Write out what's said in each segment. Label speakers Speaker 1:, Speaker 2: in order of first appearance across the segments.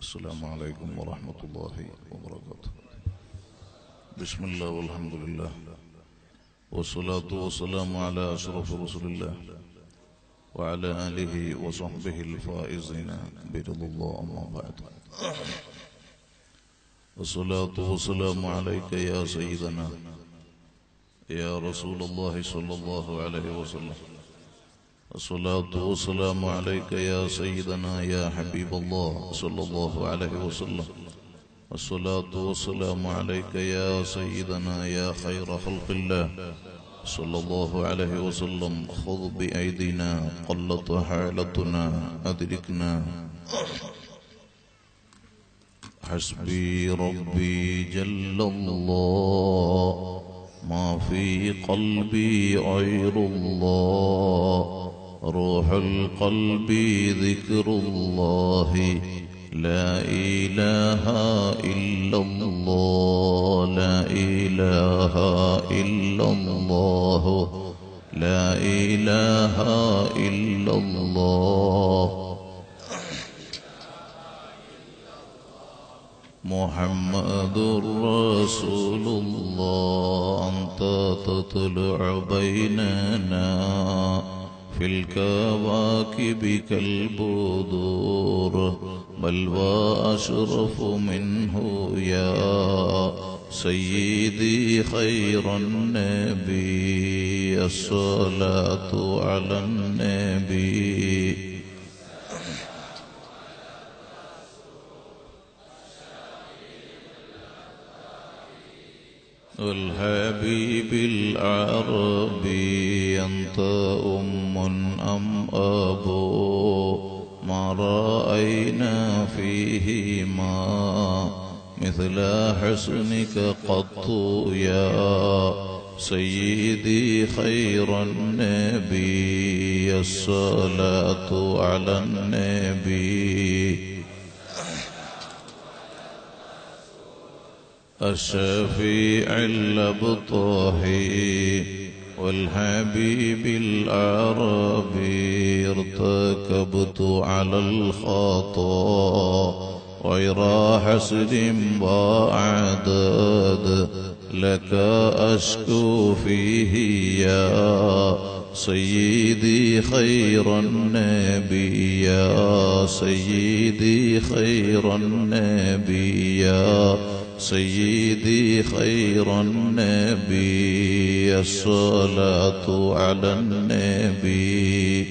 Speaker 1: السلام عليكم ورحمة الله وبركاته بسم الله والحمد لله والصلاة والسلام على أشرف رسول الله وعلى آله وصحبه الفائزين برضا الله أما بعد الصلاة والسلام عليك يا سيدنا يا رسول الله صلى الله عليه وسلم الصلاة والسلام عليك يا سيدنا يا حبيب الله صلى الله عليه وسلم الصلاة والسلام عليك يا سيدنا يا خير خلق الله صلى الله عليه وسلم خذ بأيدينا قلت حالتنا أدركنا حسبي ربي جل الله ما في قلبي غير الله روح القلب ذكر الله لا إله إلا الله لا إله إلا الله لا إله إلا الله محمد رسول الله أنت تطلع بيننا في الكواكب كالبدور بل وأشرف منه يا سيدي خير النبي الصلاة على النبي والحبيب العربي أنت أم أم أبو ما رأينا فيهما مثل حسنك قط يا سيدي خير النبي الصلاة على النبي الشفيع الأبطحي والحبيب العربي ارتكبت على الخطا غير حسد وعدد لك أشكو فيه يا سيدي خير النبي يا سيدي خير النبي يا سيدي خير النبي الصلاة على النبي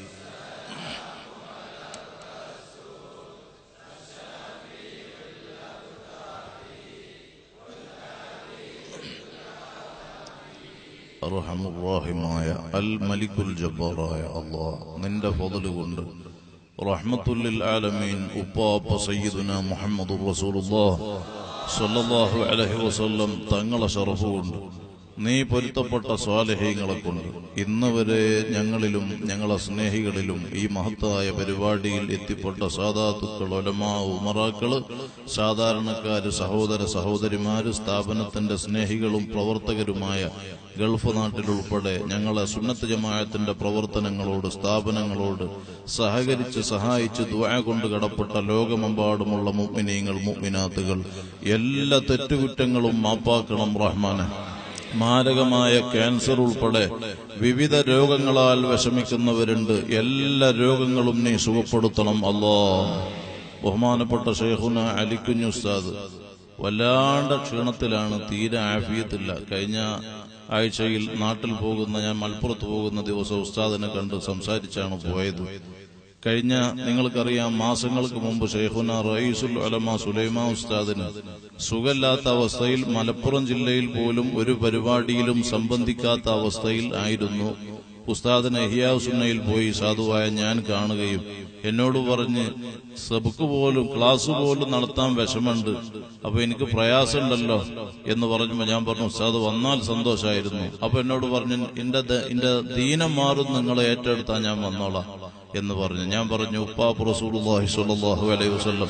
Speaker 1: അർഹമുറാഹിമായ അൽ മലിക്കുൽ ജബ്ബാറായ അള്ളാഹ് നിന്റെ ഫضل കൊണ്ട് റഹ്മത്തുല്ലിൽ ആലമീൻ ഉപ്പാപ്പ സയ്യിദുന മുഹമ്മദ് റസൂലുള്ളാഹ് സല്ലല്ലാഹു അലൈഹി വസല്ലം തങ്ങളെ ഷറഫ് കൊണ്ട് നീ പൊരുത്തപ്പെട്ട സ്വാലഹ്യങ്ങളെ കൊണ്ട് ഇന്ന് വരെ ഞങ്ങളിലും ഞങ്ങളെ സ്നേഹികളിലും ഈ മഹത്തായ പരിപാടിയിൽ എത്തിപ്പെട്ട സാധാത്തുക്കൾ ഒലമാ ഉമറാക്കള് സാധാരണക്കാര് സഹോദര സഹോദരിമാര് സ്ഥാപനത്തിന്റെ സ്നേഹികളും പ്രവർത്തകരുമായ ഗൾഫ് നാട്ടിലുൾപ്പെടെ ഞങ്ങളെ സുന്നത്ത് ജമാഅത്തിന്റെ പ്രവർത്തനങ്ങളോട് സ്ഥാപനങ്ങളോട് സഹകരിച്ച് സഹായിച്ച് ദ്വാ കൊണ്ട് കടപ്പെട്ട ലോകമെമ്പാടുമുള്ള മുഗ്മിനീങ്ങൾ മുഗ്മിനാത്തുകൾ എല്ലാ തെറ്റുകുറ്റങ്ങളും മാപ്പാക്കണം റഹ്മാനെ മാരകമായ ക്യാൻസർ ഉൾപ്പെടെ വിവിധ രോഗങ്ങളാൽ വിഷമിക്കുന്നവരുണ്ട് എല്ലാ രോഗങ്ങളും നീ സുഖപ്പെടുത്തണം അല്ലോ ബഹുമാനപ്പെട്ട ഷെയ്ഖുന അലിക്കുഞ്ഞു ഉസ്താദ് വല്ലാണ്ട ക്ഷീണത്തിലാണ് തീരെ ആഫിയത്തില്ല കഴിഞ്ഞ ആഴ്ചയിൽ നാട്ടിൽ പോകുന്ന ഞാൻ മലപ്പുറത്ത് പോകുന്ന ദിവസം ഉസ്താദിനെ കണ്ട് സംസാരിച്ചാണ് പോയത് കഴിഞ്ഞ നിങ്ങൾക്കറിയാം മാസങ്ങൾക്ക് മുമ്പ് ഷെയ്ഖുന റയീസുൽ അലമ സുലൈമാ ഉസ്താദിന് സുഖമില്ലാത്ത അവസ്ഥയിൽ മലപ്പുറം ജില്ലയിൽ പോലും ഒരു പരിപാടിയിലും സംബന്ധിക്കാത്ത അവസ്ഥയിൽ ആയിരുന്നു ഉസ്താദിനെ ഹിയാസുന്നയിൽ പോയി സാധുവായ ഞാൻ കാണുകയും എന്നോട് പറഞ്ഞ് സബുക്ക് പോലും ക്ലാസ് പോലും നടത്താൻ വിഷമുണ്ട് അപ്പൊ എനിക്ക് പ്രയാസമുണ്ടല്ലോ എന്ന് പറഞ്ഞപ്പോ ഞാൻ പറഞ്ഞു ഉസ്താദ് വന്നാൽ സന്തോഷമായിരുന്നു അപ്പൊ എന്നോട് പറഞ്ഞു എന്റെ എന്റെ ദീനം മാറും നിങ്ങളെ ഏറ്റെടുത്താൽ ഞാൻ വന്നോളാം എന്ന് പറഞ്ഞു ഞാൻ പറഞ്ഞു ഉപ്പാപ്പ് റസൂലുള്ളാഹി സ്വല്ലല്ലാഹു അലൈഹി വസല്ലം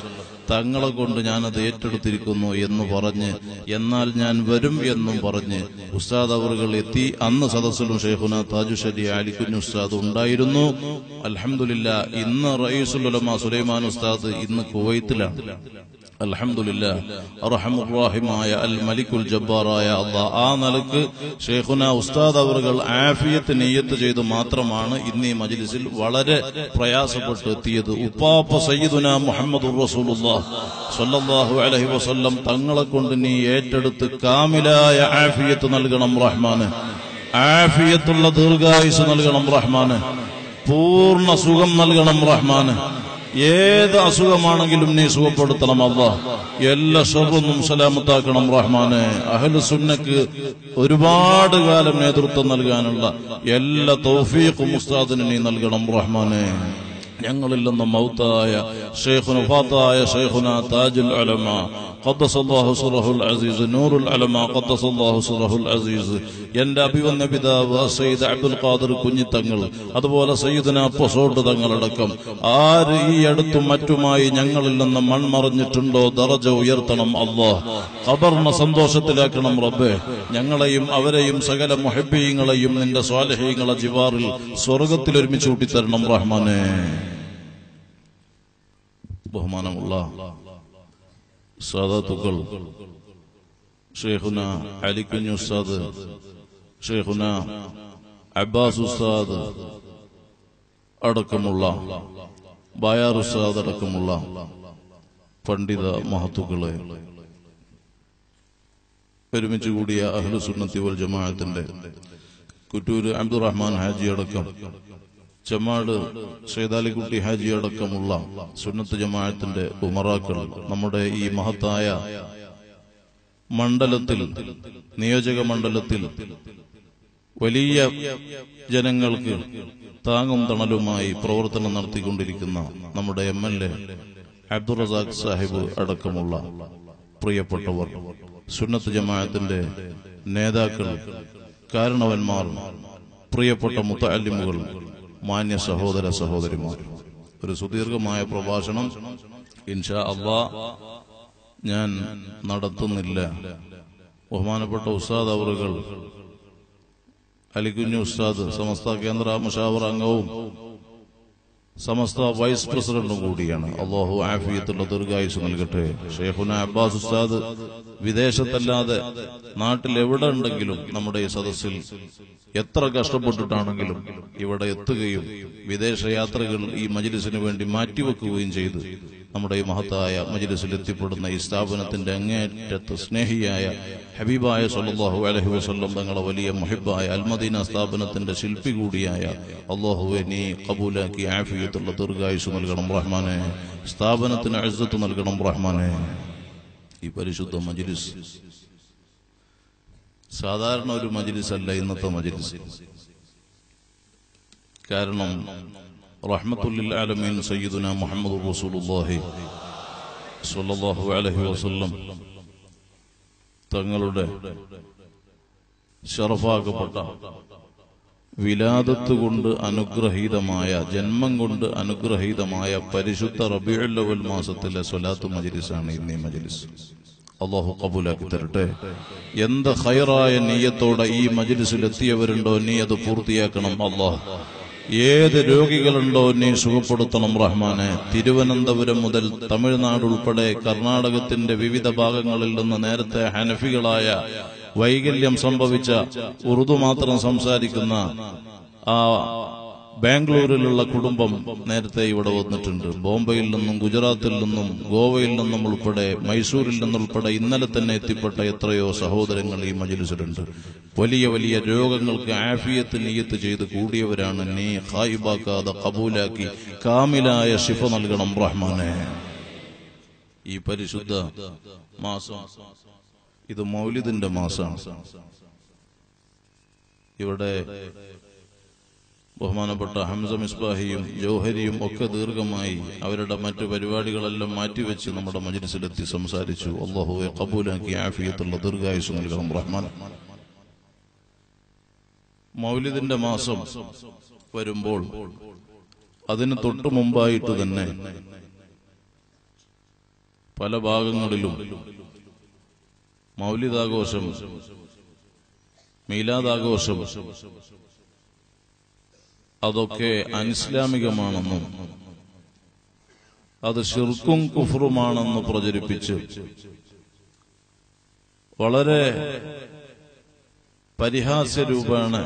Speaker 1: തങ്ങളെ കൊണ്ട് ഞാനത് ഏറ്റെടുത്തിരിക്കുന്നു എന്ന് പറഞ്ഞ് എന്നാൽ ഞാൻ വരും എന്നും പറഞ്ഞ് ഉസ്താദ് അവറുകൾ എത്തി അന്ന് സദസ്സിലും ഷെയ്ഖുന താജുഷരി അലിക്കുഞ്ഞ് ഉസ്താദ് ഉണ്ടായിരുന്നു അലഹമില്ല ഇന്ന് റയീസുലുലമ സുലൈമാൻ ഉസ്താദ് ഇന്ന് കുവൈത്തിലാണ് അൽഹംദുലില്ലാ അർഹമുറാഹിമായ അൽ മലിക്കുൽ ജബ്ബാറായ അള്ളാഹ് ആ നിലക്ക് ഷെയ്ഖുന ഉസ്താദ് അവറുകൾ ആഫിയത്ത് നെയ്യത്ത് ചെയ്ത് മാത്രമാണ് ഇന്ന് ഈ മജ്ലിസിൽ വളരെ പ്രയാസപ്പെട്ട് എത്തിയത് ഉപ്പാപ്പ സയ്യിദുന മുഹമ്മദ് റസൂലുള്ളാഹ് സ്വല്ലല്ലാഹു അലൈഹി വസല്ലം തങ്ങളെ കൊണ്ട് നീ ഏറ്റെടുത്ത് കാമിലായ ആഫിയത്ത് നൽകണം റഹ്മാന് ആഫിയത്തുള്ള ദീർഘായുസ് നൽകണം റഹ്മാന് പൂർണ്ണ സുഖം നൽകണം റഹ്മാന് ഏത് അസുഖമാണെങ്കിലും നീ സുഖപ്പെടുത്തണം അല്ല എല്ലാ ഷർറൊന്നും സലാമത്താക്കണം റഹ്മാനെ അഹ്ലു സുന്നക്ക് ഒരുപാട് കാലം നേതൃത്വം നൽകാനുള്ള എല്ലാ തൗഫീഖും ഉസ്താദിന് നീ നൽകണം റഹ്മാനെ ഞങ്ങളിൽ നിന്ന് മൗത്തായ ഷെയ്ഖുന ഫാത്തായ ഷെയ്ഖുന താജുൽ അലമ قدس الله سره العزيز نور العلماء قدس الله سره العزيز എന്റെ അഭിവന്ന പിതാവ് സയ്യിദ് അബ്ദുൽ ഖാദർ കുഞ്ഞിത്തങ്ങൾ അതുപോലെ സയ്യിദിന പൊസോട്ട് തങ്ങളടക്കം ആര് ഈ അടുത്തും മറ്റുമായി ഞങ്ങളിൽ നിന്ന് മൺമറഞ്ഞിട്ടുണ്ടോ ദറജ ഉയർത്തണം അള്ളാഹ് ഖബറിനെ സന്തോഷത്തിലാക്കണം റബ്ബേ ഞങ്ങളെയും അവരെയും സകല മുഹബീങ്ങളെയും നിന്റെ സ്വാലഹീങ്ങളെ ജിവാറിൽ സ്വർഗത്തിൽ ഒരുമിച്ച് കൂട്ടിത്തരണം റഹ്മാനെ ബഹുമാനമുള്ള സാദാത്തുക്കൾ ഷെയ്ഖുന അലിക്കുഞ്ഞ് ഉസ്താദ് ഷെയ്ഖുന അബ്ബാസ് ഉസ്താദ് അടക്കമുള്ള ബായാർ ഉസ്താദ് അടക്കമുള്ള പണ്ഡിത മഹത്തുക്കളെ ഒരുമിച്ച് കൂടിയ അഹ്ലു സുന്നത്തി വൽ ജമാഅത്തിന്റെ കുറ്റൂര് അബ്ദുറഹ്മാൻ ഹാജി അടക്കം ചെമ്മാട് സേതാലിക്കുട്ടി ഹാജി അടക്കമുള്ള സുന്നത്ത് ജമാഅത്തിന്റെ ഉമറാക്കൾ നമ്മുടെ ഈ മഹത്തായ മണ്ഡലത്തിൽ നിയോജക മണ്ഡലത്തിൽ വലിയ ജനങ്ങൾക്ക് താങ്ങും തണലുമായി പ്രവർത്തനം നടത്തിക്കൊണ്ടിരിക്കുന്ന നമ്മുടെ M L A Abdul Razak Sahib അടക്കമുള്ള പ്രിയപ്പെട്ടവർ സുന്നത്ത് ജമാഅത്തിന്റെ നേതാക്കൾ കാരണവന്മാർ പ്രിയപ്പെട്ട മുത്തല്ലിമുകൾ മാന്യ സഹോദര സഹോദരിമാർ ഒരു സുദീർഘമായ പ്രഭാഷണം ഇൻഷാ അള്ളാ ഞാൻ നടത്തുന്നില്ല ബഹുമാനപ്പെട്ട ഉസ്താദ് അവറുകൾ അലിക്കുഞ്ഞു ഉസ്താദ് സമസ്ത കേന്ദ്ര മുഷാവർ അംഗവും സമസ്ത വൈസ് പ്രസിഡന്റും കൂടിയാണ് അള്ളാഹു ആഫിയത്തുള്ള ദീർഘായുസ് നൽകട്ടെ ഷെയ്ഖുന അബ്ബാസ് ഉസ്താദ് വിദേശത്തല്ലാതെ നാട്ടിൽ എവിടെ ഉണ്ടെങ്കിലും നമ്മുടെ ഈ സദസ്സിൽ എത്ര കഷ്ടപ്പെട്ടിട്ടാണെങ്കിലും ഇവിടെ എത്തുകയും വിദേശ യാത്രകൾ ഈ മജിലിസിന് വേണ്ടി മാറ്റിവെക്കുകയും ചെയ്ത് നമ്മുടെ ഈ മഹത്തായ മജിലിസിൽ എത്തിപ്പെടുന്ന ഈ സ്ഥാപനത്തിന്റെ അങ്ങേറ്റത്ത് സ്നേഹിയായ ഹബീബായ സല്ലല്ലാഹു അലൈഹി വസല്ലം തങ്ങളെ വലിയ മുഹിബായ അൽമദീന സ്ഥാപനത്തിന്റെ ശില്പി കൂടിയായ അള്ളാഹുവെ നീ കബൂലാക്കി ആഫിയത്തുള്ള ദീർഘായുസ് നൽകണം റഹ്മാനെ സ്ഥാപനത്തിന് അഴുത്തത്ത് നൽകണം റഹ്മാനെ ഈ പരിശുദ്ധ മജിലിസ് സാധാരണ ഒരു മജിലിസ് അല്ല ഇന്നത്തെ മജിലിസ് കാരണം റഹ്മത്തുല്ലിൽ ആലമീൻ സയ്യിദുന മുഹമ്മദ് റസൂലുള്ളാഹി സ്വല്ലല്ലാഹു അലൈഹി വസല്ലം തങ്ങളുടെ ഷറഫാക്കപ്പെട്ട വിലാദത്ത് കൊണ്ട് അനുഗ്രഹീതമായ ജന്മം കൊണ്ട് അനുഗ്രഹീതമായ പരിശുദ്ധ റബിയുല്ലവൽ മാസത്തിലെ സ്വലാത്തു മജിലിസാണ് ഇന്നീ മജിലിസ് അള്ളാഹു കബൂലാക്കി തരട്ടെ എന്ത് ഹൈറായ നീയത്തോടെ ഈ മജിലിസിൽ എത്തിയവരുണ്ടോ നീ അത് പൂർത്തിയാക്കണം അള്ളാഹ് ഏത് രോഗികളുണ്ടോ നീ സുഖപ്പെടുത്തണം റഹ്മാനെ തിരുവനന്തപുരം മുതൽ തമിഴ്നാട് ഉൾപ്പെടെ കർണാടകത്തിന്റെ വിവിധ ഭാഗങ്ങളിൽ നിന്ന് നേരത്തെ ഹനഫികളായ വൈകല്യം സംഭവിച്ച ഉറുദു മാത്രം സംസാരിക്കുന്ന ആ ബാംഗ്ലൂരിലുള്ള കുടുംബം നേരത്തെ ഇവിടെ വന്നിട്ടുണ്ട് ബോംബെയിൽ നിന്നും ഗുജറാത്തിൽ നിന്നും ഗോവയിൽ നിന്നും ഉൾപ്പെടെ മൈസൂരിൽ നിന്നുൾപ്പെടെ ഇന്നലെ തന്നെ എത്തിപ്പെട്ട എത്രയോ സഹോദരങ്ങൾ ഈ മജിലിസിലുണ്ട് വലിയ വലിയ രോഗങ്ങൾക്ക് ആഫിയത്ത് നീയത്ത് ചെയ്ത് കൂടിയവരാണ് നീ ഹായിബാക്കാതെ കബൂലാക്കി കാമിലായ ശിഫ നൽകണം റഹ്മാനെ ഈ പരിശുദ്ധ മാസം ഇത് മൗലിദിന്റെ മാസമാണ് ഇവിടെ ബഹുമാനപ്പെട്ട ഹംസ മിസ്ബാഹിയും ജൗഹരിയും ഒക്കെ ദീർഘമായി അവരുടെ മറ്റു പരിപാടികളെല്ലാം മാറ്റിവെച്ച് നമ്മുടെ മജ്ലിസിലെത്തി സംസാരിച്ചു അള്ളാഹുവെ കബൂലാക്കി ആഫിയത്തുള്ള ദീർഘായുസ് നൽകണം റഹ്മാൻ മൗലിദിന്റെ മാസം വരുമ്പോൾ അതിന് തൊട്ടു മുമ്പായിട്ട് തന്നെ പല ഭാഗങ്ങളിലും മൗലിദാഘോഷം മീലാദാഘോഷം അതൊക്കെ അനിസ്ലാമികമാണെന്നും അത് ഷിർക്കും കുഫറുമാണെന്ന് പ്രചരിപ്പിച്ച് വളരെ പരിഹാസ്യരൂപേണ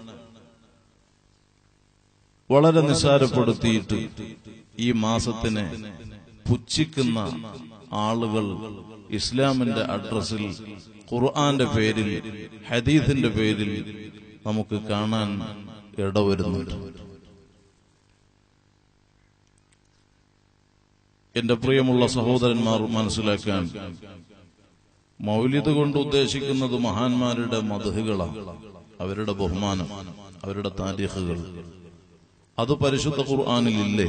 Speaker 1: വളരെ നിസ്സാരപ്പെടുത്തിയിട്ട് ഈ മാസത്തിനെ പുച്ഛിക്കുന്ന ആളുകൾ ഇസ്ലാമിന്റെ അഡ്രസ്സിൽ ഖുർആന്റെ പേരിൽ ഹദീസിന്റെ പേരിൽ നമുക്ക് കാണാൻ ഇടവരുന്നുണ്ട് എന്റെ പ്രിയമുള്ള സഹോദരന്മാർ മനസ്സിലാക്കാൻ മൗലിദ് കൊണ്ട് ഉദ്ദേശിക്കുന്നത് മഹാന്മാരുടെ മധുകളാണ് അവരുടെ ബഹുമാനം അവരുടെ താരീഖുകൾ അത് പരിശുദ്ധ ഖുർആാനിൽ ഇല്ലേ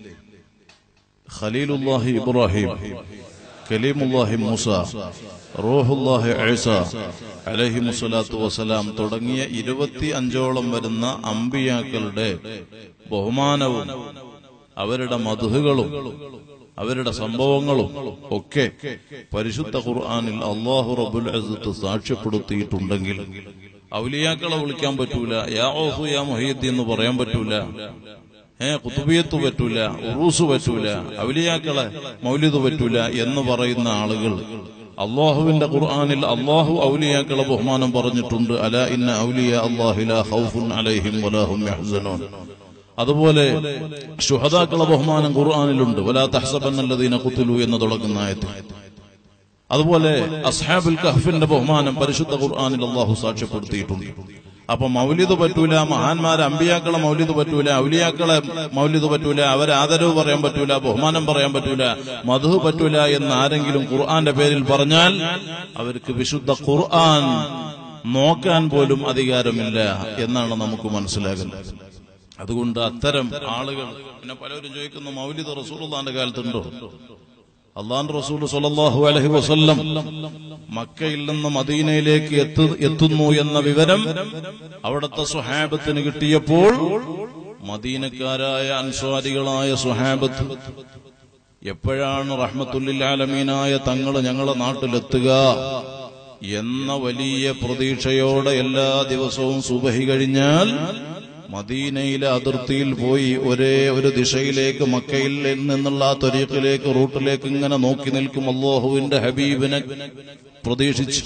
Speaker 1: ഖലീലുല്ലാഹി ഇബ്രാഹിം കലീമുല്ലാഹി മൂസ റോഹുല്ലാഹി ഐസ അലഹി മുസലാത്തു വസലാം തുടങ്ങിയ ഇരുപത്തി അഞ്ചോളം വരുന്ന അമ്പിയാക്കളുടെ ബഹുമാനവും അവരുടെ മധുഹുകളും അവരുടെ സംഭവങ്ങളും ഒക്കെ പരിശുദ്ധ ഖുർആാനിൽ അള്ളാഹു റബുൽ അസത്ത് സാക്ഷ്യപ്പെടുത്തിയിട്ടുണ്ടെങ്കിൽ ഔലിയാക്കളെ വിളിക്കാൻ പറ്റൂല യാ ഓഹു യാ മൊഹീദ്ദി എന്ന് പറയാൻ പറ്റൂല ഏ കുത്തുബിയത്ത് പറ്റൂല ഉറൂസ് പറ്റൂല ഔലിയാക്കളെ മൗലിദ് പറ്റൂല എന്ന് പറയുന്ന ആളുകൾ അള്ളാഹുവിന്റെ ഖുർആാനിൽ അള്ളാഹു ഔലിയാക്കളെ ബഹുമാനം പറഞ്ഞിട്ടുണ്ട് അല ഇന്ന ഔലിയ അള്ളാഹില ഹൗഫുൻ അലൈഹിം വലാഹും യഹ്സനൂൻ അതുപോലെ ശുഹദാക്കളെ ബഹുമാനം ഖുർആാനിലുണ്ട് വലാ തഹ്സബന്നല്ലദീന ഖുത്ലു എന്ന് തുടങ്ങുന്ന ആയത്തിൽ അതുപോലെ അസ്ഹാബുൽ കഹ്ഫിന്റെ ബഹുമാനം പരിശുദ്ധ ഖുർആാനിൽ അള്ളാഹു സാക്ഷ്യപ്പെടുത്തിയിട്ടുണ്ട് അപ്പൊ മൗലിദ് പറ്റൂല മഹാന്മാരെ അമ്പിയാക്കളെ മൗലിദ് പറ്റൂല ഔലിയാക്കളെ മൗലിദ് പറ്റൂല അവരെ ആദരവ് പറയാൻ പറ്റൂല ബഹുമാനം പറയാൻ പറ്റൂല മധു പറ്റൂല എന്ന് ആരെങ്കിലും ഖുർആന്റെ പേരിൽ പറഞ്ഞാൽ അവർക്ക് വിശുദ്ധ ഖുർആൻ നോക്കാൻ പോലും അധികാരമില്ല എന്നാണ് നമുക്ക് മനസ്സിലാകുന്നത് അതുകൊണ്ട് അത്തരം ആളുകൾ പിന്നെ പലരും ചോദിക്കുന്നു മൗലിദ് റസൂലുള്ളാന്റെ കാലത്തുണ്ടോ അള്ളാൻ റസൂൽ സല്ലല്ലാഹു അലൈഹി വസല്ലം മക്കയിൽ നിന്ന് മദീനയിലേക്ക് എത്തു- എത്തുന്നു എന്ന വിവരം അവിടുത്തെ സുഹാബത്തിന് കിട്ടിയപ്പോൾ മദീനക്കാരായ അൻസ്വാരികളായ സുഹാബത്ത് എപ്പോഴാണ് റഹ്മത്തുല്ലിലാലമീനായ തങ്ങൾ ഞങ്ങളെ നാട്ടിലെത്തുക എന്ന വലിയ പ്രതീക്ഷയോടെ എല്ലാ ദിവസവും സുബഹി കഴിഞ്ഞാൽ മദീനയിലെ അതിർത്തിയിൽ പോയി ഒരേ ഒരു ദിശയിലേക്ക് മക്കയിൽ നിന്നുള്ള ആ ത്വരീഖിലേക്ക് റൂട്ടിലേക്ക് ഇങ്ങനെ നോക്കി നിൽക്കും അള്ളാഹുവിന്റെ ഹബീബിനെ പ്രതീക്ഷിച്ചു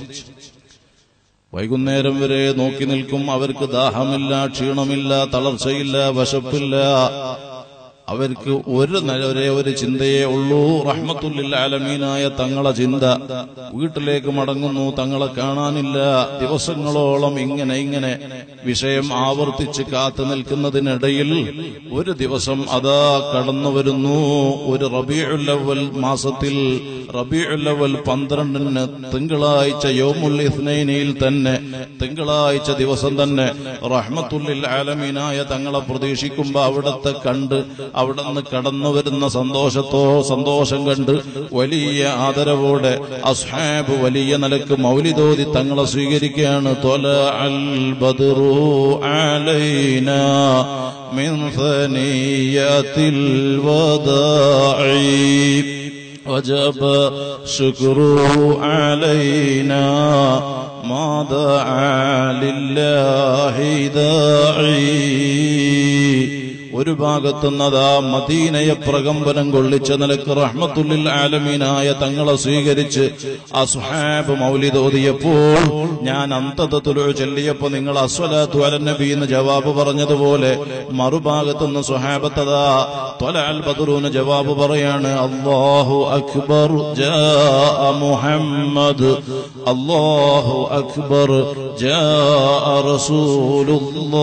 Speaker 1: വൈകുന്നേരം വരെ നോക്കി നിൽക്കും അവർക്ക് ദാഹമില്ല ക്ഷീണമില്ല തളർച്ചയില്ല വശപ്പില്ല അവർക്ക് ഒരു ന- ഒരേ ഒരു ചിന്തയേ ഉള്ളൂ റഹ്മത്തുല്ലിൽ ആലമീനായ തങ്ങളെ ചിന്ത വീട്ടിലേക്ക് മടങ്ങുന്നു തങ്ങളെ കാണാനില്ല ദിവസങ്ങളോളം ഇങ്ങനെ ഇങ്ങനെ വിഷയം ആവർത്തിച്ച് കാത്തു നിൽക്കുന്നതിനിടയിൽ ഒരു ദിവസം അതാ കടന്നു വരുന്നു ഒരു റബിയുല്ലവൽ മാസത്തിൽ റബിയുല്ലവൽ പന്ത്രണ്ടിന് തിങ്കളാഴ്ച യോമുൽ ഇസ്നൈനിയിൽ തന്നെ തിങ്കളാഴ്ച ദിവസം തന്നെ റഹ്മത്തുല്ലിൽ ആലമീനായ തങ്ങളെ പ്രതീക്ഷിക്കുമ്പോ അവിടത്തെ കണ്ട് അവിടെ നിന്ന് കടന്നു വരുന്ന സന്തോഷത്തോ സന്തോഷം കണ്ട് വലിയ ആദരവോടെ അസ്ഹാബ് വലിയ നിലക്ക് മൗലിദോതി തങ്ങളെ സ്വീകരിക്കുകയാണ് തൊല അൽ ബദറു അലൈന من ثنيات الوداع وجب شكره علينا ما دعا لله داعي ഒരു ഭാഗത്തുനിന്നതാ മദീനയെ പ്രകമ്പനം കൊള്ളിച്ച നിലക്ക് റഹ്മത്തുല്ലിൽ ആലമീനായ തങ്ങളെ സ്വീകരിച്ച് ആ സുഹാബ് മൗലിദോതിയപ്പോൾ ഞാൻ അന്തതത്തുലു ചൊല്ലിയപ്പോ നിങ്ങൾ അസ്വലാത്തു അലനബി എന്ന് ജവാബ് പറഞ്ഞതുപോലെ മറുഭാഗത്തുനിന്ന് സുഹാബത്തതാ ത്വലഅൽ ബദറൂന് ജവാബ് പറയാണ് അല്ലാഹു അക്ബർ ജാ മുഹമ്മദ് അല്ലാഹു അക്ബർ ജാ റസൂലുള്ളാഹ്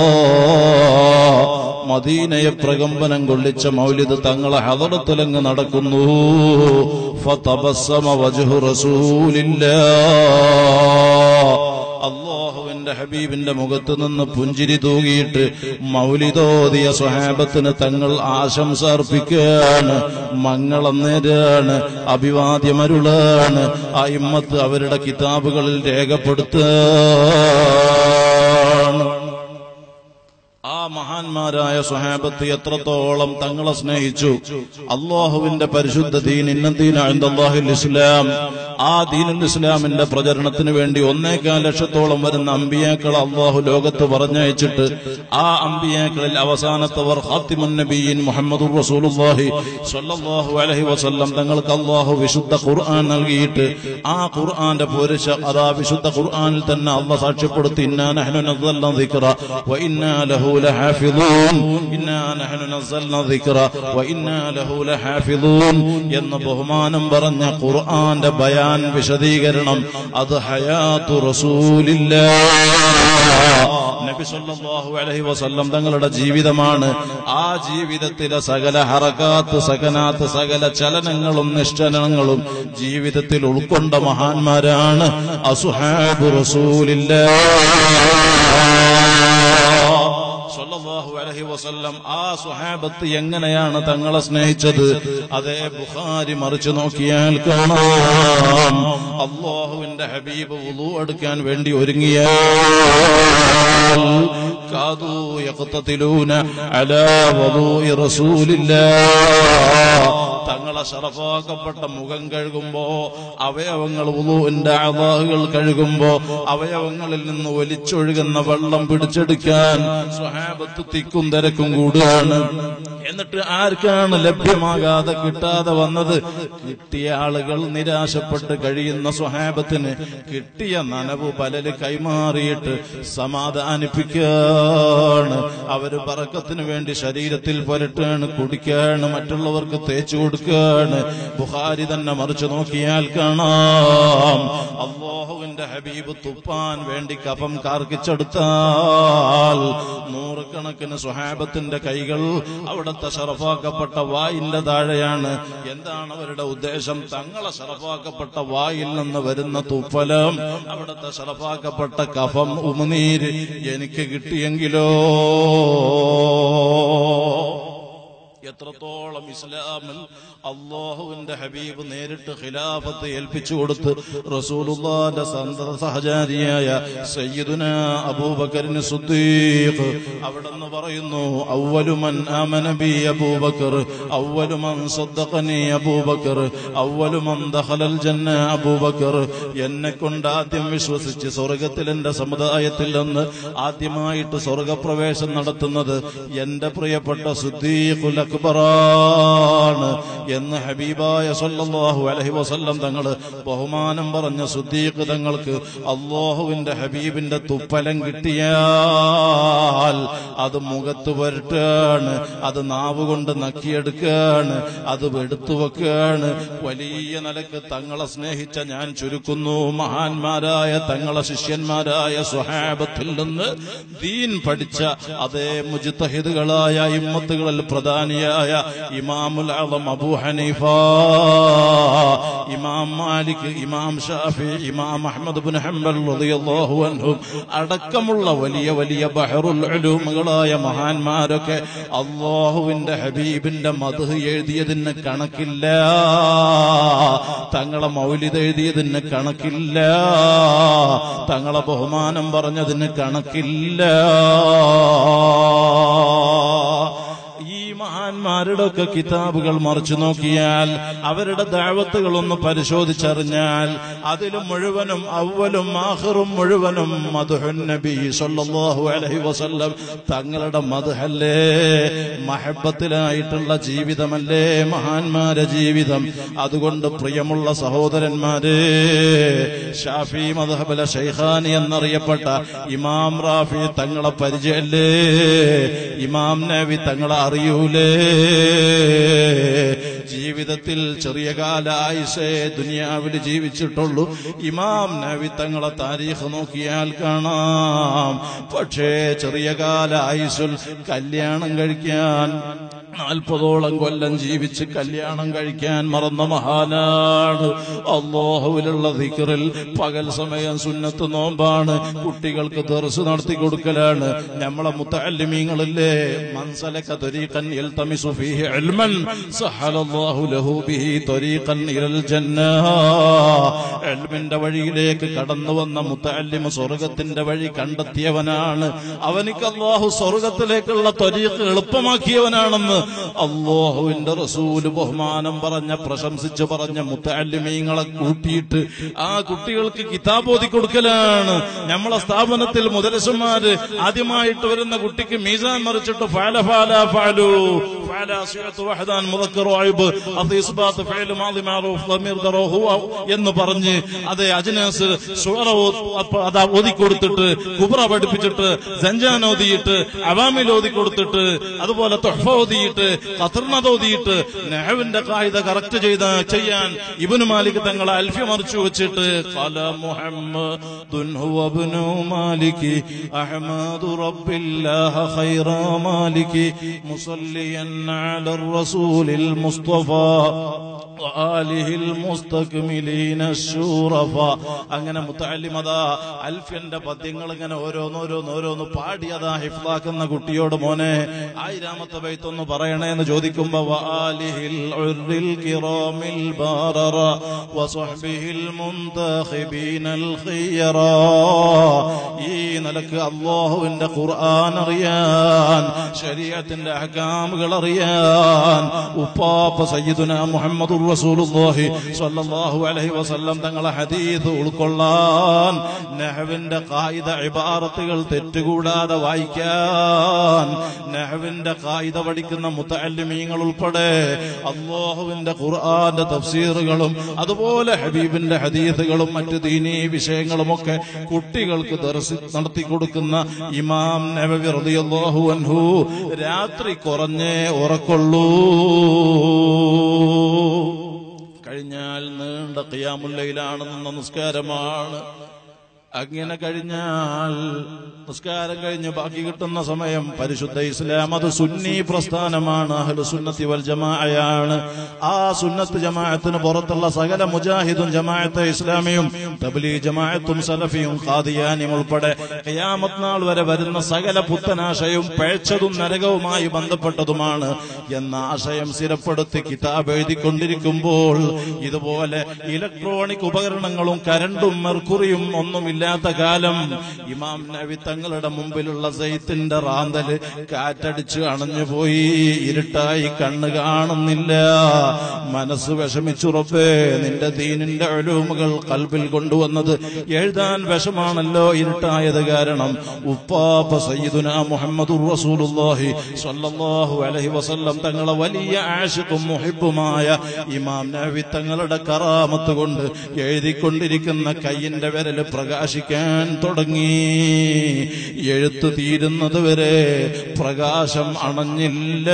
Speaker 1: മദീനയെ പ്രകമ്പനം കൊള്ളിച്ച മൗലിദ് തങ്ങളെ ഹദറത്തിലങ്ങ് നടക്കുന്നു ഫതബസ്സമ വജ്ഹു റസൂലില്ലാ അള്ളാഹുവിന്റെ ഹബീബിന്റെ മുഖത്ത് നിന്ന് പുഞ്ചിരി തൂകിയിട്ട് മൗലിതോതിയ സ്വഹാബത്തിന് തങ്ങൾ ആശംസ അർപ്പിക്കുകയാണ് മംഗളം നേരാണ് അഭിവാദ്യമരുളാണ് ആ ഇമ്മത്ത് അവരുടെ കിതാബുകളിൽ രേഖപ്പെടുത്തുകയാണ് ആ മഹാന്മാരായ സ്വഹാബത്ത് എത്രത്തോളം തങ്ങളെ സ്നേഹിച്ചു അള്ളാഹുവിന്റെ പരിശുദ്ധ ദീൻ ഇന്നദീനാഹിൽ ഇസ്ലാം ആ ദീനുൽ ഇസ്ലാമിന്റെ പ്രചരണത്തിന് വേണ്ടി ഒന്നേകാൽ ലക്ഷത്തോളം വരുന്ന അമ്പിയാക്കൾ അള്ളാഹു ലോകത്ത് പറഞ്ഞയച്ചിട്ട് ആ അമ്പിയാക്കളിൽ അവസാനത്തവർ ഹാത്തിമുൻ നബീൻ മുഹമ്മദ് റസൂലുള്ളാഹി സ്വല്ലല്ലാഹു അലൈഹി വസല്ലം തങ്ങൾക്ക് അള്ളാഹു വിശുദ്ധ ഖുർആൻ നൽകിയിട്ട് ആ ഖുർആന്റെ പുരുഷ അതാ വിശുദ്ധ ഖുർആനിൽ തന്നെ അള്ളാഹ് സാക്ഷ്യപ്പെടുത്തി ഇന്നാ നഹ്നു നസ്സൽന ദിക്റ വ ഇന്നാ ലഹു ലഹാഫിളൂൻ ഇന്നാ നഹ്നു നസ്സൽന ദിക്റ വ ഇന്നാ ലഹു ലഹാഫിളൂൻ എന്ന് ബഹുമാനം പറഞ്ഞ ഖുർആന്റെ ബയാൻ വിശദീകരണം അത് ഹയാത്തു റസൂലില്ലാഹ് നബി സല്ലല്ലാഹു അലൈഹി വസല്ലം തങ്ങളുടെ ജീവിതമാണ് ആ ജീവിതത്തിലെ സകല ഹറകാത്ത് സകനാത്ത് സകല ചലനങ്ങളും നിശ്ചലനങ്ങളും ജീവിതത്തിൽ ഉൾക്കൊണ്ട മഹാന്മാരാണ് അസുഹാബ് റസൂലില്ലാഹ് സല്ലല്ലാഹു അലൈഹി വസല്ലം ആ സുഹാബത്ത് എങ്ങനെയാണ് തങ്ങളെ സ്നേഹിച്ചത് അതേ ബുഖാരി മറിച്ചു നോക്കിയാൽ കാണാം അള്ളാഹുവിന്റെ ഹബീബ് വുളു എടുക്കാൻ വേണ്ടി ഒരുങ്ങിയാൽ കാതു യഖ്തതിലൂന അലാ വദൂഇ റസൂലില്ലാഹ് തങ്ങളെ ശറഫാക്കപ്പെട്ട മുഖം കഴുകുമ്പോ അവയവങ്ങൾ ഉളുവിന്റെ അവാഹുകൾ കഴുകുമ്പോ അവയവങ്ങളിൽ നിന്ന് ഒലിച്ചൊഴുകുന്ന വെള്ളം പിടിച്ചെടുക്കാൻ സ്വഹാബത്ത് തിക്കും തിരക്കും കൂടുകയാണ് എന്നിട്ട് ആർക്കാണ് ലഭ്യമാകാതെ കിട്ടാതെ വന്നത് കിട്ടിയ ആളുകൾ നിരാശപ്പെട്ട് കഴിയുന്ന സ്വഹാബത്തിന് കിട്ടിയ നനവ് പലര് കൈമാറിയിട്ട് സമാധാനിപ്പിക്കാണ് അവര് പറക്കത്തിന് വേണ്ടി ശരീരത്തിൽ പുരട്ടാണ് കുടിക്കാണ് മറ്റുള്ളവർക്ക് തേച്ചു കൊടുക്കുകയാണ് ബുഹാരി തന്നെ മറിച്ചു നോക്കിയാൽ കാണാം അള്ളാഹുവിന്റെ ഹബീബ് തുപ്പാൻ വേണ്ടി കഫം കാർക്കിച്ചെടുത്താൽ നൂറുകണക്കിന് സുഹാബത്തിന്റെ കൈകൾ അവിടുത്തെ ഷറഫാക്കപ്പെട്ട വായിന്റെ താഴെയാണ് എന്താണ് അവരുടെ ഉദ്ദേശം തങ്ങളെ ഷറഫാക്കപ്പെട്ട വായിൽ നിന്ന് വരുന്ന തുപ്പലം അവിടുത്തെ ഷറഫാക്കപ്പെട്ട കഫം ഉമിനീര് എനിക്ക് കിട്ടിയെങ്കിലോ എത്രത്തോളം ഇസ്ലാമിൽ അള്ളാഹുവിന്റെ ഹബീബ് നേരിട്ട് ഖിലാഫത്ത് ഏൽപ്പിച്ചു കൊടുത്ത് റസൂലുള്ളാന്റെ സന്തത സഹചാരിയായ സയ്യിദുന അബൂബക്കറിന് സുദ്ദീഖ് അവിടെന്ന് പറയുന്നു അവലുമൻ ആമന ബി അബൂബക്കർ അവലുമൻ സദ്ദഖനി അബൂബക്കർ അവലുമൻ ദഖലൽ ജന്ന അബൂബക്കർ എന്നെ കൊണ്ട് ആദ്യം വിശ്വസിച്ച് സ്വർഗത്തിൽ എന്റെ സമുദായത്തിൽ നിന്ന് ആദ്യമായിട്ട് സ്വർഗപ്രവേശം നടത്തുന്നത് എന്റെ പ്രിയപ്പെട്ട സുദ്ദീഖുൽ അക്ബറാണ് എന്ന് ഹബീബായ സല്ലല്ലാഹു അലൈഹി വസല്ലം തങ്ങൾ ബഹുമാനം പറഞ്ഞ സുദ്ദീഖ് തങ്ങൾക്ക് അള്ളാഹുവിന്റെ ഹബീബിന്റെ തുപ്പലം കിട്ടിയാൽ അത് മുഖത്ത് പുരട്ടാണ് അത് നാവ് കൊണ്ട് നക്കിയെടുക്കാണ് അത് എടുത്തു വെക്കാണ് വലിയ നിലക്ക് തങ്ങളെ സ്നേഹിച്ച ഞാൻ ചുരുക്കുന്നു മഹാന്മാരായ തങ്ങളെ ശിഷ്യന്മാരായ സ്വഹാബത്തിൽ നിന്ന് ദീൻ പഠിച്ച അതേ മുജിത്തഹിദുകളായ ഇമ്മത്തുകളിൽ പ്രധാനിയായ ഇമാമുൽ ആലം അബൂ ഹനീഫ ഇമാം മാലിക് ഇമാം ഷാഫി ഇമാം അഹമ്മദ് ബിൻ ഹംബൽ റളിയല്ലാഹു അൻഹും അടക്കമുള്ള വലിയ വലിയ ബഹറുൽ ഉലൂമുകളായ മഹാന്മാരൊക്കെ അള്ളാഹുവിന്റെ ഹബീബിന്റെ മധു എഴുതിയതിന് കണക്കില്ല തങ്ങളെ മൗലിദ് എഴുതിയതിന് കണക്കില്ല തങ്ങളെ ബഹുമാനം പറഞ്ഞതിന് കണക്കില്ല ഈ മഹാന്മാരുടെ ഒക്കെ കിതാബുകൾ മറിച്ചു നോക്കിയാൽ അവരുടെ ദാവത്തുകൾ ഒന്ന് പരിശോധിച്ചറിഞ്ഞാൽ അതിൽ മുഴുവനും അവലും ആഹറും മുഴുവനും മധുഹൻ നബി സല്ലല്ലാഹു അലൈഹി വസല്ലം തങ്ങളുടെ മധുഹല്ലേ മഹബത്തിലായിട്ടുള്ള ജീവിതമല്ലേ മഹാന്മാരെ ജീവിതം അതുകൊണ്ട് പ്രിയമുള്ള സഹോദരന്മാരെ ഷാഫി മധബല ഷെയ്ഖാനി എന്നറിയപ്പെട്ട ഇമാം റാഫി തങ്ങളെ പരിചയല്ലേ ഇമാം നബി തങ്ങളെ അറിയൂലേ ജീവിതത്തിൽ ചെറിയ കാല ആയുഷേ ദുനിയാവിൽ ജീവിച്ചിട്ടുള്ളൂ ഇമാം നബി തങ്ങളെ താരീഖ് നോക്കിയാൽ കാണാം പക്ഷേ ചെറിയ കാല ആയുസിൽ കല്യാണം കഴിക്കാൻ നാൽപ്പതോളം കൊല്ലം ജീവിച്ച് കല്യാണം കഴിക്കാൻ മറന്ന മഹാനാണ് അള്ളാഹുവിലുള്ള ദിക്കറിൽ പകൽ സമയം സുന്നത്ത് നോമ്പാണ് കുട്ടികൾക്ക് ദർസ് നടത്തി കൊടുക്കലാണ് നമ്മളെ മുത്തല്ലിമീങ്ങളില്ലേ മൻസലക ത്വരീഖൻ യൽതമിസു ഫീഹി علما سهل الله له به طريقا إلى الجنة എൽമിന്റെ വഴിയിലേക്ക് കടന്നു വന്ന മുത്തല്ലിമ സ്വർഗത്തിന്റെ വഴി കണ്ടെത്തിയവനാണ് അവനിക്ക് അള്ളാഹു സ്വർഗത്തിലേക്കുള്ള ത്വരീഖ് എളുപ്പമാക്കിയവനാണെന്ന് അള്ളാഹുവിന്റെ റസൂല് ബഹുമാനം പറഞ്ഞ പ്രശംസിച്ച് പറഞ്ഞ മുത്തല്ലിമീങ്ങളെ കൂട്ടിയിട്ട് ആ കുട്ടികൾക്ക് കിതാബ് ഓതി കൊടുക്കലാണ് നമ്മളെ സ്ഥാപനത്തിൽ മുതലസന്മാര് ആദ്യമായിട്ട് വരുന്ന കുട്ടിക്ക് മീസാൻ മറിച്ചിട്ട് ഫാല ഫാല ഫാലു ഫാല സിയത്ത് വഹദാൻ മുദക്കർ വായിബ് അത് ഇസ്ബാത്ത് ഫഅൽ മാദി മഅറൂഫ് ളമീർ ദറോ ഹുവ എന്ന് പറഞ്ഞ് അത് അജ്നാസ് സുറ അതാ ഓതി കൊടുത്തിട്ട് കുബ്ര പഠിപ്പിച്ചിട്ട് സഞ്ചാൻ ഓതിയിട്ട് അവാമിൽ ഓതി കൊടുത്തിട്ട് അതുപോലെ തൊഹ്ഫ ഓതിയിട്ട് ഖത്തർനദ് ഓതിയിട്ട് നെഹവിന്റെ കായിക കറക്റ്റ് ചെയ്ത ചെയ്യാൻ ഇബ്നു മാലിക് തങ്ങളെ അൽഫ്യ മറിച്ചു വെച്ചിട്ട് ഖല മുഹമ്മദുൻ ഹുവ ഇബ്നു മാലിക് അഹ്മദു റബ്ബില്ലാഹ ഖൈറ മാലിക് മുസല്ലിയൻ അല الرسول المصطفى وآله المستكملين الشورفا അങ്ങനെ മുത്തല്ലിമത അൽഫിന്റെ പദ്യങ്ങൾ ഇങ്ങനെ ഓരോന്നോരോന്ന് ഓരോന്ന് പാടിയതാ ഹിഫ്ലാക്കുന്ന കുട്ടിയോട് മോനെ ആയിരാമത്തെ ബൈത്തൊന്ന് പറയണേ എന്ന് ചോദിക്കുമ്പോ വആലിഹിൽ ഉർരിൽ കിറാമിൽ ബാററ വസ്വഹ്ബിഹിൽ മുന്തഖിബീനൽ ഖിയറ ഈ നിലക്ക് അല്ലാഹുവിന്റെ ഖുർആൻ അറിയാൻ ശരീഅത്തിന്റെ അഹ്കാമുകൾ അറിയാൻ ഉപ്പാപ്പ സയ്യിദുന മുഹമ്മദുർ റസൂലുള്ളാഹി സ്വല്ലല്ലാഹു അലൈഹി വസല്ലം തങ്ങളെ ഹദീസ് ഉൾക്കൊള്ളാൻ നഹവിന്റെ കായിക ഇബാറത്തുകൾ തെറ്റുകൂടാതെ വായിക്കാൻ നഹവിന്റെ കായിക പഠിക്കുന്ന മുത്തല്ലിമീങ്ങൾ ഉൾപ്പെടെ അള്ളാഹുവിന്റെ ഖുർആന്റെ തഫ്സീറുകളും അതുപോലെ ഹബീബിന്റെ ഹദീസുകളും മറ്റു ദീനീ വിഷയങ്ങളുമൊക്കെ കുട്ടികൾക്ക് ദർശി നടത്തി കൊടുക്കുന്ന ഇമാം നബവി റളിയല്ലാഹു അൻഹു രാത്രി കുറഞ്ഞേ ഉറക്കൊള്ളൂ കഴിഞ്ഞാൽ നീണ്ട ഖിയാമുല്ലയിലാണെന്ന നിസ്കാരമാണ് അങ്ങനെ കഴിഞ്ഞാൽ നിസ്കാരം കഴിഞ്ഞ് ബാക്കി കിട്ടുന്ന സമയം പരിശുദ്ധ ഇസ്ലാം അത് സുന്നി പ്രസ്ഥാനമാണ് അഹ്ലു സുന്നത്തി വൽ ജമാഅയാണ് ആ സുന്നത്ത് ജമാഅത്തിന് പുറത്തുള്ള സകല മുജാഹിദും ജമാഅത്തെ ഇസ്ലാമിയും തബ്ലീ ജമാഅത്തും സലഫിയും ഖാദിയാനിയും ഉൾപ്പെടെ ഖിയാമത്ത് നാൾ വരെ വരുന്ന സകല പുത്തനാശയവും പഴച്ചതും നരകവുമായി ബന്ധപ്പെട്ടതുമാണ് എന്ന ആശയം സ്ഥിരപ്പെടുത്തി കിതാബ് എഴുതിക്കൊണ്ടിരിക്കുമ്പോൾ ഇതുപോലെ ഇലക്ട്രോണിക് ഉപകരണങ്ങളും കരണ്ടും മെർക്കുറിയും ഒന്നുമില്ലാത്ത കാലം ഇമാം നബി തങ്ങളുടെ മുമ്പിലുള്ള സൈത്തിന്റെ റാന്തല് കാറ്റടിച്ച് അണഞ്ഞുപോയി ഇരുട്ടായി കണ്ണ് കാണുന്നില്ല മനസ്സ് വിഷമിച്ചുറപ്പേ നിന്റെ ദീനിന്റെ ഒലൂമുകൾ കൽബിൽ കൊണ്ടുവന്നത് എഴുതാൻ വിഷമാണല്ലോ ഇരുട്ടായത് കാരണം ഉപ്പാപ്പ സയ്യിദുന മുഹമ്മദുർ റസൂലുള്ളാഹി സ്വല്ലല്ലാഹു അലൈഹി വസല്ലം തങ്ങളെ വലിയ ആശിക്കും മുഹിബുമായ ഇമാം നബി തങ്ങളുടെ കറാമത്ത് കൊണ്ട് എഴുതിക്കൊണ്ടിരിക്കുന്ന കയ്യിന്റെ വിരല് പ്രകാശിക്കാൻ തുടങ്ങി എഴുത്ത് തീരുന്നത് വരെ പ്രകാശം അണഞ്ഞില്ല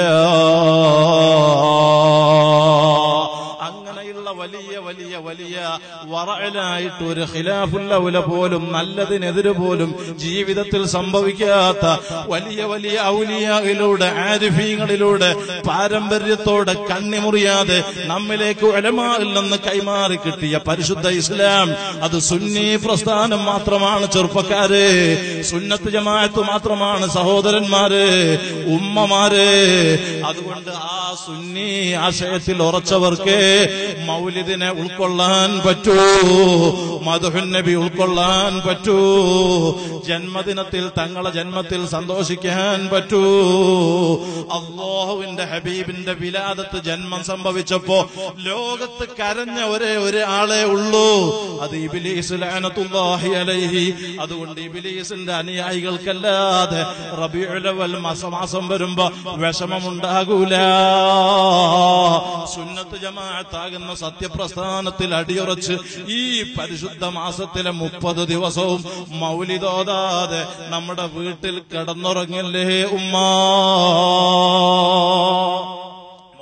Speaker 1: അങ്ങനെയുള്ള വലിയ വലിയ വലിയ വറയിലായിട്ട് ഒരു ഖിലാഫുല്ല പോലും നല്ലതിനെതിര് പോലും ജീവിതത്തിൽ സംഭവിക്കാത്ത വലിയ വലിയ ഔലിയയിലൂടെ ആരിഫീങ്ങളിലൂടെ പാരമ്പര്യത്തോടെ കണ്ണിമുറിയാതെ നമ്മിലേക്ക് ഒലമാറിൽ നിന്ന് കൈമാറി കിട്ടിയ പരിശുദ്ധ ഇസ്ലാം അത് സുന്നി പ്രസ്ഥാനം മാത്രമാണ് ചെറുപ്പക്കാര് സുന്നത്ത് ജമാഅത്ത് മാത്രമാണ് സഹോദരന്മാര് ഉമ്മമാര് അതുകൊണ്ട് ആ സുന്നി ആശയത്തിൽ ഉറച്ചവർക്ക് മൗലിദിനെ ഉൾക്കൊള്ളാൻ പറ്റൂ മധുഹുൻ നബി ഉൾക്കൊള്ളാൻ പറ്റൂ ജന്മദിനത്തിൽ തങ്ങളെ ജന്മത്തിൽ സന്തോഷിക്കാൻ പറ്റൂ അള്ളാഹുവിന്റെ ഹബീബിന്റെ വിലാദത്ത് ജന്മം സംഭവിച്ചപ്പോ ലോകത്ത് കരഞ്ഞ ഒരേ ഒരു ആളെ ഉള്ളൂ അത് ഇബിലീസ് ലഅനത്തുല്ലാഹി അലൈഹി അതുകൊണ്ട് ഇബിലീസിന്റെ അനുയായികൾക്കല്ലാതെ റബിയുലവൽ മാസമാസം വരുമ്പോ വിഷമമുണ്ടാകൂല സുന്നത്ത് ജമാഅത്താകുന്ന സത്യപ്രസ്ഥാനത്തിൽ അടിയുറച്ച് ഈ പരിശുദ്ധ മാസത്തിലെ മുപ്പത് ദിവസവും മൗലിതോതാതെ നമ്മുടെ വീട്ടിൽ കിടന്നുറങ്ങല്ലേ ഉമ്മ മൗലിദ് വലിയ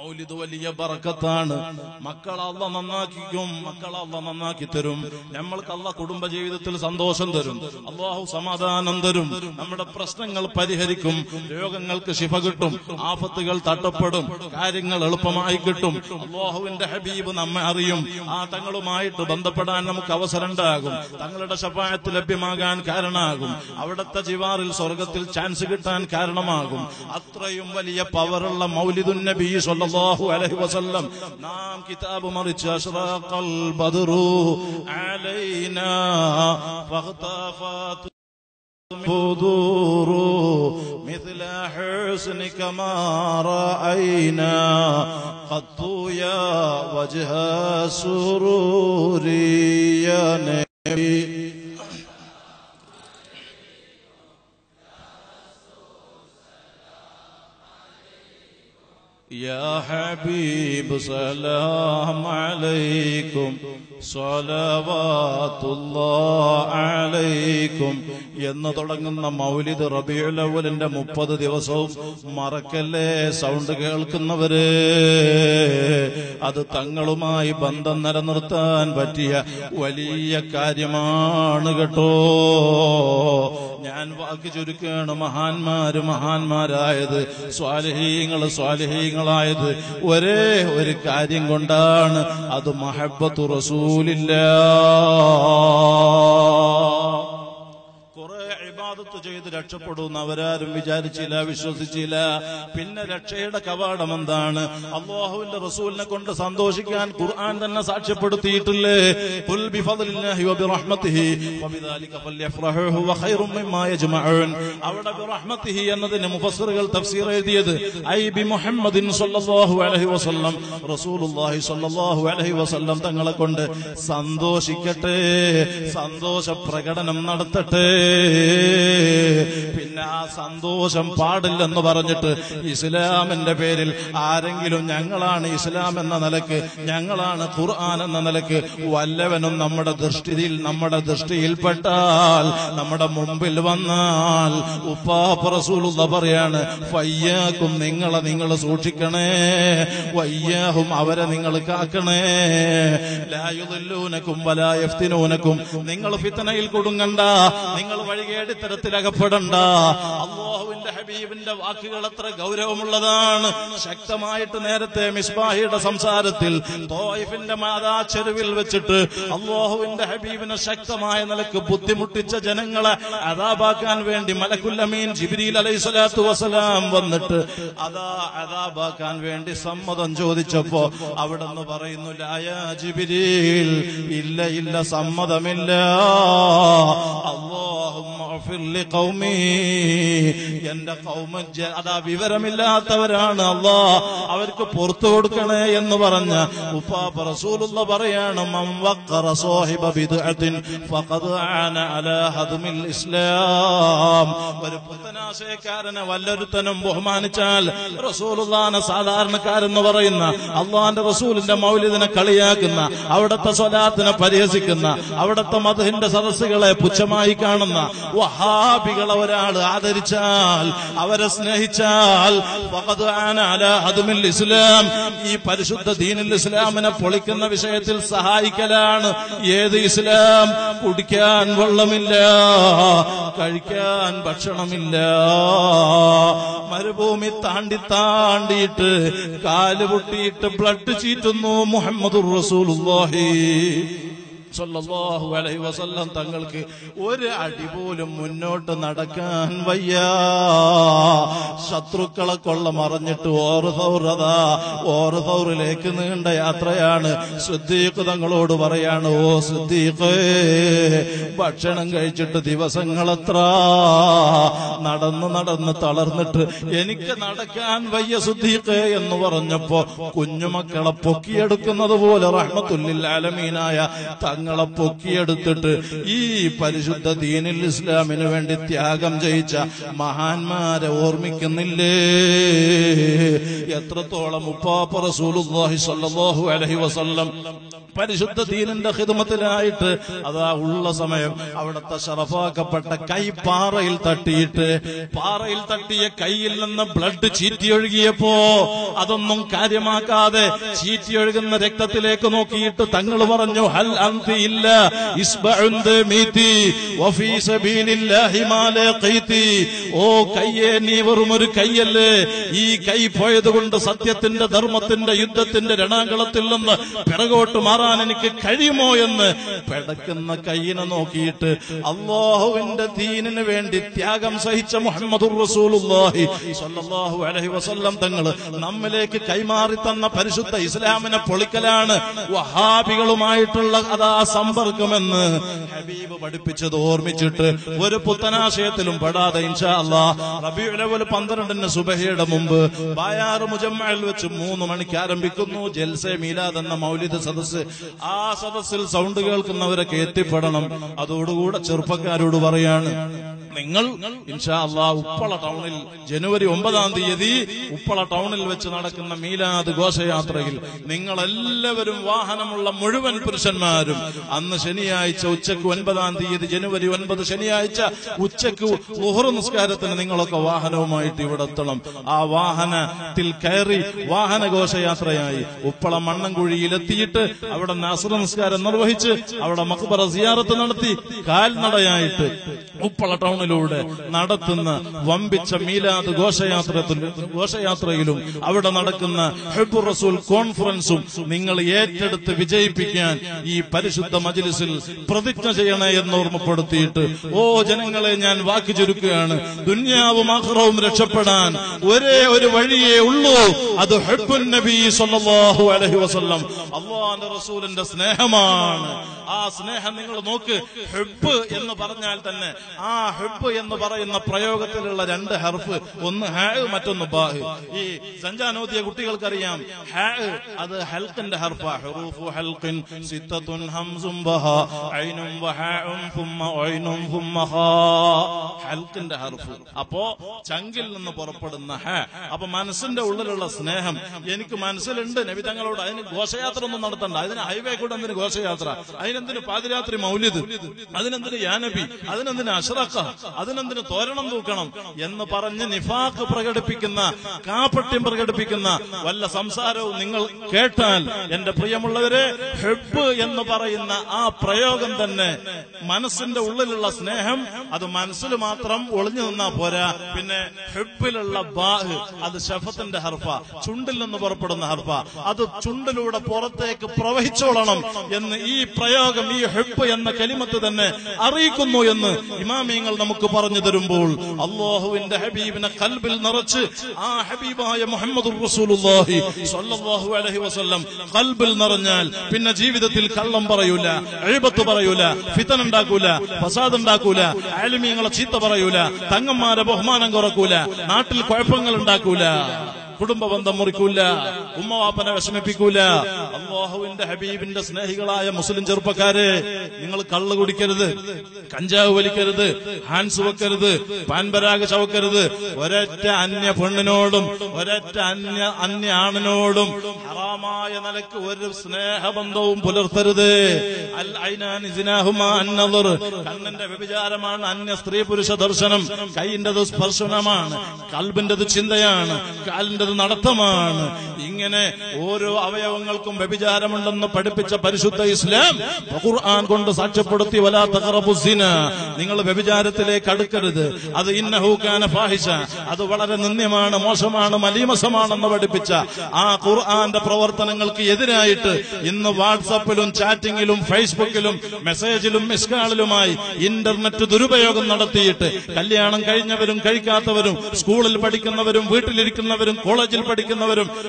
Speaker 1: വലിയ ബറക്കത്താണ് മക്കളെ അല്ല നന്നാക്കിക്കും മക്കളെ അല്ല നന്നാക്കി തരും നമ്മൾക്ക് അല്ല കുടുംബ ജീവിതത്തിൽ സന്തോഷം തരും അള്ളാഹു സമാധാനം തരും നമ്മുടെ പ്രശ്നങ്ങൾ പരിഹരിക്കും രോഗങ്ങൾക്ക് ശിഫ കിട്ടും ആപത്തുകൾ തട്ടപ്പെടും കാര്യങ്ങൾ എളുപ്പമായി കിട്ടും അള്ളാഹുവിന്റെ ഹബീബ് നമ്മെ അറിയും ആ തങ്ങളുമായിട്ട് ബന്ധപ്പെടാൻ നമുക്ക് അവസരം ഉണ്ടാകും തങ്ങളുടെ ശപായത്ത് ലഭ്യമാകാൻ കാരണമാകും അവിടുത്തെ ജിവാറിൽ സ്വർഗത്തിൽ ചാൻസ് കിട്ടാൻ കാരണമാകും അത്രയും വലിയ പവറുള്ള മൗലിദുൻ നബി സല്ലല്ലാഹു അലൈഹി വസല്ലം നാം കിതാബ് മറിച്ച് അഷ്റാഖൽ ബദ്റു അലൈനാ ഫഖ്തഫat بدور مثل حسنك ما رأينا قط يا وجه سرور يا نبي يا حبيب سلام عليكم صلوات الله عليكم എന്ന് തുടങ്ങുന്ന മൗലിദ് റബിയുലവലിന്റെ മുപ്പത് ദിവസവും മറക്കല്ലേ സൗണ്ട് കേൾക്കുന്നവര് അത് തങ്ങളുമായി ബന്ധം നിലനിർത്താൻ പറ്റിയ വലിയ കാര്യമാണ് കേട്ടോ ഞാൻ വാക്ക് ചുരുക്കാണ് മഹാന്മാര് മഹാന്മാരായത് സ്വാലഹീങ്ങൾ സ്വാലഹീങ്ങളായത് ഒരേ ഒരു കാര്യം കൊണ്ടാണ് അത് മഹബത്തു റസൂലില്ല കുറെ ഇബാദത്ത് ചെയ്ത് രക്ഷപ്പെടുന്ന അവരാരും വിചാരിച്ചില്ല വിശ്വസിച്ചില്ല പിന്നെ രക്ഷയുടെ കവാടം എന്താണ് അള്ളാഹുവിന്റെ റസൂലിനെ കൊണ്ട് സന്തോഷിക്കാൻ ഖുർആൻ തന്നെ സാക്ഷ്യപ്പെടുത്തിയിട്ടില്ലേ ഖുൽ ബിഫദ്ലില്ലാഹി വബിറഹ്മതിഹി വബിദാലിക ഫല്യഫ്റഹു ഹുവ ഖൈറും മിമ്മാ യജ്മഊൻ അവിടെ ബിറഹ്മതിഹി എന്നതിന് മുഫസ്സിറുകൾ തഫ്സീർ എഴുതിയത് ഐ ബി മുഹമ്മദിൻ സ്വല്ലല്ലാഹു അലൈഹി വസല്ലം റസൂലുള്ളാഹി സ്വല്ലല്ലാഹു അലൈഹി വസല്ലം തങ്ങളെ കൊണ്ട് സന്തോഷിക്കട്ടെ സന്തോഷ പ്രകടനം നടത്തട്ടെ പിന്നെ ആ സന്തോഷം പാടില്ലെന്ന് പറഞ്ഞിട്ട് ഇസ്ലാമിന്റെ പേരിൽ ആരെങ്കിലും ഞങ്ങളാണ് ഇസ്ലാം എന്ന നിലക്ക് ഞങ്ങളാണ് ഖുർആൻ എന്ന നിലക്ക് വല്ലവനും നമ്മുടെ ദൃഷ്ടിയിൽ നമ്മുടെ ദൃഷ്ടിയിൽപ്പെട്ടാൽ നമ്മുടെ മുമ്പിൽ വന്നാൽ ഉപ്പാപ്പ റസൂലുള്ള പറയാണ് ഫയ്യാക്കും നിങ്ങളെ നിങ്ങൾ സൂക്ഷിക്കണേ വയ്യാഹും അവരെ നിങ്ങൾ കാക്കണേ ലായുദല്ലൂനക്കും വലായഫ്തിനൂനക്കും നിങ്ങൾ ഫിത്തനയിൽ കൊടുങ്ങണ്ട നിങ്ങൾ വഴികേടിത്തരത്തിൽ അകപ്പെടണ്ട അള്ളാഹുവിന്റെ ഹബീബിന്റെ വാക്കുകൾ എത്ര ഗൗരവമുള്ളതാണ് ശക്തമായിട്ട് നേരത്തെ മിസ്ബാഹിയുടെ സംസാരത്തിൽ തോയിഫിന്റെ മാതാ ചെരുവിൽ വെച്ചിട്ട് അള്ളാഹുവിന്റെ ഹബീബിനെ ശക്തമായ നിലക്ക് ബുദ്ധിമുട്ടിച്ച ജനങ്ങളെ അതാബാക്കാൻ വേണ്ടി മലക്കുല്ലമീൻ ജിബിരിൽ അലൈഹി സ്വലാത്തു വസ്സലാം വന്നിട്ട് അതാ അതാബാക്കാൻ വേണ്ടി സമ്മതം ചോദിച്ചപ്പോ അവിടെ നിന്ന് പറയുന്നു ലായ ജിബിരിൽ ഇല്ല ഇല്ല സമ്മതമില്ല അള്ളാഹുമ്മ اغفر لقومي എന്റെ കൗമ ജ- അതാ വിവരമില്ലാത്തവരാണ് അല്ലാ അവർക്ക് പുറത്തു കൊടുക്കണേ എന്ന് പറഞ്ഞ ഉപ്പാപ്പ റസൂലുള്ള പറയാണ് മൻ വഖറ സാഹിബ ബിദ്അത്തിൻ ഫഖദ് ആന അലാ ഹദ്മിൽ ഇസ്ലാം ഒരു പുത്തനാശയക്കാരനെ വല്ലൊരുത്തനും ബഹുമാനിച്ചാൽ റസൂലുള്ളാനെ സാധാരണക്കാരെന്ന് പറയുന്ന അള്ളാന്റെ റസൂലിന്റെ മൗലിദിനെ കളിയാക്കുന്ന അവിടുത്തെ സ്വലാത്തിനെ പരിഹസിക്കുന്ന അവിടുത്തെ മതഹിന്റെ സദസ്സുകളെ പുച്ഛമായി കാണുന്ന വഹാബികളെ ഒരാൾ ആദരിച്ചാൽ അവരെ സ്നേഹിച്ചാൽ ഫഖദ് ആന അലാ ഹദ്മിൽ ഇസ്ലാം ഈ പരിശുദ്ധ ദീനുൽ ഇസ്ലാമിനെ പൊളിക്കുന്ന വിഷയത്തിൽ സഹായിക്കലാണ് ഏത് ഇസ്ലാം കുടിക്കാൻ വെള്ളമില്ല കഴിക്കാൻ ഭക്ഷണമില്ല മരുഭൂമി താണ്ടി താണ്ടിയിട്ട് കാല് പൊട്ടിയിട്ട് ബ്ലഡ് ചീറ്റുന്നു മുഹമ്മദ് റസൂലുള്ളാഹി സല്ലല്ലാഹു അലൈഹി വസല്ലം തങ്ങൾക്ക് ഒരു അടി പോലും മുന്നോട്ട് നടക്കാൻ വയ്യ ശത്രുക്കളെ കൊള്ള മറഞ്ഞിട്ട് ഓറുതൗറതാ ഓറുതൗറിലേക്ക് നീണ്ട യാത്രയാണ് സിദ്ദീഖ് തങ്ങളോട് പറയാണ് ഓ സിദ്ദീഖ് ഭക്ഷണം കഴിച്ചിട്ട് ദിവസങ്ങളെത്ര നടന്ന് നടന്ന് തളർന്നിട്ട് എനിക്ക് നടക്കാൻ വയ്യ സുദ്ദീഖ് എന്ന് പറഞ്ഞപ്പോ കുഞ്ഞുമക്കളെ പൊക്കിയെടുക്കുന്നത് പോലെ റഹ്മത്തുല്ലിൽ ആലമീനായ തങ്ങളെ പൊക്കിയെടുത്തിട്ട് ഈ പരിശുദ്ധ ദീനിൽ ഇസ്ലാമിന് വേണ്ടി ത്യാഗം ചെയ്യിച്ച മഹാന്മാരെ ഓർമ്മിക്കുന്ന പോകുന്നില്ലേ എത്രത്തോളം ഉപ്പാപ്പ റസൂലുള്ളാഹി സ്വല്ലല്ലാഹു അലൈഹി വസല്ലം പരിശുദ്ധ ദീനിന്റെ ഹിദമത്തിലായിട്ട് അതാ ഉള്ള സമയം അവിടുത്തെ ശറഫാക്കപ്പെട്ട കൈ പാറയിൽ തട്ടിയിട്ട് പാറയിൽ തട്ടിയ കൈയിൽ നിന്ന് ബ്ലഡ് ചീറ്റിയൊഴുകിയപ്പോ അതൊന്നും കാര്യമാക്കാതെ ചീറ്റിയൊഴുകുന്ന രക്തത്തിലേക്ക് നോക്കിയിട്ട് തങ്ങൾ പറഞ്ഞു ഹൽ അന്തി ഇല്ല ഇസ്ബഉന്ത് മീതി വഫീ സബീലില്ലാഹി മാ ലഖീതി ഓ കയ്യേ നീ വെറും ഒരു കൈയല്ലേ ഈ കൈ പോയത് കൊണ്ട് സത്യത്തിന്റെ ധർമ്മത്തിന്റെ യുദ്ധത്തിന്റെ രണാങ്കളത്തിൽ നിന്ന് പിറകോട്ട് മാറാൻ എനിക്ക് കഴിയുമോ എന്ന് പിടക്കുന്ന കൈയിനെ നോക്കിയിട്ട് അള്ളാഹുവിന്റെ ദീനിന് വേണ്ടി ത്യാഗം സഹിച്ച മുഹമ്മദുർ റസൂലുള്ളാഹി സ്വല്ലല്ലാഹു അലൈഹി വസല്ലം തങ്ങൾ നമ്മിലേക്ക് കൈമാറി തന്ന പരിശുദ്ധ ഇസ്ലാമിനെ പൊളിക്കലാണ് വഹാബികളുമായിട്ടുള്ള അതാ സമ്പർക്കമെന്ന് ഹബീബ് പഠിപ്പിച്ചത് ഓർമ്മിച്ചിട്ട് ഒരു പുത്തനാശയത്തിലും പെടാതെ ഇൻഷാ അല്ലാ റബീഉൽ അവ്വൽ പന്ത്രണ്ടിന് സുബഹയുടെ മുമ്പ് ബായാറ് മുജമ്മയിൽ വെച്ച് മൂന്ന് മണിക്ക് ആരംഭിക്കുന്നു ജൽസെ മീലാദ് എന്ന മൗലിദ് സദസ്സ് ആ സദസ്സിൽ സൗണ്ട് കേൾക്കുന്നവരൊക്കെ എത്തിപ്പെടണം അതോടുകൂടെ ചെറുപ്പക്കാരോട് പറയാണ് നിങ്ങൾ ഇൻഷാ അല്ലാ ഉപ്പള ടൗണിൽ ജനുവരി ഒമ്പതാം തീയതി ഉപ്പള ടൗണിൽ വെച്ച് നടക്കുന്ന മീലാദ് ഘോഷയാത്രയിൽ നിങ്ങൾ എല്ലാവരും വാഹനമുള്ള മുഴുവൻ പുരുഷന്മാരും അന്ന് ശനിയാഴ്ച ഉച്ചക്ക് ഒൻപതാം തീയതി ജനുവരി ഒൻപത് ശനിയാഴ്ച ഉച്ചക്ക് ഉഹറു നിസ്കാരത്തിന് നിങ്ങളൊക്കെ വാഹനവുമായിട്ട് ഇവിടെ എത്തണം ആ വാഹനത്തിൽ കയറി വാഹന ഘോഷയാത്രയായി ഉപ്പള മണ്ണൻകുഴിയിലെത്തിയിട്ട് അവിടെ നസ്ര നിസ്കാരം നിർവഹിച്ച് അവിടെ മക്ബറ സിയാറത്ത് നടത്തി കാൽനടയായിട്ട് ഉപ്പള ടൗണിലൂടെ നടത്തുന്ന വമ്പിച്ച മീലാദ് ഘോഷയാത്രത്തിൽ ഘോഷയാത്രയിലും അവിടെ നടക്കുന്ന ഹെബുർ റസൂൽ കോൺഫറൻസും നിങ്ങൾ ഏറ്റെടുത്ത് വിജയിപ്പിക്കാൻ ഈ പരിശുദ്ധ മജ്ലിസിൽ പ്രതിജ്ഞ ചെയ്യണേ എന്ന് ഓർമ്മപ്പെടുത്തിയിട്ട് ഓ ജനങ്ങളെ ഞാൻ വാക്ക് ചുരുക്കുകയാണ് ദുന്യാവും ആഹ്റവും രക്ഷപ്പെടാൻ ഒരേ ഒരു വഴിയേ ഉള്ളൂ അത് ഹെബുൻ നബി സല്ലല്ലാഹു അലൈഹി വസല്ലം അള്ളാന്റെ റസൂലിന്റെ സ്നേഹമാണ് ആ സ്നേഹം നിങ്ങൾ നോക്ക് ഹെബ് എന്ന് പറഞ്ഞാൽ തന്നെ ആ ഹെബ് എന്ന് പറയുന്ന പ്രയോഗത്തിലുള്ള രണ്ട് ഹർഫ് ഒന്ന് ഹാ മറ്റൊന്ന് ബാഹ് ഈ സഞ്ചാനോദിയ കുട്ടികൾക്കറിയാം ഹാ അത് ഹൽക്കിന്റെ ഹർഫ ഹുറൂഫു ഹൽഖിൻ സിത്തത്തുൻ ഹംസും ബഹ ഐനും വഹാഉം ഫുമ്മ ഐനും ഫുമ്മ ഹാ ഹൽക്കിന്റെ ഹർഫ് അപ്പോ ചങ്കിൽ നിന്ന് പുറപ്പെടുന്ന ഹ അപ്പൊ മനസ്സിന്റെ ഉള്ളിലുള്ള സ്നേഹം എനിക്ക് മനസ്സിലുണ്ട് നബി തങ്ങളോട് അതിന് ഘോഷയാത്ര ഒന്നും നടത്തണ്ട അതിന് ഹൈവേ കൂടെ എന്തിന് ഘോഷയാത്ര അതിനെന്തിന് പാതിരാത്രി മൗലിദ് അതിനെന്തിന് യാനബി അതിനെന്തിന് അഷ്റഖ അതിനെന്തിന് തോരണം തൂക്കണം എന്ന് പറഞ്ഞ് നിഫാഖ് പ്രകടിപ്പിക്കുന്ന കാപ്പട്യം പ്രകടിപ്പിക്കുന്ന വല്ല സംസാരവും നിങ്ങൾ കേട്ടാൽ എന്റെ പ്രിയമുള്ളവരെ ഹെബ് എന്ന് പറയുന്ന ആ പ്രയോഗം തന്നെ മനസ്സിന്റെ ഉള്ളിലുള്ള സ്നേഹം അത് മനസ്സിൽ മാത്രം ഒളിഞ്ഞു നിന്നാ പോരാ പിന്നെ ഹെബിലുള്ള ബാഹ് അത് ഷഫത്തിന്റെ ഹർഫ ചുണ്ടിൽ നിന്ന് പുറപ്പെടുന്ന ഹർഫ അത് ചുണ്ടിലൂടെ പുറത്തേക്ക് പ്രവഹിച്ചോളണം എന്ന് ഈ പ്രയോഗം ഈ ഹെബ് എന്ന കലിമത്ത് തന്നെ അറിയിക്കുന്നു എന്ന് ഇമാമിയങ്ങൾ നമുക്ക് പറഞ്ഞു തരുമ്പോൾ അള്ളാഹുവിന്റെ ഹബീബിനെ കൽബിൽ നിറച്ച് ആ ഹബീബായ മുഹമ്മദ് റസൂലുള്ളാഹി സ്വല്ലല്ലാഹു അലൈഹി വസല്ലം കൽബിൽ നിറഞ്ഞാൽ പിന്നെ ജീവിതത്തിൽ കള്ളം പറയൂല എഴുപത്ത് പറയൂല ഫിത്തൻ ഉണ്ടാക്കൂല ഫസാദ് ഉണ്ടാക്കൂല ആലിമീങ്ങളെ ചീത്ത പറയൂല തങ്ങന്മാരെ ബഹുമാനം കുറക്കൂല നാട്ടിൽ കുഴപ്പങ്ങൾ ഉണ്ടാക്കൂല കുടുംബ ബന്ധം മുറിക്കൂല ഉമ്മവാപ്പനെ വിഷമിപ്പിക്കൂല അള്ളാഹുവിന്റെ ഹബീബിന്റെ സ്നേഹികളായ മുസ്ലിം ചെറുപ്പക്കാരെ നിങ്ങൾ കള്ള് കുടിക്കരുത് കഞ്ചാവ് വലിക്കരുത് ഹാൻസ് വെക്കരുത് പാൻപരാഗ് ചവക്കരുത് ഒരൊറ്റ അന്യ പെണ്ണിനോടും ഒരൊറ്റ അന്യ അന്യ ആണിനോടും ഹറാമായ നിലക്ക് ഒരു സ്നേഹബന്ധവും പുലർത്തരുത് അൽ ഐനാനി സിനാഹുമാ അന്നദർ കണ്ണിന്റെ വ്യഭിചാരമാണ് അന്യ സ്ത്രീ പുരുഷ ദർശനം കൈയിന്റത് സ്പർശനമാണ് കൽബിന്റത് ചിന്തയാണ് കാലിന്റത് നടത്തമാണ് ഇങ്ങനെ ഓരോ അവയവങ്ങൾക്കും വ്യഭിചാരമുണ്ടെന്ന് പഠിപ്പിച്ച പരിശുദ്ധ ഇസ്ലാം ഖുർആൻ കൊണ്ട് സാക്ഷ്യപ്പെടുത്തി വലാ തഖറബു സിന നിങ്ങൾ വ്യഭിചാരത്തിലേക്ക് അടുക്കരുത് അത് ഇന്നഹൂക്കാന ഫാഹിഷ അത് വളരെ നിന്ദ്യമാണ് മോശമാണ് മലീമസമാണെന്ന് പഠിപ്പിച്ച ആ ഖുർആന്റെ പ്രവർത്തനങ്ങൾക്ക് എതിരായിട്ട് ഇന്ന് വാട്സപ്പിലും ചാറ്റിംഗിലും ഫേസ്ബുക്കിലും മെസ്സേജിലും മിസ്കാളിലുമായി ഇന്റർനെറ്റ് ദുരുപയോഗം നടത്തിയിട്ട് കല്യാണം കഴിഞ്ഞവരും കഴിക്കാത്തവരും സ്കൂളിൽ പഠിക്കുന്നവരും വീട്ടിലിരിക്കുന്നവരും കോളേജിൽ പഠിക്കുന്നവരും ജോലിക്ക്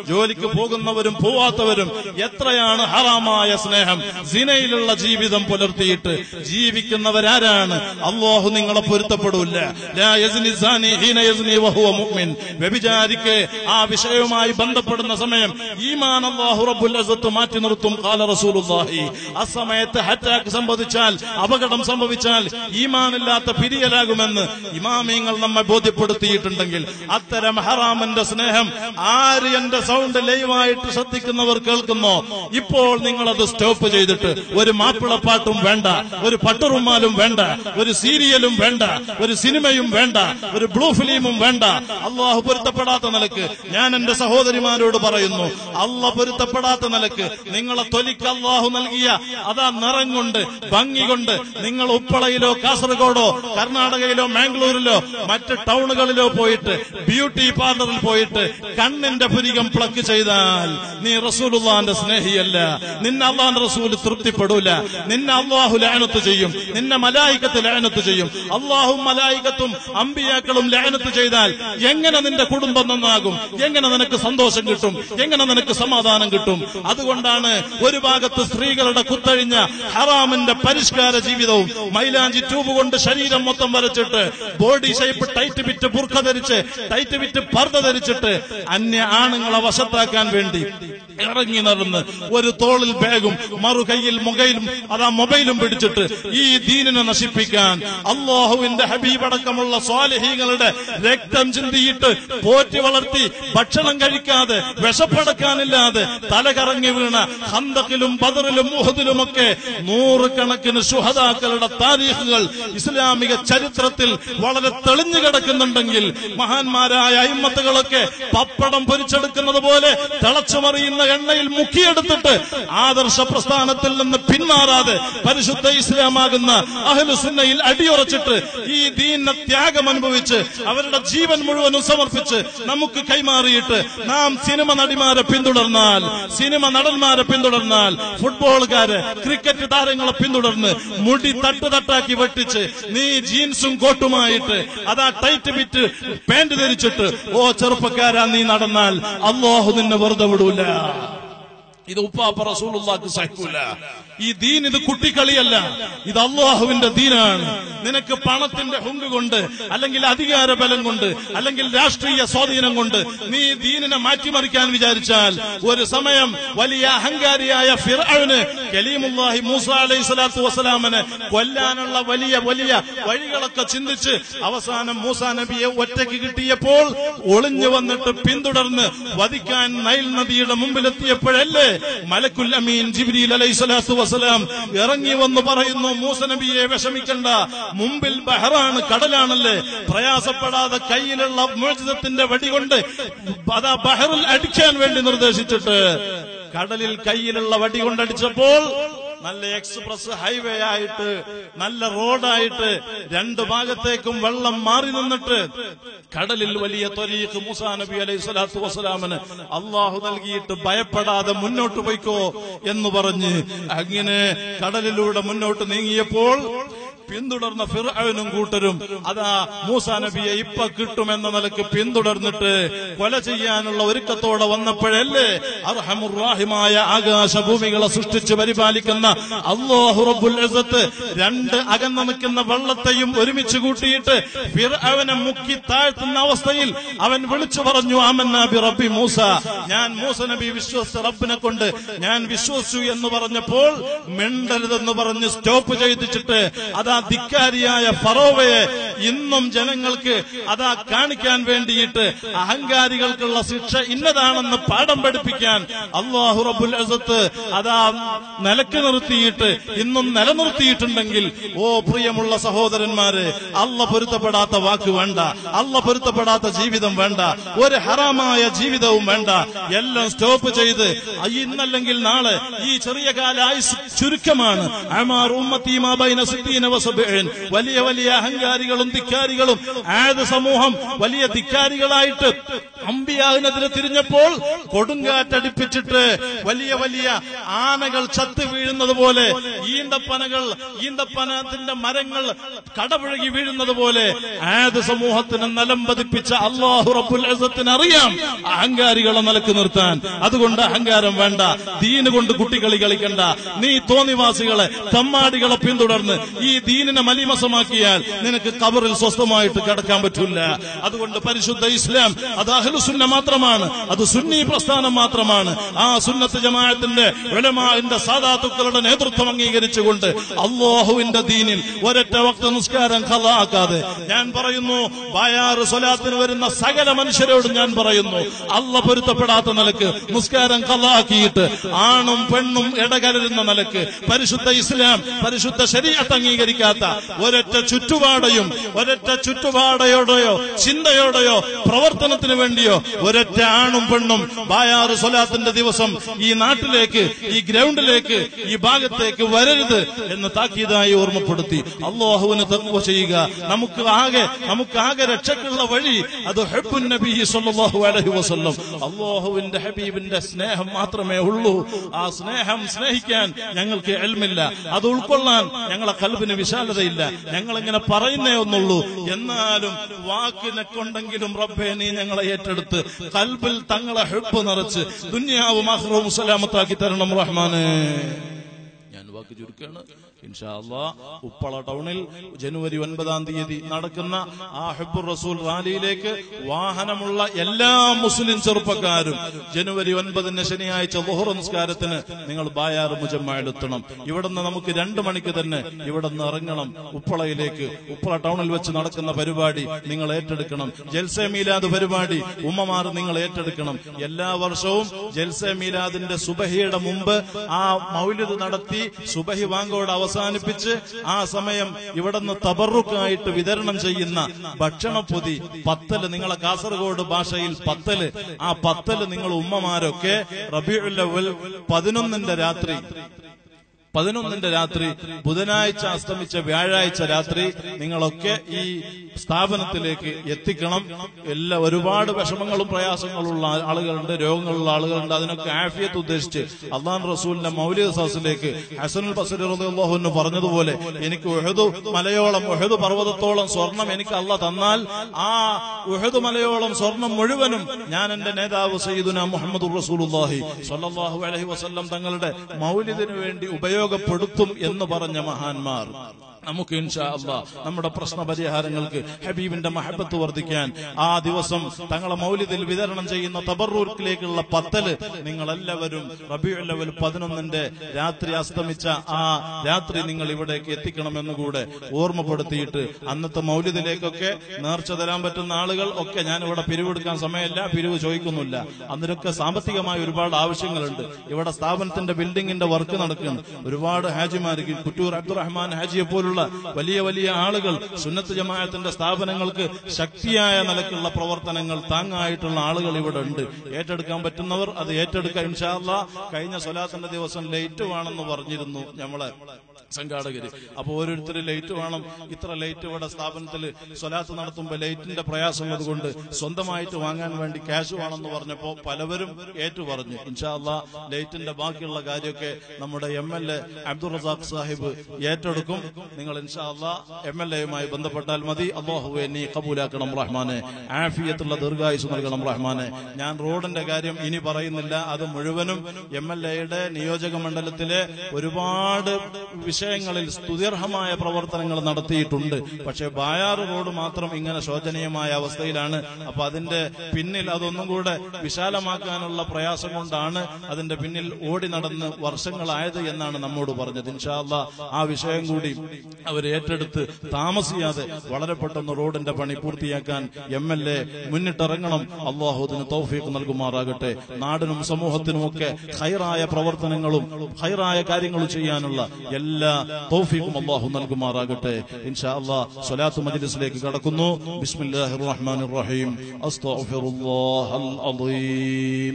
Speaker 1: ജോലിക്ക് പോകുന്നവരും പോവാത്തവരും എത്രയാണ് ഹറാമായ സ്നേഹം സിനയിലുള്ള ജീവിതം പുലർത്തിയിട്ട് ജീവിക്കുന്നവരാരാണ് അള്ളാഹു നിങ്ങളെ പൊരുത്തപ്പെടൂല ലാ യസ്നി സാനി ഹീന യസ്നി വഹുവ മുഅ്മിൻ വ്യഭിചാരിക്ക് ആ വിഷയവുമായി ബന്ധപ്പെടുന്ന സമയം ഈമാൻ അല്ലാഹു റബ്ബുൽ അസത്ത് മാറ്റി നിർത്തും കാല റസൂലുള്ളാഹി ആ സമയത്ത് അറ്റാക്ക് സംഭവിച്ചാൽ അപകടം സംഭവിച്ചാൽ ഈമാനില്ലാത്ത പിരിയലാകുമെന്ന് ഇമാമിങ്ങൾ നമ്മെ ബോധ്യപ്പെടുത്തിയിട്ടുണ്ടെങ്കിൽ അത്തരം ഹറാമിന്റെ സ്നേഹം ആര് എന്റെ സൗണ്ട് ലൈവായിട്ട് ശ്രദ്ധിക്കുന്നവർ കേൾക്കുന്നോ ഇപ്പോൾ നിങ്ങൾ അത് സ്റ്റോപ്പ് ചെയ്തിട്ട് ഒരു മാപ്പിളപ്പാട്ടും വേണ്ട ഒരു പട്ടുറുമാലും വേണ്ട ഒരു സീരിയലും വേണ്ട ഒരു സിനിമയും വേണ്ട ഒരു ബ്ലൂ ഫിലിമും വേണ്ട അള്ളാഹു പൊരുത്തപ്പെടാത്ത നിലക്ക് ഞാൻ എന്റെ സഹോദരിമാരോട് പറയുന്നു അള്ള പൊരുത്തപ്പെടാത്ത നിലക്ക് നിങ്ങളെ തൊലിക്ക് അള്ളാഹു നൽകിയ അതാ നിറം കൊണ്ട് ഭംഗി കൊണ്ട് നിങ്ങൾ ഉപ്പളയിലോ കാസർഗോഡോ കർണാടകയിലോ മാംഗ്ലൂരിലോ മറ്റ് ടൗണുകളിലോ പോയിട്ട് ബ്യൂട്ടി പാർലറിൽ പോയിട്ട് കണ്ണിന്റെ പുരികം പ്ലക്ക് ചെയ്താൽ നീ റസൂലുള്ളാന്റെ സ്നേഹിയല്ല നിന്നെ അള്ളാന്റെ റസൂൽ തൃപ്തിപ്പെടൂല നിന്നെ അള്ളാഹു ലാനത്ത് ചെയ്യും നിന്നെ മലായിക്കത്ത് ലാനത്ത് ചെയ്യും അള്ളാഹും മലായിക്കത്തും അമ്പിയാക്കളും ലാനത്ത് ചെയ്താൽ എങ്ങനെ നിന്റെ കുടുംബം നന്നാകും എങ്ങനെ നിനക്ക് സന്തോഷം കിട്ടും എങ്ങനെ നിനക്ക് സമാധാനം കിട്ടും അതുകൊണ്ടാണ് ഒരു ഭാഗത്ത് സ്ത്രീകളുടെ കുത്തഴിഞ്ഞ ഹറാമിന്റെ പരിഷ്കാര ജീവിതവും മൈലാഞ്ചി ട്യൂബ് കൊണ്ട് ശരീരം മൊത്തം വരച്ചിട്ട് ബോഡി ഷേപ്പ് ടൈറ്റ് വിറ്റ് ബുർഖ ധരിച്ച് ടൈറ്റ് വിറ്റ് പർദ്ദ ധരിച്ചിട്ട് അന്യ ആണുങ്ങളെ വശത്താക്കാൻ വേണ്ടി ഇറങ്ങി നടന്ന് ഒരു തോളിൽ ബാഗും മറു കയ്യിൽ മൊബൈലും അതാ മൊബൈലും പിടിച്ചിട്ട് ഈ ദീനിനെ നശിപ്പിക്കാൻ അള്ളാഹുവിന്റെ ഹബീബടക്കമുള്ള സ്വാലഹീങ്ങളുടെ രക്തം ചിന്തിയിട്ട് പോറ്റി വളർത്തി ഭക്ഷണം കഴിക്കാതെ വിശപ്പടക്കാനില്ലാതെ തലകറങ്ങി വീണ ഹന്തക്കിലും ബദറിലും മുഹദിലുമൊക്കെ നൂറുകണക്കിന് ശുഹതാക്കളുടെ താരീഖുകൾ ഇസ്ലാമിക ചരിത്രത്തിൽ വളരെ തെളിഞ്ഞു കിടക്കുന്നുണ്ടെങ്കിൽ മഹാന്മാരായ അയിമത്തുകളൊക്കെ പപ്പടം പൊരിച്ചെടുക്കുന്നത് പോലെ തിളച്ചുമറിയുന്ന എണ്ണയിൽ മുക്കിയെടുത്തിട്ട് ആദർശ പ്രസ്ഥാനത്തിൽ നിന്ന് പിന്മാറാതെ പരിശുദ്ധ ഇസ്ലാമാകുന്ന അഹ്ലുസുന്നയിൽ അടിയുറച്ചിട്ട് ഈ ദീന ത്യാഗം അനുഭവിച്ച് അവരുടെ ജീവൻ മുഴുവനും സമർപ്പിച്ച് നമുക്ക് കൈമാറിയിട്ട് നാം സിനിമ നടിമാരെ പിന്തുടർന്നാൽ സിനിമ നടന്മാരെ പിന്തുടർന്നാൽ ഫുട്ബോളുകാര് ക്രിക്കറ്റ് താരങ്ങളെ പിന്തുടർന്ന് മുടി തട്ട് തട്ടാക്കി വെട്ടിച്ച് നീ ജീൻസും കോട്ടുമായിട്ട് അതാ ടൈറ്റ് ബിറ്റ് പാന്റ് ധരിച്ചിട്ട് ഓ ചെറുപ്പക്കാരാ നീ നടന്നാൽ അള്ളാഹു നിന്നെ വെറുതെ വിടൂല ഇത് ഉപ്പാപ്പ റസൂലുള്ളാക്ക് സഹിക്കൂല ഈ ദീൻ ഇത് കുട്ടിക്കളിയല്ല ഇത് അള്ളാഹുവിന്റെ ദീനാണ് നിനക്ക് പണത്തിന്റെ ഹുങ്ക് കൊണ്ട് അല്ലെങ്കിൽ അധികാര ബലം കൊണ്ട് അല്ലെങ്കിൽ രാഷ്ട്രീയ സ്വാധീനം കൊണ്ട് നീ ദീനിനെ മാറ്റിമറിക്കാൻ വിചാരിച്ചാൽ ഒരു സമയം വലിയ അഹങ്കാരിയായ ഫിർഅവന് കലീമുല്ലാഹി മൂസ അലൈഹി സ്വലാത്തു വസ്സലാമിനെ കൊല്ലാനുള്ള വലിയ വലിയ വഴികളൊക്കെ ചിന്തിച്ച് അവസാനം മൂസ നബിയെ ഒറ്റയ്ക്ക് കിട്ടിയപ്പോൾ ഒളിഞ്ഞു വന്നിട്ട് പിന്തുടർന്ന് വധിക്കാൻ നൈൽ നദിയുടെ മുമ്പിലെത്തിയപ്പോഴല്ലേ മലക്കുൽ അമീൻ ജിബ്രീൽ അലൈഹി സ്വലാത്തു വസ്സലാം ഇറങ്ങി വന്ന് പറയുന്നു മൂസ നബിയെ വിഷമിക്കണ്ട മുമ്പിൽ ബഹറാണ് കടലാണല്ലേ പ്രയാസപ്പെടാതെ കയ്യിലുള്ള മോചിതത്തിന്റെ വടി കൊണ്ട് അതാ ബഹറിൽ അടിക്കാൻ വേണ്ടി നിർദ്ദേശിച്ചിട്ട് കടലിൽ കയ്യിലുള്ള വടി കൊണ്ടടിച്ചപ്പോൾ നല്ല എക്സ്പ്രസ് ഹൈവേ ആയിട്ട് നല്ല റോഡായിട്ട് രണ്ട് ഭാഗത്തേക്കും വെള്ളം മാറി നിന്നിട്ട് കടലിൽ വലിയ ത്വരീഖ് മൂസാ നബി അലൈഹി സ്വലാത്തു വസ്സലാമിന് അള്ളാഹു നൽകിയിട്ട് ഭയപ്പെടാതെ മുന്നോട്ട് പോയിക്കോ എന്ന് പറഞ്ഞ് അങ്ങനെ കടലിലൂടെ മുന്നോട്ട് നീങ്ങിയപ്പോൾ പിന്തുടർന്ന ഫിർഅവനും കൂട്ടരും അതാ മൂസാ നബിയെ ഇപ്പൊ കിട്ടുമെന്ന നിലക്ക് പിന്തുടർന്നിട്ട് കൊല ചെയ്യാനുള്ള ഒരുക്കത്തോടെ വന്നപ്പോഴല്ലേ അർഹമുറാഹിമായ ആകാശഭൂമികളെ സൃഷ്ടിച്ച് പരിപാലിക്കുന്ന അള്ളാഹു റബ്ബുൽ ഇസ്സത്ത് രണ്ട് അകന്നു നിൽക്കുന്ന വെള്ളത്തെയും ഒരുമിച്ച് കൂട്ടിയിട്ട് ഫിർഅവനെ മുക്കി താഴ്ത്തുന്ന അവസ്ഥയിൽ അവൻ വിളിച്ചു പറഞ്ഞു ആമന്ന ബി റബ്ബി മൂസ ഞാൻ മൂസ നബി വിശ്വസിച്ച റബ്ബിനെ കൊണ്ട് ഞാൻ വിശ്വസിച്ചു എന്ന് പറഞ്ഞപ്പോൾ മിണ്ടരുതെന്ന് പറഞ്ഞ് സ്റ്റോപ്പ് ചെയ്തിച്ചിട്ട് അതാ ധിക്കാരിയായ ഫറോവയെ ഇന്നും ജനങ്ങൾക്ക് അതാ കാണിക്കാൻ വേണ്ടിയിട്ട് അഹങ്കാരികൾക്കുള്ള ശിക്ഷ ഇന്നതാണെന്ന് പാഠം പഠിപ്പിക്കാൻ അള്ളാഹു റബുൽ അസത്ത് അതാ നിലക്ക് നിർത്തിയിട്ട് ഇന്നും നിലനിർത്തിയിട്ടുണ്ടെങ്കിൽ ഓ പ്രിയമുള്ള സഹോദരന്മാര് അല്ല പൊരുത്തപ്പെടാത്ത വാക്ക് വേണ്ട അല്ല പൊരുത്തപ്പെടാത്ത ജീവിതം വേണ്ട ഒരു ഹറാമായ ജീവിതവും വേണ്ട എല്ലാം സ്റ്റോപ്പ് ചെയ്ത് ഇന്നല്ലെങ്കിൽ നാളെ ഈ ചെറിയ കാല ആയുസ് ചുരുക്കമാണ് അമാർ ഉമ്മത്തി മാ ബൈന സിദ്ദീന വസബഈൻ. വലിയ വലിയ അഹങ്കാരികളും ധിക്കാരികളും ആയത് സമൂഹം വലിയ ധിക്കാരികളായിട്ട് അമ്പിയാവിനെതിരെ തിരിഞ്ഞപ്പോൾ കൊടുങ്കാറ്റടിപ്പിച്ചിട്ട് വലിയ വലിയ ആനകൾ ചത്തു വീഴുന്നത് പോലെ ഈന്തപ്പനകൾ ഈന്തപ്പനത്തിന്റെ മരങ്ങൾ കടപുഴകി വീഴുന്നത് പോലെ ആത് സമൂഹത്തിന് നിലം പതിപ്പിച്ച അള്ളാഹു റബ്ബുൽ അസത്തിന് അറിയാം അഹങ്കാരികളെ നിലക്ക് നിർത്താൻ അതുകൊണ്ട് അഹങ്കാരം വേണ്ട ദീന് കൊണ്ട് കുട്ടികളി കളിക്കണ്ട നീ തോന്നിവാസികളെ തമ്മാടികളെ പിന്തുടർന്ന് ഈ ദീനിനെ മലിമസമാക്കിയാൽ നിനക്ക് കബറിൽ സ്വസ്ഥമായിട്ട് കിടക്കാൻ പറ്റില്ല അതുകൊണ്ട് പരിശുദ്ധ ഇസ്ലാം അത് അഹ്ലുസുന്ന മാത്രമാണ് അത് സുന്നി പ്രസ്ഥാനം മാത്രമാണ് ആ സുന്നത്ത് ജമാഅത്തിന്റെ ഉലമാന്റെ സാധാത്തുക്കളുടെ നേതൃത്വം അംഗീകരിച്ചുകൊണ്ട് അള്ളാഹുവിന്റെ ദീനിൽ ഒരൊറ്റ വക്ത നിസ്കാരം ഖലാക്കാതെ ഞാൻ പറയുന്നു ബായാറ് സ്വലാത്തിന് വരുന്ന സകല മനുഷ്യരോട് ഞാൻ പറയുന്നു അല്ല പൊരുത്തപ്പെടാത്ത നിലക്ക് നിസ്കാരം ഖലാക്കിയിട്ട് ആണും പെണ്ണും ഇടകലരുന്ന നിലക്ക് പരിശുദ്ധ ഇസ്ലാം പരിശുദ്ധ ശരീരത്ത് അംഗീകരിക്കാത്ത ഒരൊറ്റ ചുറ്റുപാടയും ഒരൊറ്റ ചുറ്റുപാടയോടെയോ ചിന്തയോടെയോ പ്രവർത്തനത്തിന് വേണ്ടിയോ ഒരൊറ്റ ആണും പെണ്ണും ബായാറ് സ്വലാത്തിന്റെ ദിവസം ഈ നാട്ടിലേക്ക് ഈ ഗ്രൗണ്ടിലേക്ക് ഈ ഭാഗത്തേക്ക് വരരുത് എന്ന് താക്കീതായി ഓർമ്മപ്പെടുത്തി അള്ളാഹുവിന് തക്കുവ ചെയ്യുക നമുക്ക് ആകെ നമുക്ക് ആകെ രക്ഷക്കുള്ള വഴി അത് ഹെബുൻ നബി സല്ലല്ലാഹു അലൈഹി വസല്ലം അള്ളാഹുവിന്റെ ഹബീബിന്റെ സ്നേഹം മാത്രമേ ഉള്ളൂ ആ സ്നേഹം സ്നേഹിക്കാൻ ഞങ്ങൾക്ക് എൽമില്ല അത് ഉൾക്കൊള്ളാൻ ഞങ്ങളെ കൽബിന് വിശാലതയില്ല ഞങ്ങൾ ഇങ്ങനെ പറയുന്നേ ഒന്നുള്ളൂ എന്നാലും വാക്കിനെ കൊണ്ടെങ്കിലും റബ്ബെ നീ ഞങ്ങളെ ഏറ്റെടുത്ത് കൽബിൽ തങ്ങളെ ഹെബ് നിറച്ച് ദുന്യാവും അഹ്റവും സലാമത്താക്കി തരണം റഹ്മാനെ ഞാൻ വാക്ക് ചുരുക്കാണ് ഇൻഷാ അള്ളാ ഉപ്പള ടൗണിൽ ജനുവരി ഒൻപതാം തീയതി നടക്കുന്ന ആ ഹെബുർ റസൂൽ റാലിയിലേക്ക് വാഹനമുള്ള എല്ലാ മുസ്ലിം ചെറുപ്പക്കാരും ജനുവരി ഒൻപതിന് ശനിയാഴ്ച ലുഹർ നിസ്കാരത്തിന് നിങ്ങൾ ബായാർ മുജമ്മയിലെത്തണം ഇവിടുന്ന് നമുക്ക് രണ്ട് മണിക്ക് തന്നെ ഇവിടുന്ന് ഇറങ്ങണം ഉപ്പളയിലേക്ക് ഉപ്പള ടൗണിൽ വെച്ച് നടക്കുന്ന പരിപാടി നിങ്ങൾ ഏറ്റെടുക്കണം ജൽസെ മീലാദ് പരിപാടി ഉമ്മമാർ നിങ്ങൾ ഏറ്റെടുക്കണം എല്ലാ വർഷവും ജൽസെ മീലാദിന്റെ സുബഹിയുടെ മുമ്പ് ആ മൗലിദ് നടത്തി സുബഹി വാങ്കോട് അവസാനിപ്പിച്ച് ആ സമയം ഇവിടുന്ന് തബറുക്കായിട്ട് വിതരണം ചെയ്യുന്ന ഭക്ഷണപ്പൊതി പത്തല് നിങ്ങളെ കാസർഗോഡ് ഭാഷയിൽ പത്തല് ആ പത്തല് നിങ്ങൾ ഉമ്മമാരൊക്കെ റബിയുല്ലവൽ പതിനൊന്നിന്റെ രാത്രി പതിനൊന്നിന്റെ രാത്രി ബുധനാഴ്ച അസ്തമിച്ച വ്യാഴാഴ്ച രാത്രി നിങ്ങളൊക്കെ ഈ സ്ഥാപനത്തിലേക്ക് എത്തിക്കണം എല്ലാ ഒരുപാട് വിഷമങ്ങളും പ്രയാസങ്ങളുള്ള ആളുകളുണ്ട് രോഗങ്ങളുള്ള ആളുകളുണ്ട് അതിനൊക്കെ ആഫിയത്ത് ഉദ്ദേശിച്ച് അള്ളാൻ റസൂലിന്റെ മൗലിക സദസ്സിലേക്ക് ഹസനുൽ ബസരി റളിയല്ലാഹു പറഞ്ഞതുപോലെ എനിക്ക് ഉഹദു മലയോളം ഉഹദു പർവ്വതത്തോളം സ്വർണം എനിക്ക് അള്ള തന്നാൽ ആ ഉഹദു മലയോളം സ്വർണം മുഴുവനും ഞാൻ എന്റെ നേതാവ് സയ്യിദുന മുഹമ്മദ് റസൂലുള്ളാഹി സ്വല്ലല്ലാഹു അലൈഹി വസല്ലം തങ്ങളുടെ മൗലിദിനു വേണ്ടി ഉപയോഗപ്പെടുത്തും എന്ന് പറഞ്ഞ മഹാന്മാർ നമുക്ക് ഇൻഷാ അള്ളാ നമ്മുടെ പ്രശ്ന പരിഹാരങ്ങൾക്ക് ഹബീബിന്റെ മഹബത്ത് വർദ്ധിക്കാൻ ആ ദിവസം തങ്ങളെ മൗലിദിൽ വിതരണം ചെയ്യുന്ന തബറൂർക്കിലേക്കുള്ള പത്തല് നിങ്ങളെല്ലാവരും റബിയുല്ലവൽ പതിനൊന്നിന്റെ രാത്രി അസ്തമിച്ച ആ രാത്രി നിങ്ങൾ ഇവിടേക്ക് എത്തിക്കണമെന്നുകൂടെ ഓർമ്മപ്പെടുത്തിയിട്ട് അന്നത്തെ മൗലിദിലേക്കൊക്കെ നേർച്ച തരാൻ പറ്റുന്ന ആളുകൾ ഒക്കെ ഞാൻ ഇവിടെ പിരിവെടുക്കാൻ സമയമില്ല പിരിവ് ചോദിക്കുന്നില്ല അന്നിലൊക്കെ സാമ്പത്തികമായ ഒരുപാട് ആവശ്യങ്ങളുണ്ട് ഇവിടെ സ്ഥാപനത്തിന്റെ ബിൽഡിങ്ങിന്റെ വർക്ക് നടക്കുകയാണ് ഒരുപാട് ഹാജിമാർക്ക് കുറ്റൂർ അബ്ദുറഹ്മാൻ ഹാജിയെ പോലുള്ള വലിയ വലിയ ആളുകൾ സുന്നത്ത് ജമാഅത്തിന്റെ സ്ഥാപനങ്ങൾക്ക് ശക്തിയായ നിലക്കുള്ള പ്രവർത്തനങ്ങൾ താങ്ങായിട്ടുള്ള ആളുകൾ ഇവിടെ ഉണ്ട് ഏറ്റെടുക്കാൻ പറ്റുന്നവർ അത് ഏറ്റെടുക്കാം ഇൻഷാല്ല കഴിഞ്ഞ സ്വലാത്തിന്റെ ദിവസം ലേറ്റ് വേണമെന്ന് പറഞ്ഞിരുന്നു നമ്മളെ സംഘാടകര് അപ്പൊ ഓരോരുത്തർ ലൈറ്റ് വേണം ഇത്ര ലൈറ്റ് ഇവിടെ സ്ഥാപനത്തിൽ സ്വലാത്ത് നടത്തുമ്പോൾ ലൈറ്റിന്റെ പ്രയാസം അതുകൊണ്ട് സ്വന്തമായിട്ട് വാങ്ങാൻ വേണ്ടി ക്യാഷ് വേണമെന്ന് പറഞ്ഞപ്പോ പലവരും ഏറ്റു പറഞ്ഞു ഇൻഷാല്ല ലൈറ്റിന്റെ ബാക്കിയുള്ള കാര്യമൊക്കെ നമ്മുടെ M L A Abdul Razak Sahib ഏറ്റെടുക്കും നിങ്ങൾ ഇൻഷാല്ല എം എൽ എയുമായി ബന്ധപ്പെട്ടാൽ മതി അള്ളാഹുവെ നീ കബൂലാക്കണം റഹ്മാനെ ആഫിയത്തുള്ള ദീർഘായുസ് നൽകണം റഹ്മാനെ ഞാൻ റോഡിന്റെ കാര്യം ഇനി പറയുന്നില്ല അത് മുഴുവനും എം എൽ എയുടെ നിയോജക മണ്ഡലത്തിലെ ഒരുപാട് വിഷയങ്ങളിൽ സ്തുത്യർഹമായ പ്രവർത്തനങ്ങൾ നടത്തിയിട്ടുണ്ട് പക്ഷെ ബായാറ് റോഡ് മാത്രം ഇങ്ങനെ ശോചനീയമായ അവസ്ഥയിലാണ് അപ്പൊ അതിന്റെ പിന്നിൽ അതൊന്നും കൂടെ വിശാലമാക്കാനുള്ള പ്രയാസം കൊണ്ടാണ് അതിന്റെ പിന്നിൽ ഓടി നടന്ന് വർഷങ്ങളായത് എന്നാണ് നമ്മോട് പറഞ്ഞത് ഇൻഷാല്ല ആ വിഷയം കൂടി അവർ ഏറ്റെടുത്ത് താമസിയാതെ വളരെ പെട്ടെന്ന് റോഡിന്റെ പണി പൂർത്തിയാക്കാൻ എം എൽ എ മുന്നിട്ടിറങ്ങണം അള്ളാഹുദിന് തൗഫീഖ് നൽകുമാറാകട്ടെ നാടിനും സമൂഹത്തിനും ഒക്കെ ഹൈറായ പ്രവർത്തനങ്ങളും ഹൈറായ കാര്യങ്ങളും ചെയ്യാനുള്ള എല്ലാ തൗഫീഖും അള്ളാഹു നൽകുമാറാകട്ടെ ഇൻഷാ അള്ളാഹ് സ്വലാത്ത് മജ്ലിസിലേക്ക് കടക്കുന്നു ബിസ്മില്ലാഹിർ റഹ്മാനിർ റഹീം അസ്തഗ്ഫിറുല്ലാഹൽ അദീം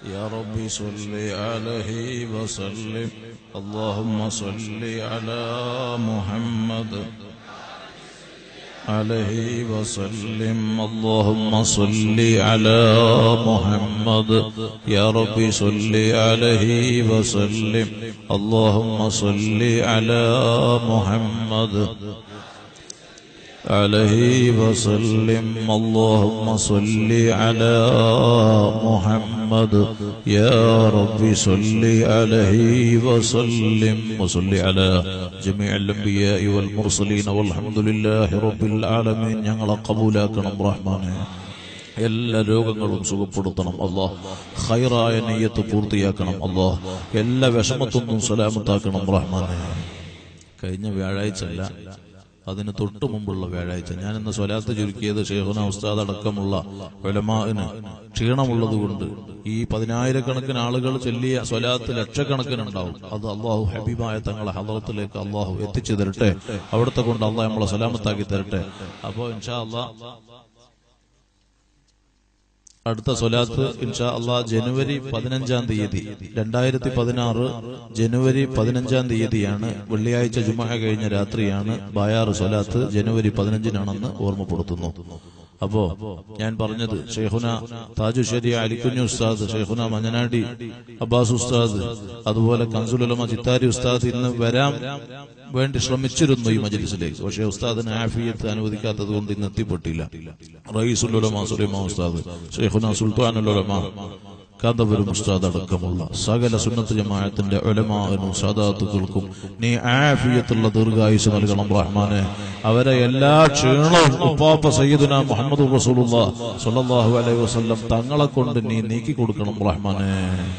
Speaker 1: يا رب صل عليه وسلم اللهم صل على محمد عليه وسلم اللهم صل على محمد يا رب صل عليه وسلم اللهم صل على محمد عليه وسلم اللهم صل على محمد يا رب صل عليه وسلم وصل على جميع الأنبياء والمرسلين والحمد لله رب العالمين ഞങ്ങളെ കബൂലാക്കണം റഹ്മാനെ എല്ലാ രോഗങ്ങളും സുഖപ്പെടുത്തണം അല്ലാ ഖൈറായ നെയ്യത്ത് പൂർത്തിയാക്കണം അല്ലാ എല്ലാ വിഷമത്തൊന്നും സലാമത്താക്കണം റഹ്മാനെ കഴിഞ്ഞ വ്യാഴാഴ്ച അല്ല അതിന് തൊട്ടു മുമ്പുള്ള വ്യാഴാഴ്ച ഞാൻ ഇന്ന് സ്വലാത്ത് ചുരുക്കിയത് ഷെയ്ഖുന ഉസ്താദ് അടക്കമുള്ള വെലമാന് ക്ഷീണമുള്ളതുകൊണ്ട് ഈ പതിനായിരക്കണക്കിന് ആളുകൾ ചൊല്ലിയ സ്വലാത്ത് ലക്ഷക്കണക്കിന് ഉണ്ടാവും അത് അള്ളാഹു ഹബീബായ തങ്ങളെ ഹദറത്തിലേക്ക് അള്ളാഹു എത്തിച്ചു തരട്ടെ അവിടുത്തെ കൊണ്ട് അള്ളാഹ് നമ്മളെ സലാമത്താക്കി തരട്ടെ അപ്പോ ഇൻഷാ അള്ളാഹ് അടുത്ത സ്വലാത്ത് ഇൻഷാ അള്ളാ ജനുവരി പതിനഞ്ചാം തീയതി രണ്ടായിരത്തി പതിനാറ് ജനുവരി പതിനഞ്ചാം തീയതിയാണ് വെള്ളിയാഴ്ച ജുമ കഴിഞ്ഞ രാത്രിയാണ് ബായാറ് സ്വലാത്ത് ജനുവരി പതിനഞ്ചിനാണെന്ന് ഓർമ്മപ്പെടുത്തുന്നു അപ്പോ ഞാൻ പറഞ്ഞത് ഷെയ്ഖുന താജുശ്ശേരി അലിക്കുഞ്ഞു ഉസ്താദ് ഷെയ്ഖുന മഞ്ഞനാടി അബ്ബാസ് ഉസ്താദ് അതുപോലെ കൻസുലുലമ ചിത്താരി ഉസ്താദ് ഇന്ന് വരാൻ വേണ്ടി ശ്രമിച്ചിരുന്നു ഈ മജലിസിലേക്ക് പക്ഷേ ഉസ്താദിന് ആഫിയത്ത് അനുവദിക്കാത്തത് കൊണ്ട് ഇന്ന് എത്തിപ്പെട്ടില്ല റയീസുലുലമ സുലൈമ ഉസ്താദ് ഷെയ്ഖുന സുൽത്താനുലുലമ കാന്തപുരം ഉസ്താദ് അടക്കമുള്ള സകല സുന്നത്ത് ജമാഅത്തിന്റെ ഒലമാനും സാദാത്തുക്കൾക്കും നീ ആഫിയത്തുള്ള ദീർഘായുസ് നൽകണം റഹ്മാനെ അവരെ എല്ലാ ക്ഷീണവും ഉപ്പാപ്പ സയ്യിദുന മുഹമ്മദ് റസൂലുള്ള സല്ലല്ലാഹു അലൈഹി വസല്ലം തങ്ങളെ കൊണ്ട് നീ നീക്കി കൊടുക്കണം റഹ്മാനെ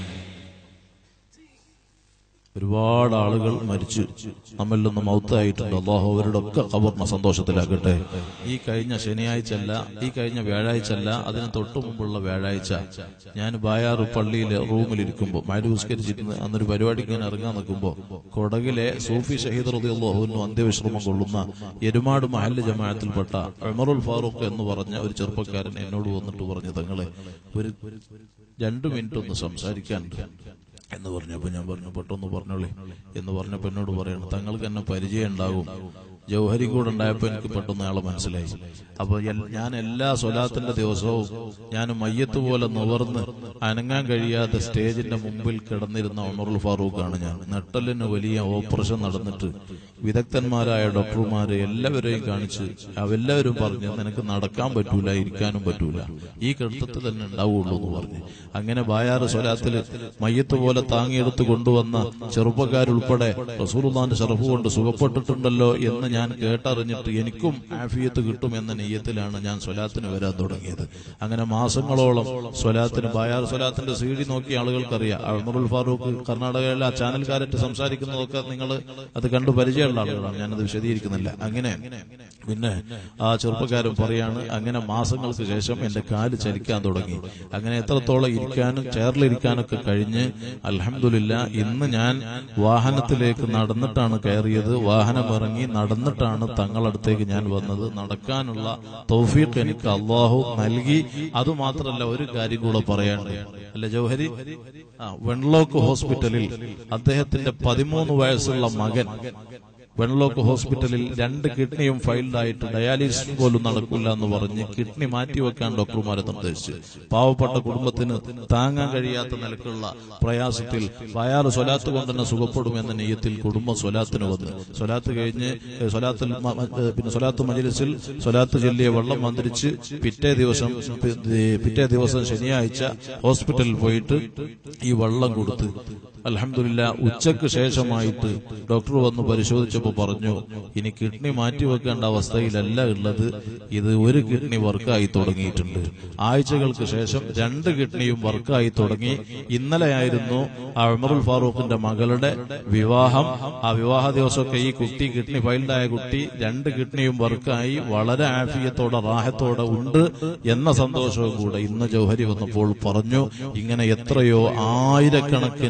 Speaker 1: ഒരുപാട് ആളുകൾ മരിച്ചു നമ്മിൽ നിന്ന് മൗത്തായിട്ടുണ്ട് അള്ളാഹു അവരുടെ ഒക്കെ ഖബറിനെ സന്തോഷത്തിലാക്കട്ടെ ഈ കഴിഞ്ഞ ശനിയാഴ്ച അല്ല ഈ കഴിഞ്ഞ വ്യാഴാഴ്ച അല്ല അതിന് തൊട്ടു മുമ്പുള്ള വ്യാഴാഴ്ച ഞാൻ ബായാറ് പള്ളിയിലെ റൂമിലിരിക്കുമ്പോൾ മരുസ്കരിച്ചിരുന്ന് അന്നൊരു പരിപാടിക്ക് ഞാൻ ഇറങ്ങാൻ നിൽക്കുമ്പോൾ കൊടകിലെ സൂഫി ഷഹീദ് റതി അള്ളാഹുവിനും അന്ത്യവിശ്രമം കൊള്ളുന്ന എരുമാട് മഹല്ല് ജമാഅത്തിൽപ്പെട്ട ഉമറുൽ ഫാറൂഖ് എന്ന് പറഞ്ഞ ഒരു ചെറുപ്പക്കാരൻ എന്നോട് വന്നിട്ട് പറഞ്ഞു തങ്ങളെ ഒരു രണ്ടു മിനിറ്റ് ഒന്ന് സംസാരിക്കാനുണ്ട് എന്ന് പറഞ്ഞപ്പോ ഞാൻ പറഞ്ഞു പെട്ടെന്ന് പറഞ്ഞോളി എന്ന് പറഞ്ഞപ്പോ എന്നോട് പറയണം തങ്ങൾക്ക് എന്നെ പരിചയം ഉണ്ടാകും ജൗഹരി കൂടെ ഉണ്ടായപ്പോ എനിക്ക് പെട്ടെന്ന് അയാളെ മനസ്സിലായി അപ്പൊ എൽ- ഞാൻ എല്ലാ സ്വലാത്തിന്റെ ദിവസവും ഞാൻ മയ്യത്ത് പോലെ നിവർന്ന് അനങ്ങാൻ കഴിയാതെ സ്റ്റേജിന്റെ മുമ്പിൽ കിടന്നിരുന്ന ഉമറുൽ ഫാറൂഖാണ് ഞാൻ നട്ടലിന് വലിയ ഓപ്പറേഷൻ നടന്നിട്ട് വിദഗ്ധന്മാരായ ഡോക്ടർമാരെ എല്ലാവരെയും കാണിച്ച് അവെല്ലാവരും പറഞ്ഞു നിനക്ക് നടക്കാൻ പറ്റൂല ഇരിക്കാനും പറ്റൂല ഈ കിടത്തത്തിൽ തന്നെ ഉണ്ടാവുള്ളൂ എന്ന് പറഞ്ഞു അങ്ങനെ ബായാറ് സ്വലാത്തിൽ മയ്യത്ത് പോലെ താങ്ങിയെടുത്ത് കൊണ്ടുവന്ന ചെറുപ്പക്കാരുൾപ്പെടെ റസൂലുള്ളാന്റെ ഷറഫ് കൊണ്ട് സുഖപ്പെട്ടിട്ടുണ്ടല്ലോ എന്ന് ഞാൻ കേട്ടറിഞ്ഞിട്ട് എനിക്കും ആഫിയത്ത് കിട്ടും എന്ന നെയ്യത്തിലാണ് ഞാൻ സ്വലാത്തിന് വരാൻ തുടങ്ങിയത് അങ്ങനെ മാസങ്ങളോളം സ്വലാത്തിന് ബായാർ സ്വലാത്തിന്റെ സി ഡി നോക്കിയ ആളുകൾക്കറിയാം അമറുൽ ഫാറൂഖ് കർണാടകയിലെ ആ ചാനൽക്കാരറ്റ് സംസാരിക്കുന്നതൊക്കെ നിങ്ങൾ അത് കണ്ടു പരിചയമുള്ള ആളുകളാണ് ഞാനത് വിശദീകരിക്കുന്നില്ല അങ്ങനെ പിന്നെ ആ ചെറുപ്പക്കാരൻ പറയാണ് അങ്ങനെ മാസങ്ങൾക്ക് ശേഷം എന്റെ കാല് ചലിക്കാൻ തുടങ്ങി അങ്ങനെ എത്രത്തോളം ഇരിക്കാനും ചെയറിലിരിക്കാനൊക്കെ കഴിഞ്ഞ് അൽഹംദുലില്ല ഇന്ന് ഞാൻ വാഹനത്തിലേക്ക് നടന്നിട്ടാണ് കയറിയത് വാഹനം ഇറങ്ങി നടന്നിട്ടാണ് തങ്ങളടുത്തേക്ക് ഞാൻ വന്നത് നടക്കാനുള്ള തൗഫീഖ് എനിക്ക് അള്ളാഹു നൽകി അതുമാത്രമല്ല ഒരു കാര്യം കൂടെ പറയാനുണ്ട് അല്ല ജൗഹരി ആ വെൺലോക്ക് ഹോസ്പിറ്റലിൽ അദ്ദേഹത്തിന്റെ പതിമൂന്ന് വയസ്സുള്ള മകൻ വെൺലോക്ക് ഹോസ്പിറ്റലിൽ രണ്ട് കിഡ്നിയും ഫൈൽഡ് ആയിട്ട് ഡയാലിസിസ് പോലും നടക്കില്ല എന്ന് പറഞ്ഞ് കിഡ്നി മാറ്റിവെക്കാൻ ഡോക്ടർമാരെ നിർദ്ദേശിച്ചു പാവപ്പെട്ട കുടുംബത്തിന് താങ്ങാൻ കഴിയാത്ത നിലക്കുള്ള പ്രയാസത്തിൽ വയാറ് സ്വലാത്ത് കൊണ്ട് തന്നെ സുഖപ്പെടുമെന്ന നെയ്യത്തിൽ കുടുംബം സ്വലാത്തിന് വന്നു സ്വലാത്ത് കഴിഞ്ഞ് ഏഹ്, സ്വലാത്തിൽ മ- മ- ഏഹ്, പിന്നെ സ്വലാത്ത് മജിലിസിൽ സ്വലാത്ത് ചൊല്ലിയ വെള്ളം മന്ത്രിച്ച് പിറ്റേ ദിവസം പി- ഏഹ്, പിറ്റേ ദിവസം ശനിയാഴ്ച ഹോസ്പിറ്റലിൽ പോയിട്ട് ഈ വെള്ളം കൊടുത്ത് അലഹമില്ല ഉച്ചക്ക് ശേഷമായിട്ട് ഡോക്ടർ വന്ന് പരിശോധിച്ചപ്പോൾ പറഞ്ഞു ഇനി കിഡ്നി മാറ്റിവെക്കേണ്ട അവസ്ഥയിലല്ല ഉള്ളത് ഇത് ഒരു കിഡ്നി വർക്കായി തുടങ്ങിയിട്ടുണ്ട് ആഴ്ചകൾക്ക് ശേഷം രണ്ട് കിഡ്നിയും വർക്കായി തുടങ്ങി ഇന്നലെയായിരുന്നു ആ ഉമറുൽ ഫാറൂഖിന്റെ മകളുടെ വിവാഹം ആ വിവാഹ ദിവസമൊക്കെ ഈ കുട്ടി കിഡ്നി ഫൈൽഡായ കുട്ടി രണ്ട് കിഡ്നിയും വർക്കായി വളരെ ആഫിയത്തോടെ റാഹത്തോടെ ഉണ്ട് എന്ന സന്തോഷവും കൂടെ ഇന്ന് ജൗഹരി വന്നപ്പോൾ പറഞ്ഞു ഇങ്ങനെ എത്രയോ ആയിരക്കണക്കിന് അനുഭവ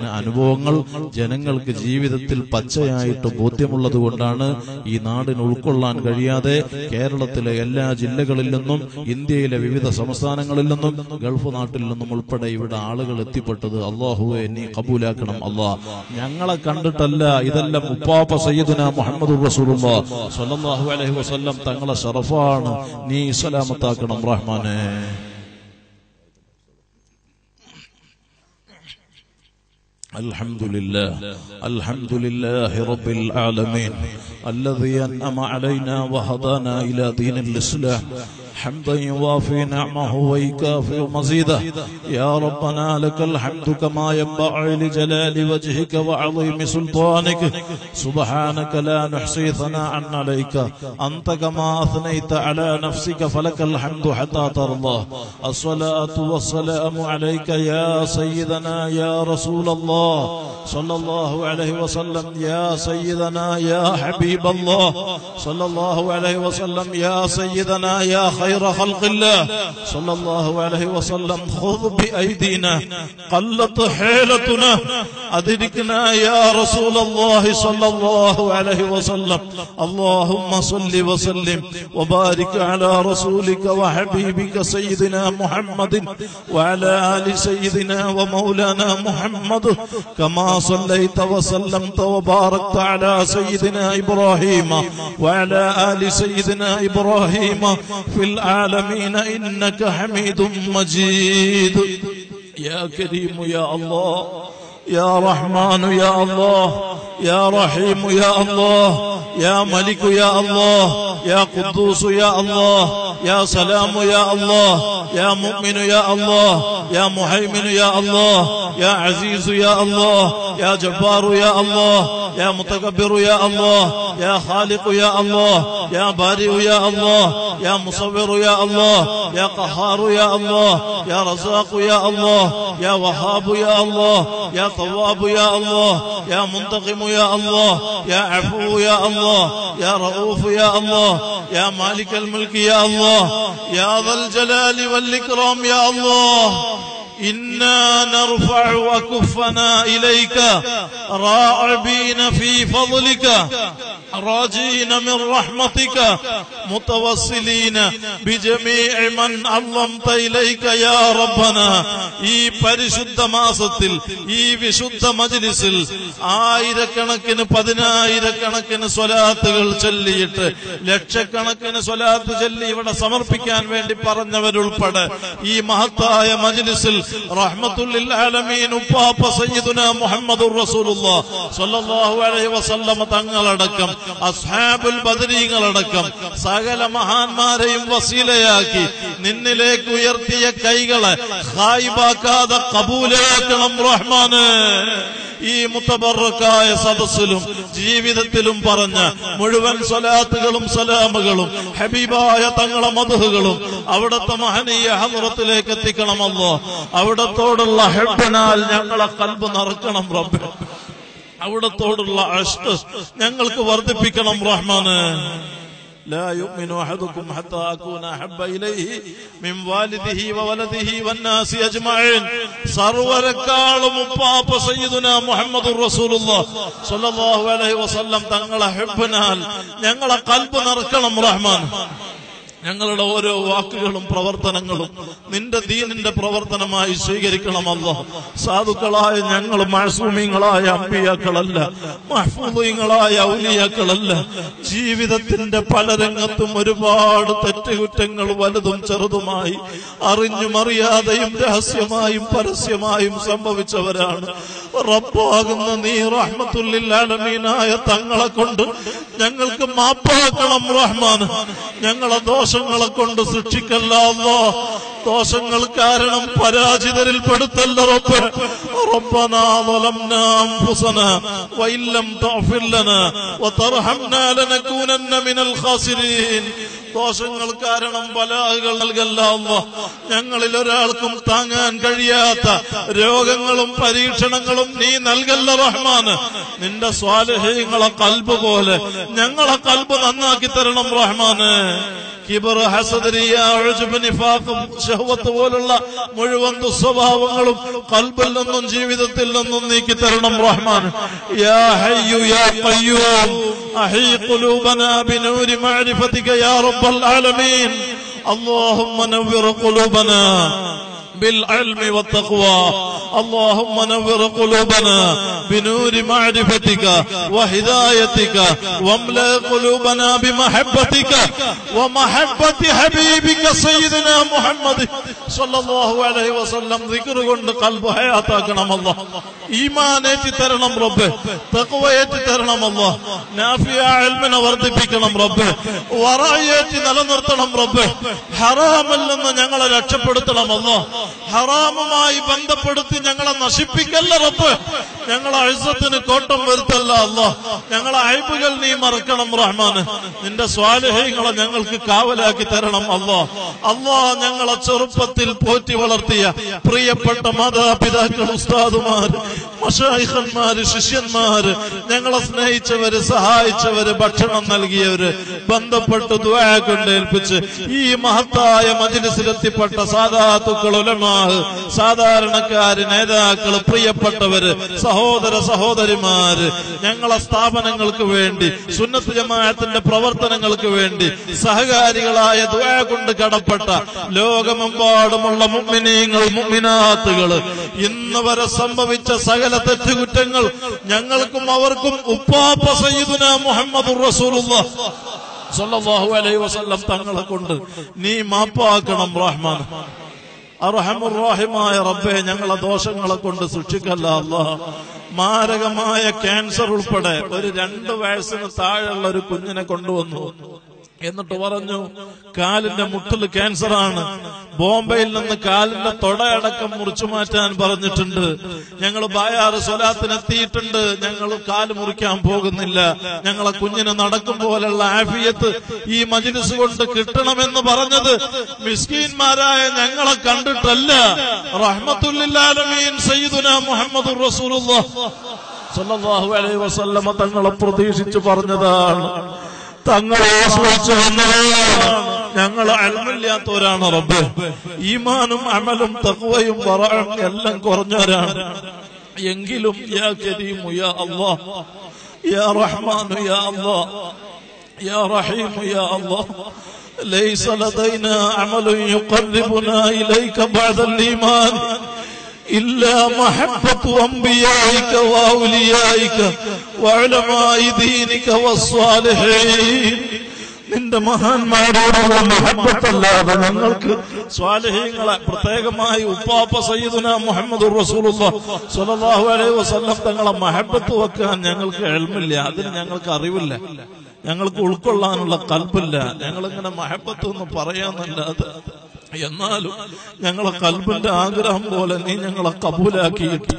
Speaker 1: അനുഭവങ്ങൾ ജനങ്ങൾക്ക് ജീവിതത്തിൽ പച്ചയായിട്ട് ബോധ്യമുള്ളത് കൊണ്ടാണ് ഈ നാടിന് ഉൾക്കൊള്ളാൻ കഴിയാതെ കേരളത്തിലെ എല്ലാ ജില്ലകളിൽ നിന്നും ഇന്ത്യയിലെ വിവിധ സംസ്ഥാനങ്ങളിൽ നിന്നും ഗൾഫ് നാട്ടിൽ നിന്നും ഉൾപ്പെടെ ഇവിടെ ആളുകൾ എത്തിപ്പെട്ടത് അള്ളാഹുവെ നീ കബൂലാക്കണം അള്ളാഹ് ഞങ്ങളെ കണ്ടിട്ടല്ല ഇതെല്ലാം ഉപ്പാപ്പ സയ്യിദുന മുഹമ്മദ് റസൂലുള്ള സ്വല്ലല്ലാഹു അലൈഹി വസല്ലം തങ്ങളെ ഷറഫാണ് നീ സലാമത്താക്കണം റഹ്മാനെ الحمد لله الحمد لله رب العالمين الذي أنعم علينا وهدانا إلى دين الإسلام حمدا يوافي نعمه ويكافئ مزيده يا ربنا لك الحمد كما ينبغي لجلال وجهك وعظيم سلطانك سبحانك لا نحصي ثناء عليك أنت كما أثنيت على نفسك فلك الحمد حتى ترضى الصلاة والسلام عليك يا سيدنا يا رسول الله صلى الله عليه وسلم يا سيدنا يا حبيب الله صلى الله عليه وسلم يا سيدنا يا خير خلق الله صلى الله عليه وسلم خذ بأيدينا قلت حيلتنا أدركنا يا رسول الله صلى الله عليه وسلم اللهم صل وسلم وبارك على رسولك وحبيبك سيدنا محمد وعلى آل سيدنا ومولانا محمد كما صليت وسلمت وباركت على سيدنا إبراهيم وعلى آل سيدنا إبراهيم في العالمين إنك حميد مجيد يا كريم يا الله يا رحمن يا الله يا رحيم يا الله يا ملك يا الله يا قدوس يا الله يا سلام يا الله يا مؤمن يا الله يا مهيمن يا الله يا عزيز يا الله يا جبار يا الله يا متكبر يا الله يا خالق يا الله يا بارئ يا الله يا مصور يا الله يا قهار يا الله يا رزاق يا الله يا وهاب يا الله يا تواب يا الله يا منتقم يا الله يا عفو يا الله يا رؤوف يا الله يا مالك الملك يا الله يا ذا الجلال والإكرام يا الله إنا نرفع أكفنا إليك راعبين في فضلك راجين من رحمتك متوسلين بجميع من علمت إليك يا ربنا ഈ പരിശുദ്ധ മാസത്തിൽ ഈ വിശുദ്ധ മജ്ലിസിൽ ആയിരക്കണക്കിന് പതിനായിരക്കണക്കിന് സ്വലാത്തുകൾ ചൊല്ലിയിട്ട് ലക്ഷക്കണക്കിന് സ്വലാത്ത് ചൊല്ലി ഇവിടെ സമർപ്പിക്കാൻ വേണ്ടി പറഞ്ഞവരുൾപ്പെടെ ഈ മഹത്തായ മജ്ലിസിൽ റഹ്മത്തുല്ലിൽ ആലമീൻ ഉപ്പാപ്പ സയ്യിദുന മുഹമ്മദുർ റസൂലുള്ളാഹ് സ്വല്ലല്ലാഹു അലൈഹി വസല്ലമ തങ്ങളടക്കം അസ്ഹാബുൽ ബദരീങ്ങളടക്കം സകല മഹാന്മാരെയും വസീലയാക്കി നിന്നിലേക്ക് ഉയർത്തിയ കൈകളെ ഹായിബാക്കാതെ കബൂലാക്കണം റഹ്മാന് ഈ മുത്തബറക്കായ സദസ്സിലും ജീവിതത്തിലും പറഞ്ഞ മുഴുവൻ സ്വലാത്തുകളും സലാമുകളും ഹബീബായ തങ്ങളെ മധുഹുകളും അവിടുത്തെ മഹനീയ ഹമുറത്തിലേക്ക് എത്തിക്കണമല്ലോ അവിടത്തോടുള്ള ഹെബിനാൽ ഞങ്ങളെ കൽബ് നിറക്കണം റബ്ബ് അവിടത്തോടുള്ള അഷ്ട് ഞങ്ങൾക്ക് വർദ്ധിപ്പിക്കണം റഹ്മാന് لا يؤمن أحدكم حتى أكون أحب إليه من والده وولده والناس أجمعين സർവരക്കാളും ഉപ്പാപ്പ സയ്യിദുന മുഹമ്മദ് റസൂലുള്ള സല്ലല്ലാഹു അലൈഹി വസല്ലം തങ്ങളെ ഹെബിനാൽ ഞങ്ങളെ കൽബ് നിറക്കണം റഹ്മാൻ ഞങ്ങളുടെ ഓരോ വാക്കുകളും പ്രവർത്തനങ്ങളും നിന്റെ ദീനിന്റെ പ്രവർത്തനമായി സ്വീകരിക്കണമല്ലോ സാധുക്കളായ ഞങ്ങൾ മഴസൂമിങ്ങളായ അമ്പിയാക്കളല്ല മഹ്ഫൂദീങ്ങളായ ഔലിയാക്കളല്ല ജീവിതത്തിന്റെ പല രംഗത്തും ഒരുപാട് തെറ്റുകുറ്റങ്ങൾ വലുതും ചെറുതുമായി അറിഞ്ഞും അറിയാതെയും രഹസ്യമായും പരസ്യമായും സംഭവിച്ചവരാണ് റബ്ബാകുന്ന നീ റഹ്മത്തുല്ലാലമീനായ തങ്ങളെ കൊണ്ട് ഞങ്ങൾക്ക് മാപ്പാക്കണം റഹ്മാൻ ഞങ്ങളെ ദോഷങ്ങളെ കൊണ്ട് സൃഷ്ടിക്കല്ലോ ദോഷങ്ങൾ കാരണം പരാജിതരിൽ പെടുത്തല്ല റബ്ബ് ربنا ظلمنا أنفسنا وإن لم تغفر لنا وترحمنا لنكونن من الخاسرين ദോഷങ്ങൾ കാരണം ബലാഹുകൾ നൽകല്ല അല്ലാ. ഞങ്ങളിൽ ഒരാൾക്കും താങ്ങാൻ കഴിയാത്ത രോഗങ്ങളും പരീക്ഷണങ്ങളും നീ നൽകല്ല റഹ്മാന് നിന്റെ സ്വാലഹ്യങ്ങളെ കൽബ് പോലെ ഞങ്ങളെ കൽബ് നന്നാക്കി തരണം റഹ്മാന് കിബർ ഹസദരിയ ഉജ്ബ്, നിഫാഖ് ഷഹ്വത്ത് പോലുള്ള മുഴുവൻ ദുസ്വഭാവങ്ങളും കൽബിൽ നിന്നും ജീവിതത്തിൽ നിന്നും നീക്കി തരണം റഹ്മാൻ യാ ഹയ്യു യാ ഖയ്യൂം അഹീ ഖുലൂബനാ ബിനൂരി മഅരിഫതിക യാ റബ്ബൽ ആലമീൻ اللهم نور قلوبنا بالعلم والتقوى اللهم نور قلوبنا بنور معرفتك وهدايتك واملأ قلوبنا بمحبتك ومحبة حبيبك سيدنا محمد صلى الله عليه وسلم ذكر കൊണ്ട് قلب حياتاക്കണം الله ഈമാൻ ഏറ്റി തരണം റബ്ബ് തഖ്വ ഏറ്റി തരണം അല്ലാ നാഫിയ ഇൽമിനെ വർദ്ധിപ്പിക്കണം റബ്ബ് വറയേറ്റി നിലനിർത്തണം റബ്ബ് ഹറാമിൽ നിന്ന് ഞങ്ങളെ രക്ഷപ്പെടുത്തണം അല്ലാ ഹറാമുമായി ബന്ധപ്പെടുത്തി ഞങ്ങളെ നശിപ്പിക്കല്ല റബ്ബ് ഞങ്ങളെ അഴുസത്തിന് കോട്ടം വരുത്തല്ല അല്ലാ ഞങ്ങളെ അയബുകൾ നീ മറക്കണം റഹ്മാന് നിന്റെ സ്വാലഹ്യങ്ങളെ ഞങ്ങൾക്ക് കാവലാക്കി തരണം അല്ലാ അല്ലാ ഞങ്ങളെ ചെറുപ്പത്തിൽ പോറ്റി വളർത്തിയ പ്രിയപ്പെട്ട മാതാപിതാക്കൾ ഉസ്താദുമാർ മഷായിഖന്മാര് ശിഷ്യന്മാര് ഞങ്ങളെ സ്നേഹിച്ചവര് സഹായിച്ചവര് ഭക്ഷണം നൽകിയവര് ബന്ധപ്പെട്ട് ദ്വാ കൊണ്ട് ഏൽപ്പിച്ച് ഈ മഹത്തായ മജിലിസിലെത്തിപ്പെട്ട സാധാത്തുക്കൾ ഉലമാഹ് സാധാരണക്കാര് നേതാക്കള് പ്രിയപ്പെട്ടവര് സഹോദര സഹോദരിമാര് ഞങ്ങളെ സ്ഥാപനങ്ങൾക്ക് വേണ്ടി സുന്നത്ത് ജമാഅത്തിന്റെ പ്രവർത്തനങ്ങൾക്ക് വേണ്ടി സഹകാരികളായ ദ്വാ കൊണ്ട് കടപ്പെട്ട ലോകമെമ്പാടുമുള്ള മുമ്മിനീങ്ങൾ മുമ്മിനാത്തുകൾ ഇന്ന് വരെ സംഭവിച്ച സകല തെറ്റുകുറ്റങ്ങൾ ഞങ്ങൾക്കും അവർക്കും ഉപ്പാപ്പ സയ്യിദുന മുഹമ്മദ് റസൂലുള്ളാഹ് സല്ലല്ലാഹു അലൈഹി വസല്ലം തങ്ങളെ കൊണ്ട് നീ മാപ്പാക്കണം റഹ്മാൻ അർഹമുറാഹിമായ റബ്ബെ ഞങ്ങളെ ദോഷങ്ങളെ കൊണ്ട് സൂക്ഷിക്കല്ല അല്ലാ മാരകമായ ക്യാൻസർ ഉൾപ്പെടെ ഒരു രണ്ട് വയസ്സിന് താഴെയുള്ള ഒരു കുഞ്ഞിനെ കൊണ്ടുവന്നു എന്നിട്ട് പറഞ്ഞു കാലിന്റെ മുട്ടിൽ ക്യാൻസർ ആണ് ബോംബെയിൽ നിന്ന് കാലിന്റെ തൊടയടക്കം മുറിച്ചു മാറ്റാൻ പറഞ്ഞിട്ടുണ്ട് ഞങ്ങൾ ബായാറ് സ്വലാത്തിനെത്തിയിട്ടുണ്ട് ഞങ്ങൾ കാല് മുറിക്കാൻ പോകുന്നില്ല ഞങ്ങളെ കുഞ്ഞിന് നടക്കും പോലുള്ള ആഫിയത്ത് ഈ മജിലിസ് കൊണ്ട് കിട്ടണമെന്ന് പറഞ്ഞത് മിസ്കീന്മാരായ ഞങ്ങളെ കണ്ടിട്ടല്ല റഹ്മത്തുല്ലാലമീൻ സയ്യിദുന മുഹമ്മദ് റസൂലുള്ളാഹ് സല്ലല്ലാഹു അലൈഹി വസല്ലമ തങ്ങളെ പ്രതീക്ഷിച്ചു പറഞ്ഞതാണ് തങ്ങളെ ആശ്രയിച്ചു വന്നതാണ് ഞങ്ങൾ അൽമില്ലാത്തവരാണ് റബ്ബ് ഈമാനും അമലും തഖ്വയും വറയും എല്ലാം കുറഞ്ഞവരാണ് എങ്കിലും യാ കരീമു യാ അല്ലാഹ് യാ റഹ്മാനു യാ അല്ലാഹ് യാ റഹീമു യാ അല്ലാഹ് ليس لدينا عمل يقربنا إليك بعد الإيمان إلا محبة أنبيائك وأوليائك وعلماء دينك والصالحين നിന്റെ മഹാന്മാരോടുള്ള മഹബത്തല്ലാതെ ഞങ്ങൾക്ക് സ്വാലഹ്യങ്ങളെ പ്രത്യേകമായി ഉപ്പാപ്പ സയ്യിദുന മുഹമ്മദ് സ്വല്ലല്ലാഹു അലൈഹി വസല്ലം തങ്ങളെ മഹബത്ത് വെക്കാൻ ഞങ്ങൾക്ക് എൽമില്ല അതിന് ഞങ്ങൾക്ക് അറിവില്ല ഞങ്ങൾക്ക് ഉൾക്കൊള്ളാനുള്ള കൽപ്പില്ല ഞങ്ങളിങ്ങനെ മഹബത്ത് എന്ന് പറയാന്നല്ലാതെ എന്നാലും ഞങ്ങളെ കൽബിന്റെ ആഗ്രഹം പോലെ നീ ഞങ്ങളെ കബൂലാക്കിയിട്ട്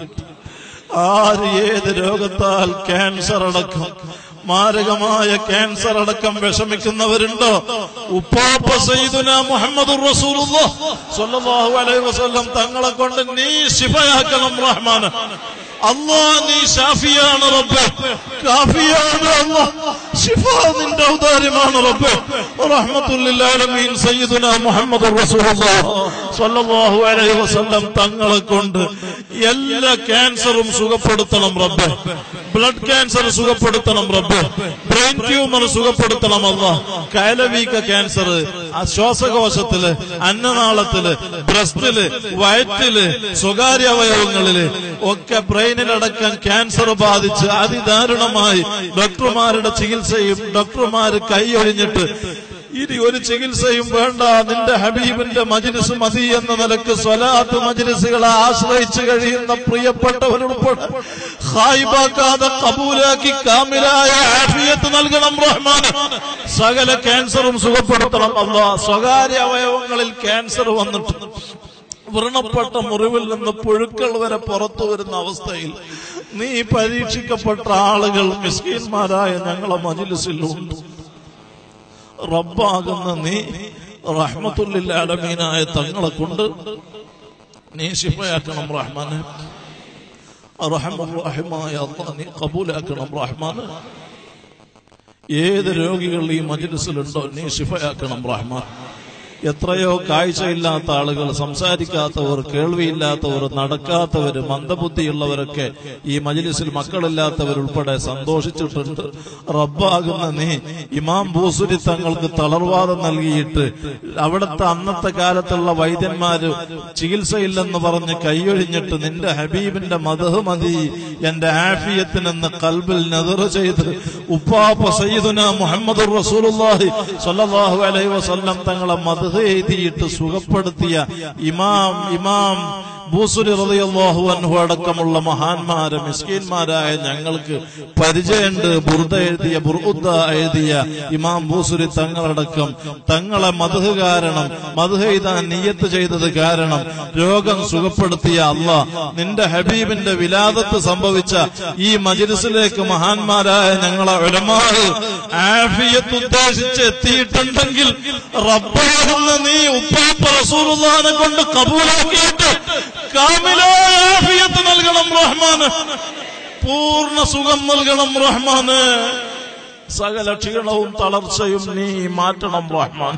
Speaker 1: ആര് ഏത് രോഗത്താൽ ക്യാൻസർ അടക്കം മാരകമായ ക്യാൻസർ അടക്കം വിഷമിക്കുന്നവരുണ്ടോ ഉപ്പാപ്പ സയ്യിദുന മുഹമ്മദ് സ്വല്ലല്ലാഹു അലൈഹി വസല്ലം തങ്ങളെ കൊണ്ട് നീ ശിഫയാക്കണം റഹ്മാൻ അല്ലാ നീ ഷാഫിയാണ് റബ്ബ് കാഫിയാണ് അല്ലാ ശിഫ നിന്റെ ഔദാര്യമാണ് റബ്ബ് റഹ്മത്തുൽ ആലമീൻ സയ്യിദുന മുഹമ്മദ് റസൂലുള്ളാഹ് സ്വല്ലല്ലാഹു അലൈഹി വസല്ലം തങ്ങളെ കൊണ്ട് എല്ലാ ക്യാൻസറും സുഖപ്പെടുത്തണം റബ്ബ് ബ്ലഡ് ക്യാൻസർ സുഖപ്പെടുത്തണം റബ്ബ് ബ്രെയിൻ ട്യൂമർ സുഖപ്പെടുത്തണം അല്ല കയലവീക്ക ക്യാൻസർ ശ്വാസകോശത്തില് അന്നനാളത്തില് ബ്രസ്റ്റില് വയറ്റില് സ്വകാര്യ അവയവങ്ങളില് ഒക്കെ ബ്രെയിനിലടക്കം ക്യാൻസർ ബാധിച്ച് അതിദാരുണമായി ഡോക്ടർമാരുടെ ചികിത്സയും ഡോക്ടർമാര് കൈയൊഴിഞ്ഞിട്ട് ഇനി ഒരു ചികിത്സയും വേണ്ട നിന്റെ ഹബീബിന്റെ മജിലിസ് മതി എന്ന നിലക്ക് സ്വലാത്ത് മജിലിസുകളെ ആശ്രയിച്ച് കഴിയുന്ന പ്രിയപ്പെട്ടവരുൾപ്പെടെ ഹായിബാക്കാതെ കബൂലാക്കി കാമിലായ ആഫിയത്ത് നൽകണം റഹ്മാൻ സകല ക്യാൻസറും സുഖപ്പെടുത്തണം അല്ല സ്വകാര്യ അവയവങ്ങളിൽ ക്യാൻസർ വന്നിട്ട് വ്രണപ്പെട്ട മുറിവിൽ നിന്ന് പുഴുക്കൾ വരെ പുറത്തു വരുന്ന അവസ്ഥയിൽ നീ പരീക്ഷിക്കപ്പെട്ട ആളുകൾ മിസ്കീന്മാരായ ഞങ്ങളെ മജിലിസിലുണ്ട് റബ്ബാകുന്ന നീ റഹ്മത്തുല്ലാലമീനായ തങ്ങളെ കൊണ്ട് നീ ശിഫയാക്കണം റഹ്മാന് റഹ്മായ അള്ളാഹ് നീ കബൂലാക്കണം റഹ്മാന് ഏത് രോഗികൾ ഈ മജ്ലിസിലുണ്ടോ നീ ശിഫയാക്കണം റഹ്മാൻ എത്രയോ കാഴ്ചയില്ലാത്ത ആളുകൾ സംസാരിക്കാത്തവർ കേൾവിയില്ലാത്തവർ നടക്കാത്തവർ മന്ദബുദ്ധിയുള്ളവരൊക്കെ ഈ മജ്ലിസിൽ മക്കളില്ലാത്തവരുൾപ്പെടെ സന്തോഷിച്ചിട്ടുണ്ട് റബ്ബാകുന്ന നീ ഇമാം ഭൂസുരി തങ്ങൾക്ക് തളർവാദം നൽകിയിട്ട് അവിടുത്തെ അന്നത്തെ കാലത്തുള്ള വൈദ്യന്മാര് ചികിത്സയില്ലെന്ന് പറഞ്ഞ് കൈയൊഴിഞ്ഞിട്ട് നിന്റെ ഹബീബിന്റെ മതഹ് മതി എന്റെ ആഫിയത്തിനെന്ന് കൽബിൽ നെതിറ് ചെയ്ത് ഉപ്പാപ്പ സയ്യിദുന മുഹമ്മദ് റസൂലുള്ളാഹി സ്വല്ലല്ലാഹു അലൈഹി വസല്ലം തങ്ങളെ മതഹ് എഴുതിയിട്ട് സുഖപ്പെടുത്തിയ ഇമാം ഇമാം ബൂസുരി റളിയല്ലാഹു അൻഹു അടക്കമുള്ള മഹാന്മാരെ മിസ്കീന്മാരായ ഞങ്ങൾക്ക് പരിചയമുണ്ട് ബുർദ എഴുതിയ ബുർദ എഴുതിയ ഇമാം ബൂസുരി തങ്ങളടക്കം തങ്ങളെ മധു കാരണം മധു എഴുതാൻ നിയത്ത് ചെയ്തത് കാരണം രോഗം സുഖപ്പെടുത്തിയ അല്ല നിന്റെ ഹബീബിന്റെ വിലാദത്ത് സംഭവിച്ച ഈ മജിലിസിലേക്ക് മഹാന്മാരായ ഞങ്ങളെ ഒരമാറ് ആഫിയത്ത് ഉദ്ദേശിച്ച് എത്തിയിട്ടുണ്ടെങ്കിൽ റബ്ബാകുന്ന നീ ഉപ്പാപ്പ റസൂലുള്ളാനെ കൊണ്ട് കബൂലാക്കിയിട്ട് കാമിലായ ആഫിയത്ത് നൽകണം റഹ്മാന് പൂർണ്ണ സുഖം നൽകണം റഹ്മാന് സകല ക്ഷീണവും തളർച്ചയും നീ മാറ്റണം റഹ്മാൻ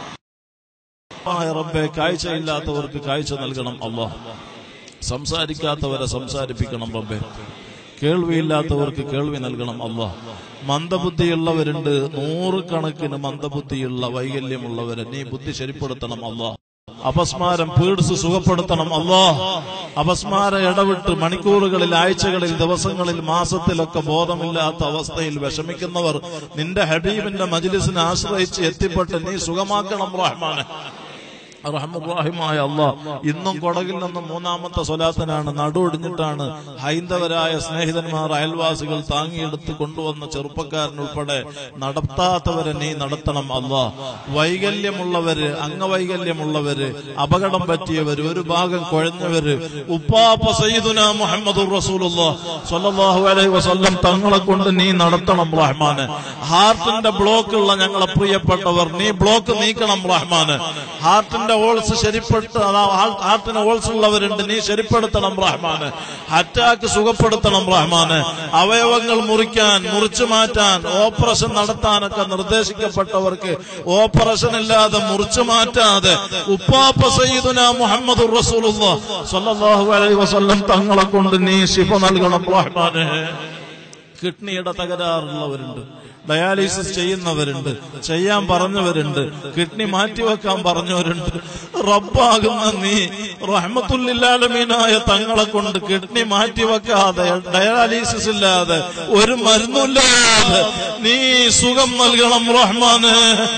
Speaker 1: ആയ റബ്ബെ കാഴ്ചയില്ലാത്തവർക്ക് കാഴ്ച നൽകണം അള്ളാഹ് സംസാരിക്കാത്തവരെ സംസാരിപ്പിക്കണം റബ്ബെ കേൾവിയില്ലാത്തവർക്ക് കേൾവി നൽകണം അള്ളാഹ് മന്ദബുദ്ധിയുള്ളവരുണ്ട് നൂറുകണക്കിന് മന്ദബുദ്ധിയുള്ള വൈകല്യമുള്ളവരെ നീ ബുദ്ധി ശരിപ്പെടുത്തണം അള്ളാഹ് അപസ്മാരം പീഡ്സ് സുഖപ്പെടുത്തണം അല്ലോ അപസ്മാരം ഇടവിട്ട് മണിക്കൂറുകളിൽ ആഴ്ചകളിൽ ദിവസങ്ങളിൽ മാസത്തിലൊക്കെ ബോധമില്ലാത്ത അവസ്ഥയിൽ വിഷമിക്കുന്നവർ നിന്റെ ഹബീബിന്റെ മജിലിസിനെ ആശ്രയിച്ച് എത്തിപ്പെട്ട് നീ സുഖമാക്കണം റഹ്മാനെ റഹ്മുറാഹിമായ അള്ളാഹ് ഇന്നും കൊടകിൽ നിന്നും മൂന്നാമത്തെ സ്വലാത്തിനാണ് നടുവൊടിഞ്ഞിട്ടാണ് ഹൈന്ദവരായ സ്നേഹിതന്മാർ അയൽവാസികൾ താങ്ങിയെടുത്ത് കൊണ്ടുവന്ന ചെറുപ്പക്കാരനുൾപ്പെടെ നടത്താത്തവരെ നീ നടത്തണം അള്ളാഹ് വൈകല്യമുള്ളവര് അംഗവൈകല്യമുള്ളവര് അപകടം പറ്റിയവര് ഒരു ഭാഗം കുഴഞ്ഞവര് ഉപ്പാപ്പ സയ്യിദുന മുഹമ്മദ് സ്വല്ലല്ലാഹു അലൈഹി വസല്ലം തങ്ങളെ കൊണ്ട് നീ നടത്തണം റഹ്മാന് ഹാർട്ടിന്റെ ബ്ലോക്ക് ഉള്ള ഞങ്ങളെ പ്രിയപ്പെട്ടവർ നീ ബ്ലോക്ക് നീക്കണം റഹ്മാന് ഹാർട്ടിന്റെ ഓൾസ് ശരിപ്പെട്ട് അതാ ഹാ- ഹാർട്ടിന് ഓൾസ് ഉള്ളവരുണ്ട് നീ ശരിപ്പെടുത്തണം റഹ്മാന് അറ്റാക്ക് സുഖപ്പെടുത്തണം റഹ്മാന് അവയവങ്ങൾ മുറിക്കാൻ മുറിച്ചു മാറ്റാൻ ഓപ്പറേഷൻ നടത്താനൊക്കെ നിർദ്ദേശിക്കപ്പെട്ടവർക്ക് ഓപ്പറേഷൻ ഇല്ലാതെ മുറിച്ചു മാറ്റാതെ ഉപ്പാപ്പ സയ്യിദുന മുഹമ്മദ് റസൂലുള്ളാഹ് സ്വല്ലല്ലാഹു അലൈഹി വസല്ലം തങ്ങളെ കൊണ്ട് നീ ശിഫ നൽകണം റഹ്മാന് കിഡ്നിയുടെ തകരാറുള്ളവരുണ്ട് ഡയാലിസിസ് ചെയ്യുന്നവരുണ്ട് ചെയ്യാൻ പറഞ്ഞവരുണ്ട് കിഡ്നി മാറ്റിവെക്കാൻ പറഞ്ഞവരുണ്ട് റബ്ബാകുന്ന നീ റഹ്മത്തുല്ലാലമീനായ തങ്ങളെ കൊണ്ട് കിഡ്നി മാറ്റിവെക്കാതെ ഡയാലിസിസ് ഇല്ലാതെ ഒരു മരുന്നില്ലാതെ നീ സുഖം നൽകണം റഹ്മാന്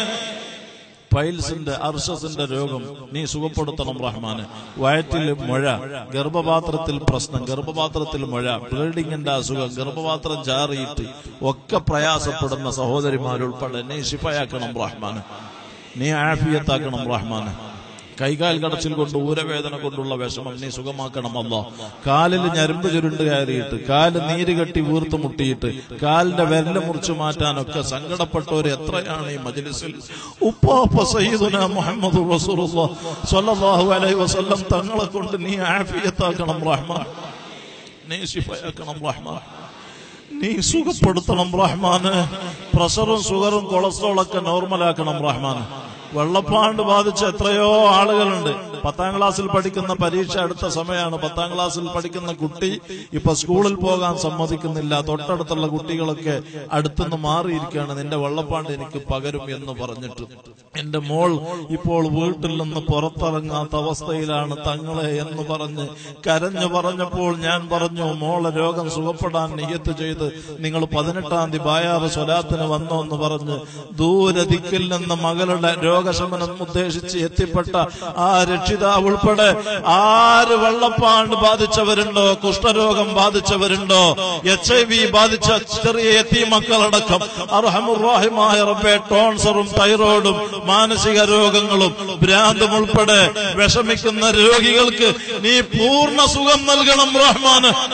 Speaker 1: പൈൽസിന്റെ അർഷസിന്റെ രോഗം നീ സുഖപ്പെടുത്തണം റഹ്മാന് വയറ്റിൽ മുഴ ഗർഭപാത്രത്തിൽ പ്രശ്നം ഗർഭപാത്രത്തിൽ മുഴ ബ്ലീഡിങ്ങിന്റെ അസുഖം ഗർഭപാത്രം ചാറിയിട്ട് ഒക്കെ പ്രയാസപ്പെടുന്ന സഹോദരിമാരുൾപ്പെടെ നീ ശിഫയാക്കണം റഹ്മാന് നീ ആഫിയത്താക്കണം റഹ്മാന് കൈകാൽ കടച്ചിൽ കൊണ്ട് ഊരവേദന കൊണ്ടുള്ള വിഷമം നീ സുഖമാക്കണം അല്ലോ കാലിൽ ഞരമ്പ് ചുരുണ്ട് കയറിയിട്ട് കാല് നീര് കെട്ടി വീർത്ത് മുട്ടിയിട്ട് കാലിന്റെ വിരല് മുറിച്ചു മാറ്റാനൊക്കെ സങ്കടപ്പെട്ടവർ എത്രയാണ് ഈ മജ്ലിസിൽ ഉപ്പാപ്പ സയ്യിദുന മുഹമ്മദ് റസൂലുള്ളാഹ് സ്വല്ലല്ലാഹു അലൈഹി വസല്ലം തങ്ങളെ കൊണ്ട് നീ ആഫിയത്താക്കണം റഹ്മാൻ നീ ശിഫയാക്കണം റഹ്മാൻ നീ സുഖപ്പെടുത്തണം റഹ്മാന് പ്രഷറും ഷുഗറും കൊളസ്ട്രോളൊക്കെ നോർമലാക്കണം റഹ്മാൻ വെള്ളപ്പാണ്ട് ബാധിച്ച എത്രയോ ആളുകളുണ്ട് പത്താം ക്ലാസ്സിൽ പഠിക്കുന്ന പരീക്ഷ അടുത്ത സമയമാണ് പത്താം ക്ലാസ്സിൽ പഠിക്കുന്ന കുട്ടി ഇപ്പൊ സ്കൂളിൽ പോകാൻ സമ്മതിക്കുന്നില്ല തൊട്ടടുത്തുള്ള കുട്ടികളൊക്കെ അടുത്തുനിന്ന് മാറിയിരിക്കുകയാണ് നിന്റെ വെള്ളപ്പാണ്ട് എനിക്ക് പകരും എന്ന് പറഞ്ഞിട്ട് എന്റെ മോൾ ഇപ്പോൾ വീട്ടിൽ നിന്ന് പുറത്തിറങ്ങാത്ത അവസ്ഥയിലാണ് തങ്ങളെ എന്ന് പറഞ്ഞ് കരഞ്ഞു പറഞ്ഞപ്പോൾ ഞാൻ പറഞ്ഞു മോളെ രോഗം സുഖപ്പെടാൻ നിയത്ത് ചെയ്ത് നിങ്ങൾ പതിനെട്ടാം തീയതി ബായാറ് സ്വലാത്തിന് വന്നോ എന്ന് പറഞ്ഞ് ദൂരെ ദിക്കിൽ നിന്ന് മകളുടെ രോഗശമനം ഉദ്ദേശിച്ച് എത്തിപ്പെട്ട ആ രക്ഷിതാവ് ഉൾപ്പെടെ ആര് വെള്ളപ്പാണ്ട് ബാധിച്ചവരുണ്ടോ കുഷ്ഠരോഗം ബാധിച്ചവരുണ്ടോ എച്ച് ഐ വി ബാധിച്ച ചെറിയ എത്തി മക്കളടക്കം അർഹമുറാഹിമായ റബ്ബെ ടോൺസറും തൈറോയിഡും മാനസിക രോഗങ്ങളും ഭ്രാന്തും ഉൾപ്പെടെ വിഷമിക്കുന്ന രോഗികൾക്ക് നീ പൂർണ്ണ സുഖം നൽകണം റഹ്മാന്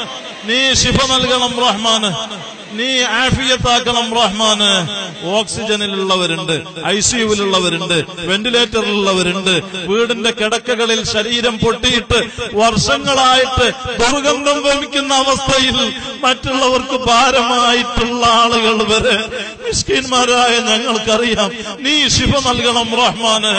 Speaker 1: നീ ശിഫ നൽകണം റഹ്മാന് നീ ആഫിയത്താക്കണം റഹ്മാന് ഓക്സിജനിലുള്ളവരുണ്ട് ഐ സിയുവിലുള്ളവരുണ്ട് വെന്റിലേറ്ററിലുള്ളവരുണ്ട് വീടിന്റെ കിടക്കകളിൽ ശരീരം പൊട്ടിയിട്ട് വർഷങ്ങളായിട്ട് ദുർഗന്ധം വമിക്കുന്ന അവസ്ഥയിൽ മറ്റുള്ളവർക്ക് ഭാരമായിട്ടുള്ള ആളുകൾ വരെ മിസ്കിന്മാരായ ഞങ്ങൾക്കറിയാം നീ ശിഫ നൽകണം റഹ്മാന്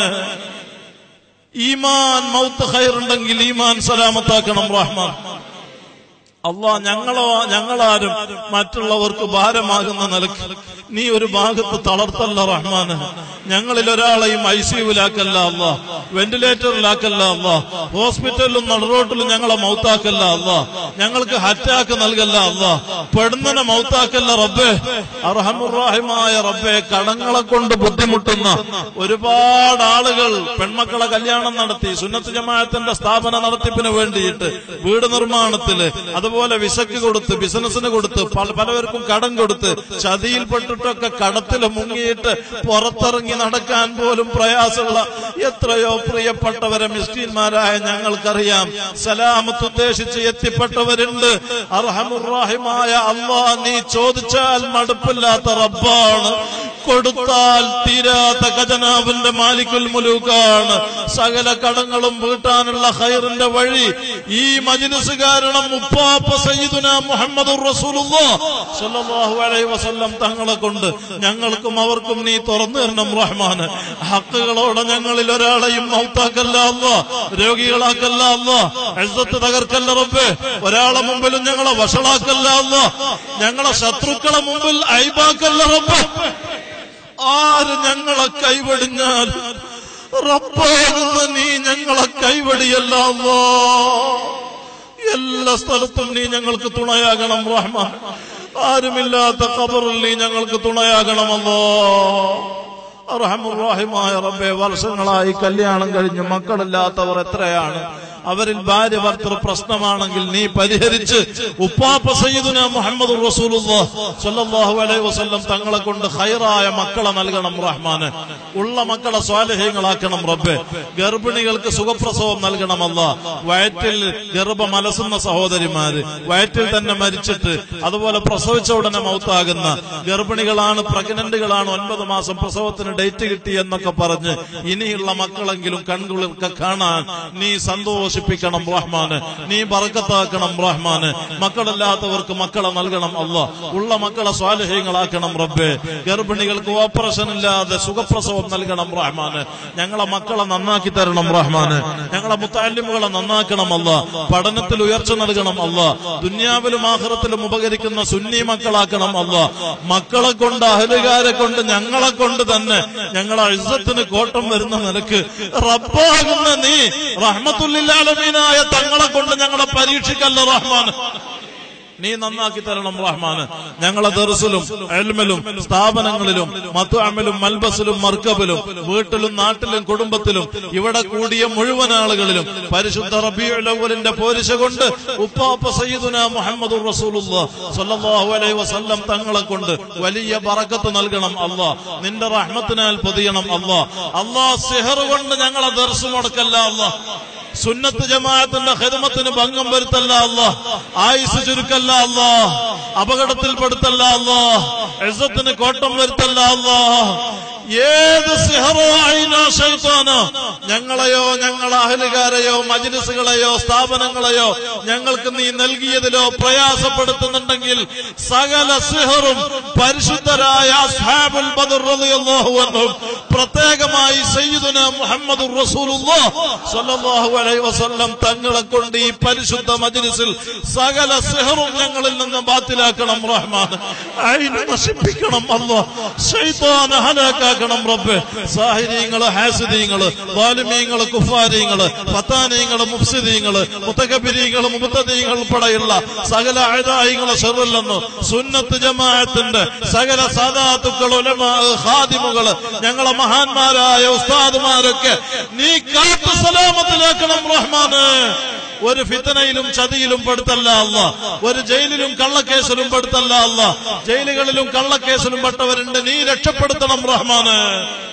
Speaker 1: ഈമാൻ മൗത്ത് ഖൈറുണ്ടെങ്കിൽ ഈമാൻ സലാമത്താക്കണം റഹ്മാൻ അള്ളാ ഞങ്ങളോ ഞങ്ങളാരും മറ്റുള്ളവർക്ക് ഭാരമാകുന്ന നിലക്ക് നീ ഒരു ഭാഗത്ത് തളർത്തല്ല റഹ്മാന് ഞങ്ങളിൽ ഒരാളെയും ഐ സിയുവിലാക്കല്ല അല്ല വെന്റിലേറ്ററിലാക്കല്ല അല്ല ഹോസ്പിറ്റലിലും നടുറോട്ടിലും ഞങ്ങളെ മൗത്താക്കല്ല അല്ല ഞങ്ങൾക്ക് ഹറ്റാക്ക് നൽകല്ല അല്ല പെടുന്നനെ മൗത്താക്കല്ല റബ്ബേ അർഹമുറാഹിമായ റബ്ബേ കടങ്ങളെ കൊണ്ട് ബുദ്ധിമുട്ടുന്ന ഒരുപാട് ആളുകൾ പെൺമക്കളെ കല്യാണം നടത്തി സുന്നത്ത് ജമാഅത്തിന്റെ സ്ഥാപന നടത്തിപ്പിന് വേണ്ടിയിട്ട് വീട് നിർമ്മാണത്തില് അതുപോലെ വിസക്ക് കൊടുത്ത് ബിസിനസിന് കൊടുത്ത് പല- പലവർക്കും കടം കൊടുത്ത് ചതിയിൽപ്പെട്ടിട്ടൊക്കെ കടത്തിൽ മുങ്ങിയിട്ട് പുറത്തിറങ്ങി നടക്കാൻ പോലും പ്രയാസമുള്ള എത്രയോ പ്രിയപ്പെട്ടവരെ മിസ്കീന്മാരായ ഞങ്ങൾക്കറിയാം സലാമത്ത് ഉദ്ദേശിച്ച് എത്തിപ്പെട്ടവരുണ്ട് അർഹമുറാഹിമായ അള്ളാ നീ ചോദിച്ചാൽ മടുപ്പില്ലാത്ത റബ്ബാണ് കൊടുത്താൽ തീരാത്ത ഖജനാവിന്റെ മാലിക്കുൽ മുലൂക്കാണ് സകല കടങ്ങളും വീട്ടാനുള്ള ഹൈറിന്റെ വഴി ഈ മജിലിസ് കാരണം മുപ്പാപ്പ സയ്യിദുന മുഹമ്മദ് സല്ലല്ലാഹു അലൈഹി വസല്ലം തങ്ങളെ കൊണ്ട് ഞങ്ങൾക്കും അവർക്കും നീ തുറന്നു തരണം റഹ്മാന് ഹക്കുകളോടെ ഞങ്ങളിൽ ഒരാളെയും മൗത്താക്കല്ല അല്ല രോഗികളാക്കല്ല അല്ല എഴുത്ത് തകർക്കല്ല റബ്ബേ ഒരാളെ മുമ്പിലും ഞങ്ങളെ വഷളാക്കല്ല അല്ല ഞങ്ങളെ ശത്രുക്കളെ മുമ്പിൽ ഐബാക്കല്ല റബ്ബേ ആര് ഞങ്ങളെ കൈവടിഞ്ഞാൽ റബ്ബാകുന്ന നീ ഞങ്ങളെ കൈവടിയല്ല അല്ലാ. എല്ലാ സ്ഥലത്തും നീ ഞങ്ങൾക്ക് തുണയാകണം റഹ്മാൻ ആരുമില്ലാത്ത ഖബറിൽ നീ ഞങ്ങൾക്ക് തുണയാകണമല്ലോ റഹമുറാഹിമായ റബ്ബെ വർഷങ്ങളായി കല്യാണം കഴിഞ്ഞ് മക്കളില്ലാത്തവർ എത്രയാണ് അവരിൽ ഭാര്യ ഭർത്തൃ പ്രശ്നമാണെങ്കിൽ നീ പരിഹരിച്ച് ഉപ്പാപ്പ സയ്യിദുന മുഹമ്മദ് സല്ലല്ലാഹു അലൈഹി വസല്ലം തങ്ങളെ കൊണ്ട് ഹൈറായ മക്കളെ നൽകണം റഹ്മാന് ഉള്ള മക്കളെ സ്വാലഹ്യങ്ങളാക്കണം റബ്ബെ ഗർഭിണികൾക്ക് സുഖപ്രസവം നൽകണമല്ല വയറ്റിൽ ഗർഭം അലസുന്ന സഹോദരിമാര് വയറ്റിൽ തന്നെ മരിച്ചിട്ട് അതുപോലെ പ്രസവിച്ച ഉടനെ മൗത്താകുന്ന ഗർഭിണികളാണ് പ്രഗ്നന്റുകളാണ് ഒൻപത് മാസം പ്രസവത്തിന് ഡേറ്റ് കിട്ടി എന്നൊക്കെ പറഞ്ഞ് ഇനിയുള്ള മക്കളെങ്കിലും കൺകുളിർക്ക് കാണാൻ നീ സന്തോഷിപ്പിക്കണം റഹ്മാന് നീ ബറക്കത്താക്കണം റഹ്മാന് മക്കളില്ലാത്തവർക്ക് മക്കളെ നൽകണം അല്ല ഉള്ള മക്കളെ സ്വാലഹ്യങ്ങളാക്കണം റബ്ബേ ഗർഭിണികൾക്ക് ഓപ്പറേഷൻ ഇല്ലാതെ സുഖപ്രസവം നൽകണം റഹ്മാന് ഞങ്ങളെ മക്കളെ നന്നാക്കി തരണം റഹ്മാന് ഞങ്ങളെ മുത്താലിമുകളെ നന്നാക്കണം അല്ല പഠനത്തിൽ ഉയർച്ച നൽകണം അല്ല ദുന്യാവിലും ആഹ്റത്തിലും ഉപകരിക്കുന്ന സുന്നി മക്കളാക്കണം അല്ല മക്കളെ കൊണ്ട് അഹലുകാരെ കൊണ്ട് ഞങ്ങളെ കൊണ്ട് തന്നെ ഞങ്ങളെ ഇസ്സത്തിന് കോട്ടം വരുന്ന നിലക്ക് റബ്ബാകുന്ന നീ റഹ്മത്തുല്ലാലമീനായ തങ്ങളെ കൊണ്ട് ഞങ്ങളെ പരീക്ഷിക്കല്ല റഹ്മാൻ നീ നന്നാക്കി തരണം റഹ്മാന് ഞങ്ങളെ ദർസിലും എൽമലും സ്ഥാപനങ്ങളിലും മത്തുഅമലും മൽബസിലും മർക്കബിലും വീട്ടിലും നാട്ടിലും കുടുംബത്തിലും ഇവിടെ കൂടിയ മുഴുവൻ ആളുകളിലും പരിശുദ്ധ റബിയുലവലിന്റെ പോരിശ കൊണ്ട് ഉപ്പാപ്പ സയ്യിദുന മുഹമ്മദ് സല്ലല്ലാഹു അലൈഹി വസല്ലം തങ്ങളെ കൊണ്ട് വലിയ ബറക്കത്ത് നൽകണം അല്ലാ നിന്റെ റഹ്മത്തിനാൽ പൊതിയണം അല്ലാ അല്ലാ സിഹർ കൊണ്ട് ഞങ്ങളെ ദർസ് മുടക്കല്ല അല്ലാ സുന്നത്ത് ജമാഅത്തിന്റെ ഹിദമത്തിന് ഭംഗം വരുത്തല്ല അല്ല ആയുസ് ചുരുക്കല്ല അല്ല അപകടത്തിൽപ്പെടുത്തല്ല അല്ല എസത്തിന് കോട്ടം വരുത്തല്ല അല്ല ഏത് സിഹറോ ആയിനോ ശൈത്താനോ ഞങ്ങളെയോ ഞങ്ങളെ അഹലുകാരെയോ മജ്ലിസുകളെയോ സ്ഥാപനങ്ങളെയോ ഞങ്ങൾക്ക് നീ നൽകിയതിലോ പ്രയാസപ്പെടുത്തുന്നുണ്ടെങ്കിൽ സകല സിഹറും പരിശുദ്ധരായ അസ്ഹാബുൽ ബദർ റളിയല്ലാഹു അൻഹും പ്രത്യേകമായി സയ്യിദുന മുഹമ്മദ് റസൂലുള്ളാഹ് സ്വല്ലല്ലാഹു അലൈഹി വസല്ലം തങ്ങളെ കൊണ്ട് ഈ പരിശുദ്ധ മജ്ലിസിൽ സകല സിഹറും ഞങ്ങളിൽ നിന്ന് ബാത്തിലാക്കണം റഹ്മാൻ അയിന് നശിപ്പിക്കണം അല്ലാഹ് ശൈത്താനെ ഹലാക്കാക്കണം റബ്ബ് സാഹിര്യങ്ങള് ഹാസിദീങ്ങള് വാലിമീങ്ങള് കുഫാരീങ്ങള് ഫത്താനീങ്ങള് മുഫ്സിദീങ്ങള് മുത്തകബിരീങ്ങള് മുബത്തദീങ്ങൾ ഉൾപ്പെടെയുള്ള സകല അഴുതായികളെ ഷെറില്ലെന്ന് സുന്നത്ത് ജമാഅത്തിന്റെ സകല സാദാത്തുക്കൾ ഉലമാ ഖാദിമുകള് ഞങ്ങളെ മഹാന്മാരായ ഉസ്താദുമാരൊക്കെ നീ കാത്തു സലാമത്തിലാക്കണം റഹ്മാന് ഒരു ഫിത്തനയിലും ചതിയിലും പെടുത്തല്ല അല്ല ഒരു ജയിലിലും കള്ളക്കേസിലും പെടുത്തല്ല അല്ല ജയിലുകളിലും കള്ളക്കേസിലും പെട്ടവരുണ്ട് നീ രക്ഷപ്പെടുത്തണം റഹ്മാന്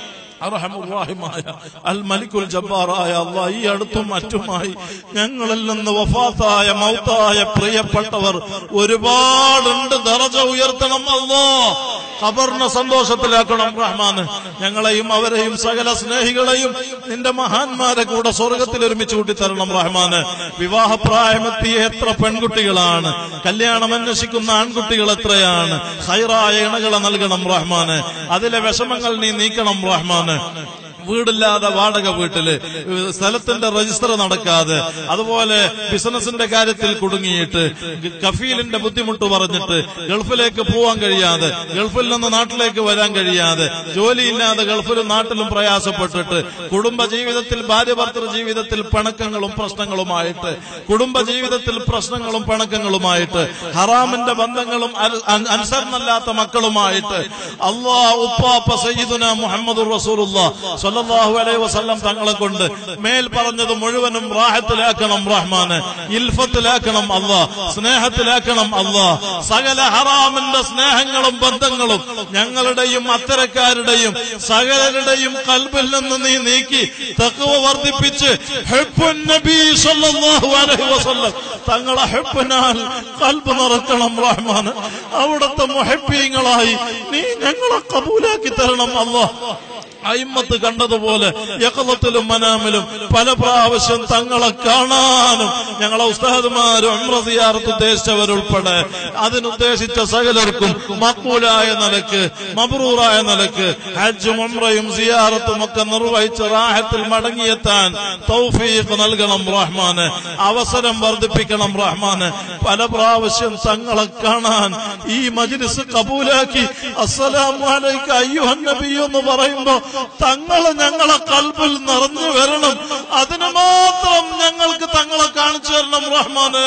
Speaker 1: അർഹമുറാഹിമായ അൽ മലിക്കുൽ ജബ്ബാറായ അള്ളാ ഈ അടുത്തും മറ്റുമായി ഞങ്ങളിൽ നിന്ന് വഫാത്തായ മൗത്തായ പ്രിയപ്പെട്ടവർ ഒരുപാടുണ്ട് ദറജ ഉയർത്തണം അല്ലോ ഖബറിനെ സന്തോഷത്തിലാക്കണം റഹ്മാന് ഞങ്ങളെയും അവരെയും സകല സ്നേഹികളെയും നിന്റെ മഹാന്മാരെ കൂടെ സ്വർഗത്തിൽ ഒരുമിച്ച് കൂട്ടിത്തരണം റഹ്മാന് വിവാഹപ്രായമെത്തിയ എത്ര പെൺകുട്ടികളാണ് കല്യാണം അന്വേഷിക്കുന്ന ആൺകുട്ടികൾ എത്രയാണ് ഹൈറായ ഇണകളെ നൽകണം റഹ്മാന് അതിലെ വിഷമങ്ങൾ നീ നീക്കണം റഹ്മാന് വീടില്ലാതെ വാടക വീട്ടില് സ്ഥലത്തിന്റെ രജിസ്റ്റർ നടക്കാതെ അതുപോലെ ബിസിനസിന്റെ കാര്യത്തിൽ കുടുങ്ങിയിട്ട് കഫീലിന്റെ ബുദ്ധിമുട്ട് പറഞ്ഞിട്ട് ഗൾഫിലേക്ക് പോവാൻ കഴിയാതെ ഗൾഫിൽ നിന്ന് നാട്ടിലേക്ക് വരാൻ കഴിയാതെ ജോലിയില്ലാതെ ഗൾഫിലും നാട്ടിലും പ്രയാസപ്പെട്ടിട്ട് കുടുംബ ജീവിതത്തിൽ ഭാര്യ ഭർത്തൃ ജീവിതത്തിൽ പിണക്കങ്ങളും പ്രശ്നങ്ങളുമായിട്ട് കുടുംബ ജീവിതത്തിൽ പ്രശ്നങ്ങളും പിണക്കങ്ങളുമായിട്ട് ഹറാമിന്റെ ബന്ധങ്ങളും അൽ- അൻ- അനുസരണല്ലാത്ത മക്കളുമായിട്ട് അള്ളാ ഉപ്പാപ്പ സയ്യിദുന മുഹമ്മദ് റസൂലുള്ള സല്ലല്ലാഹു അലൈഹി വസല്ലം തങ്ങളെ കൊണ്ട് മേൽ പറഞ്ഞത് മുഴുവനും റാഹത്തിലാക്കണം റഹ്മാന് ഇൽഫത്തിലാക്കണം അല്ലാ സ്നേഹത്തിലാക്കണം അല്ലാ സകല ഹറാമിന്റെ സ്നേഹങ്ങളും ബന്ധങ്ങളും ഞങ്ങളുടെയും അത്തരക്കാരുടെയും സകലരുടെയും കൽബിൽ നിന്ന് നീ നീക്കി തക്കവ വർദ്ധിപ്പിച്ച് ഹെബ്ബുൻ നബി സല്ലല്ലാഹു അലൈഹി വസല്ലം തങ്ങളെ ഹെബ്ബിനാൽ കൽബ് നിറക്കണം റഹ്മാന് അവിടുത്തെ മുഹബ്ബീങ്ങളായി നീ ഞങ്ങളെ കബൂലാക്കി തരണം അല്ലാ അയിമത്ത് കണ്ടതുപോലെ യക്കലത്തിലും മനാമിലും പല പ്രാവശ്യം തങ്ങളെ കാണാനും ഞങ്ങളെ ഉസ്താദുമാരും ഉംറ സിയാറത്ത് ഉദ്ദേശിച്ചവരുൾപ്പെടെ അതിനുദ്ദേശിച്ച സകലർക്കും മക്കൂലായ നിലക്ക് മബ്രൂറായ നിലക്ക് ഹജ്ജും ഉംറയും സിയാറത്തും ഒക്കെ നിർവഹിച്ച് റാഹത്തിൽ മടങ്ങിയെത്താൻ തൗഫീഖ് നൽകണം റഹ്മാന് അവസരം വർദ്ധിപ്പിക്കണം റഹ്മാന് പല പ്രാവശ്യം തങ്ങളെ കാണാൻ ഈ മജ്ലിസ് കബൂലാക്കി അസ്സലാമു അലൈക അയ്യുഹൻ നബി എന്ന് പറയുമ്പോ തങ്ങള് ഞങ്ങളെ കൽബിൽ നിറഞ്ഞു വരണം അതിന് മാത്രം ഞങ്ങൾക്ക് തങ്ങളെ കാണിച്ചു തരണം റഹ്മാന്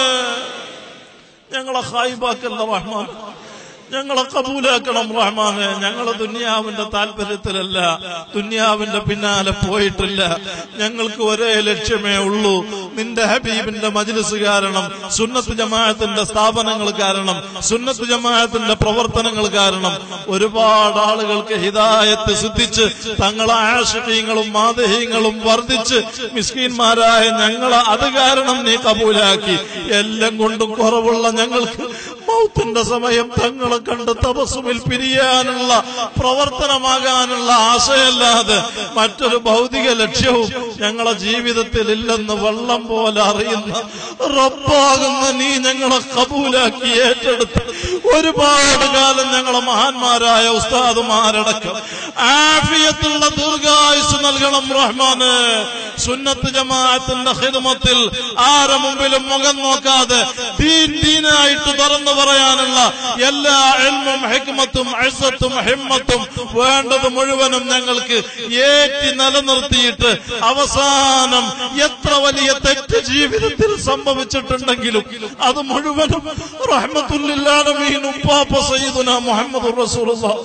Speaker 1: ഞങ്ങളെ ഹായിബാക്കല്ല റഹ്മാൻ ഞങ്ങളെ കബൂലാക്കണം റഹ്മാനെ ഞങ്ങളെ ദുന്യാവിന്റെ താല്പര്യത്തിലല്ല ദുന്യാവിന്റെ പിന്നാലെ പോയിട്ടില്ല ഞങ്ങൾക്ക് ഒരേ ലക്ഷ്യമേ ഉള്ളൂ നിന്റെ ഹബീബിന്റെ മജ്ലിസ് കാരണം സുന്നത്ത് ജമാഅത്തിന്റെ സ്ഥാപനങ്ങൾ കാരണം സുന്നത്ത് ജമാഅത്തിന്റെ പ്രവർത്തനങ്ങൾ കാരണം ഒരുപാട് ആളുകൾക്ക് ഹിദായത്ത് സിദ്ധിച്ച് തങ്ങളെ ആശയങ്ങളും മാതഹ്യങ്ങളും വർദ്ധിച്ച് മിസ്കീന്മാരായ ഞങ്ങളെ അത് കാരണം നീ കബൂലാക്കി എല്ലാം കൊണ്ടും കുറവുള്ള ഞങ്ങൾക്ക് മൗത്തിന്റെ സമയം തങ്ങളെ കണ്ട് തപസ്സുമിൽ പിരിയാനുള്ള പ്രവർത്തനമാകാനുള്ള ആശയല്ലാതെ മറ്റൊരു ഭൗതിക ലക്ഷ്യവും ഞങ്ങളെ ജീവിതത്തിൽ ഇല്ലെന്ന് വെള്ളം പോലെ അറിയുന്ന റബ്ബാകുന്ന നീ ഞങ്ങളെ കബൂലാക്കി ഏറ്റെടുത്ത് ഒരുപാട് കാലം ഞങ്ങളെ മഹാന്മാരായ ഉസ്താദുമാരടക്കം ആഫിയത്തുള്ള ദീർഘായുസ് നൽകണം റഹ്മാന് സുന്നത്ത് ജമാഅത്തിന്റെ ഹിദ്മത്തിൽ ആരെ മുമ്പിലും മുഖം നോക്കാതെ ദീൻ ദീനായിട്ട് തുറന്നു പറയാനുള്ള എല്ലാ എൽമും ഹിക്മത്തും അഴ്സത്തും ഹിമ്മത്തും വേണ്ടത് മുഴുവനും ഞങ്ങൾക്ക് ഏറ്റി നിലനിർത്തിയിട്ട് അവസാനം എത്ര വലിയ തെറ്റ് ജീവിതത്തിൽ സംഭവിച്ചിട്ടുണ്ടെങ്കിലും അത് മുഴുവനും റഹ്മത്തുല്ലാലമീൻ ഉപ്പാപ്പ സയ്യിദുന മുഹമ്മദ് റസൂലുള്ളാഹ്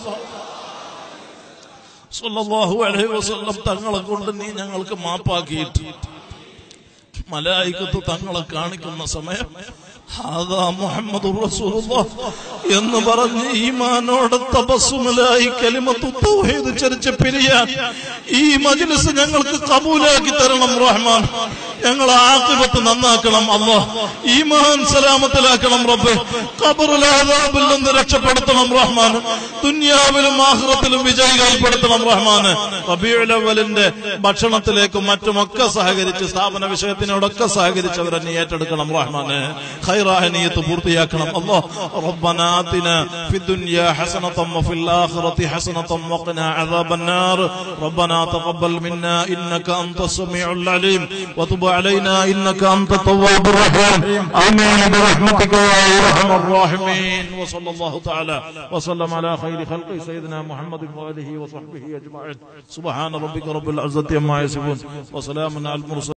Speaker 1: സല്ലല്ലാഹു അലൈഹി വസല്ലം തങ്ങളെ കൊണ്ട് നീ ഞങ്ങൾക്ക് മാപ്പാക്കിയിട്ട് മലായിക്കത്ത് തങ്ങളെ കാണിക്കുന്ന സമയം ഹാദാ മുഹമ്മദ് എന്ന് പറഞ്ഞ് ഈമാനോട് തപസ്സുമലായി കലിമത്തു തൗഹീദ് ചരിച്ച് പിരിയാൻ ഈ മജ്ലിസ് ഞങ്ങൾക്ക് കബൂലാക്കി തരണം റഹ്മാൻ ഞങ്ങളെ ആക്കിബത്ത് നന്നാക്കണം അല്ലോ ഈമാൻ സലാമത്തിലാക്കണം റബ്ബ് ഖബറുലാദാബിൽ നിന്ന് രക്ഷപ്പെടുത്തണം റഹ്മാൻ ദുനിയാവിലും ആഹ്റത്തിലും വിജയികൾപ്പെടുത്തണം റഹ്മാൻ റബീഉൽ അവലിന്റെ ഭക്ഷണത്തിലേക്കും മറ്റുമൊക്കെ സഹകരിച്ച് സ്ഥാപന വിഷയത്തിനോടൊക്കെ സഹകരിച്ചവരെ നീ ഏറ്റെടുക്കണം റഹ്മാന് ഖൈറായ നീയത്ത് പൂർത്തിയാക്കണം അല്ലോ ربنا آتنا في الدنيا حسنة وفي الآخرة حسنة وقنا عذاب النار ربنا تقبل منا إنك أنت السميع العليم وتب علينا إنك أنت التواب الرحيم آمين برحمتك يا أرحم الراحمين وصلى الله تعالى وسلم على خير خلق سيدنا محمد وآله وصحبه أجمعين سبحان ربك رب العزة عما يصفون وسلام على المرسلين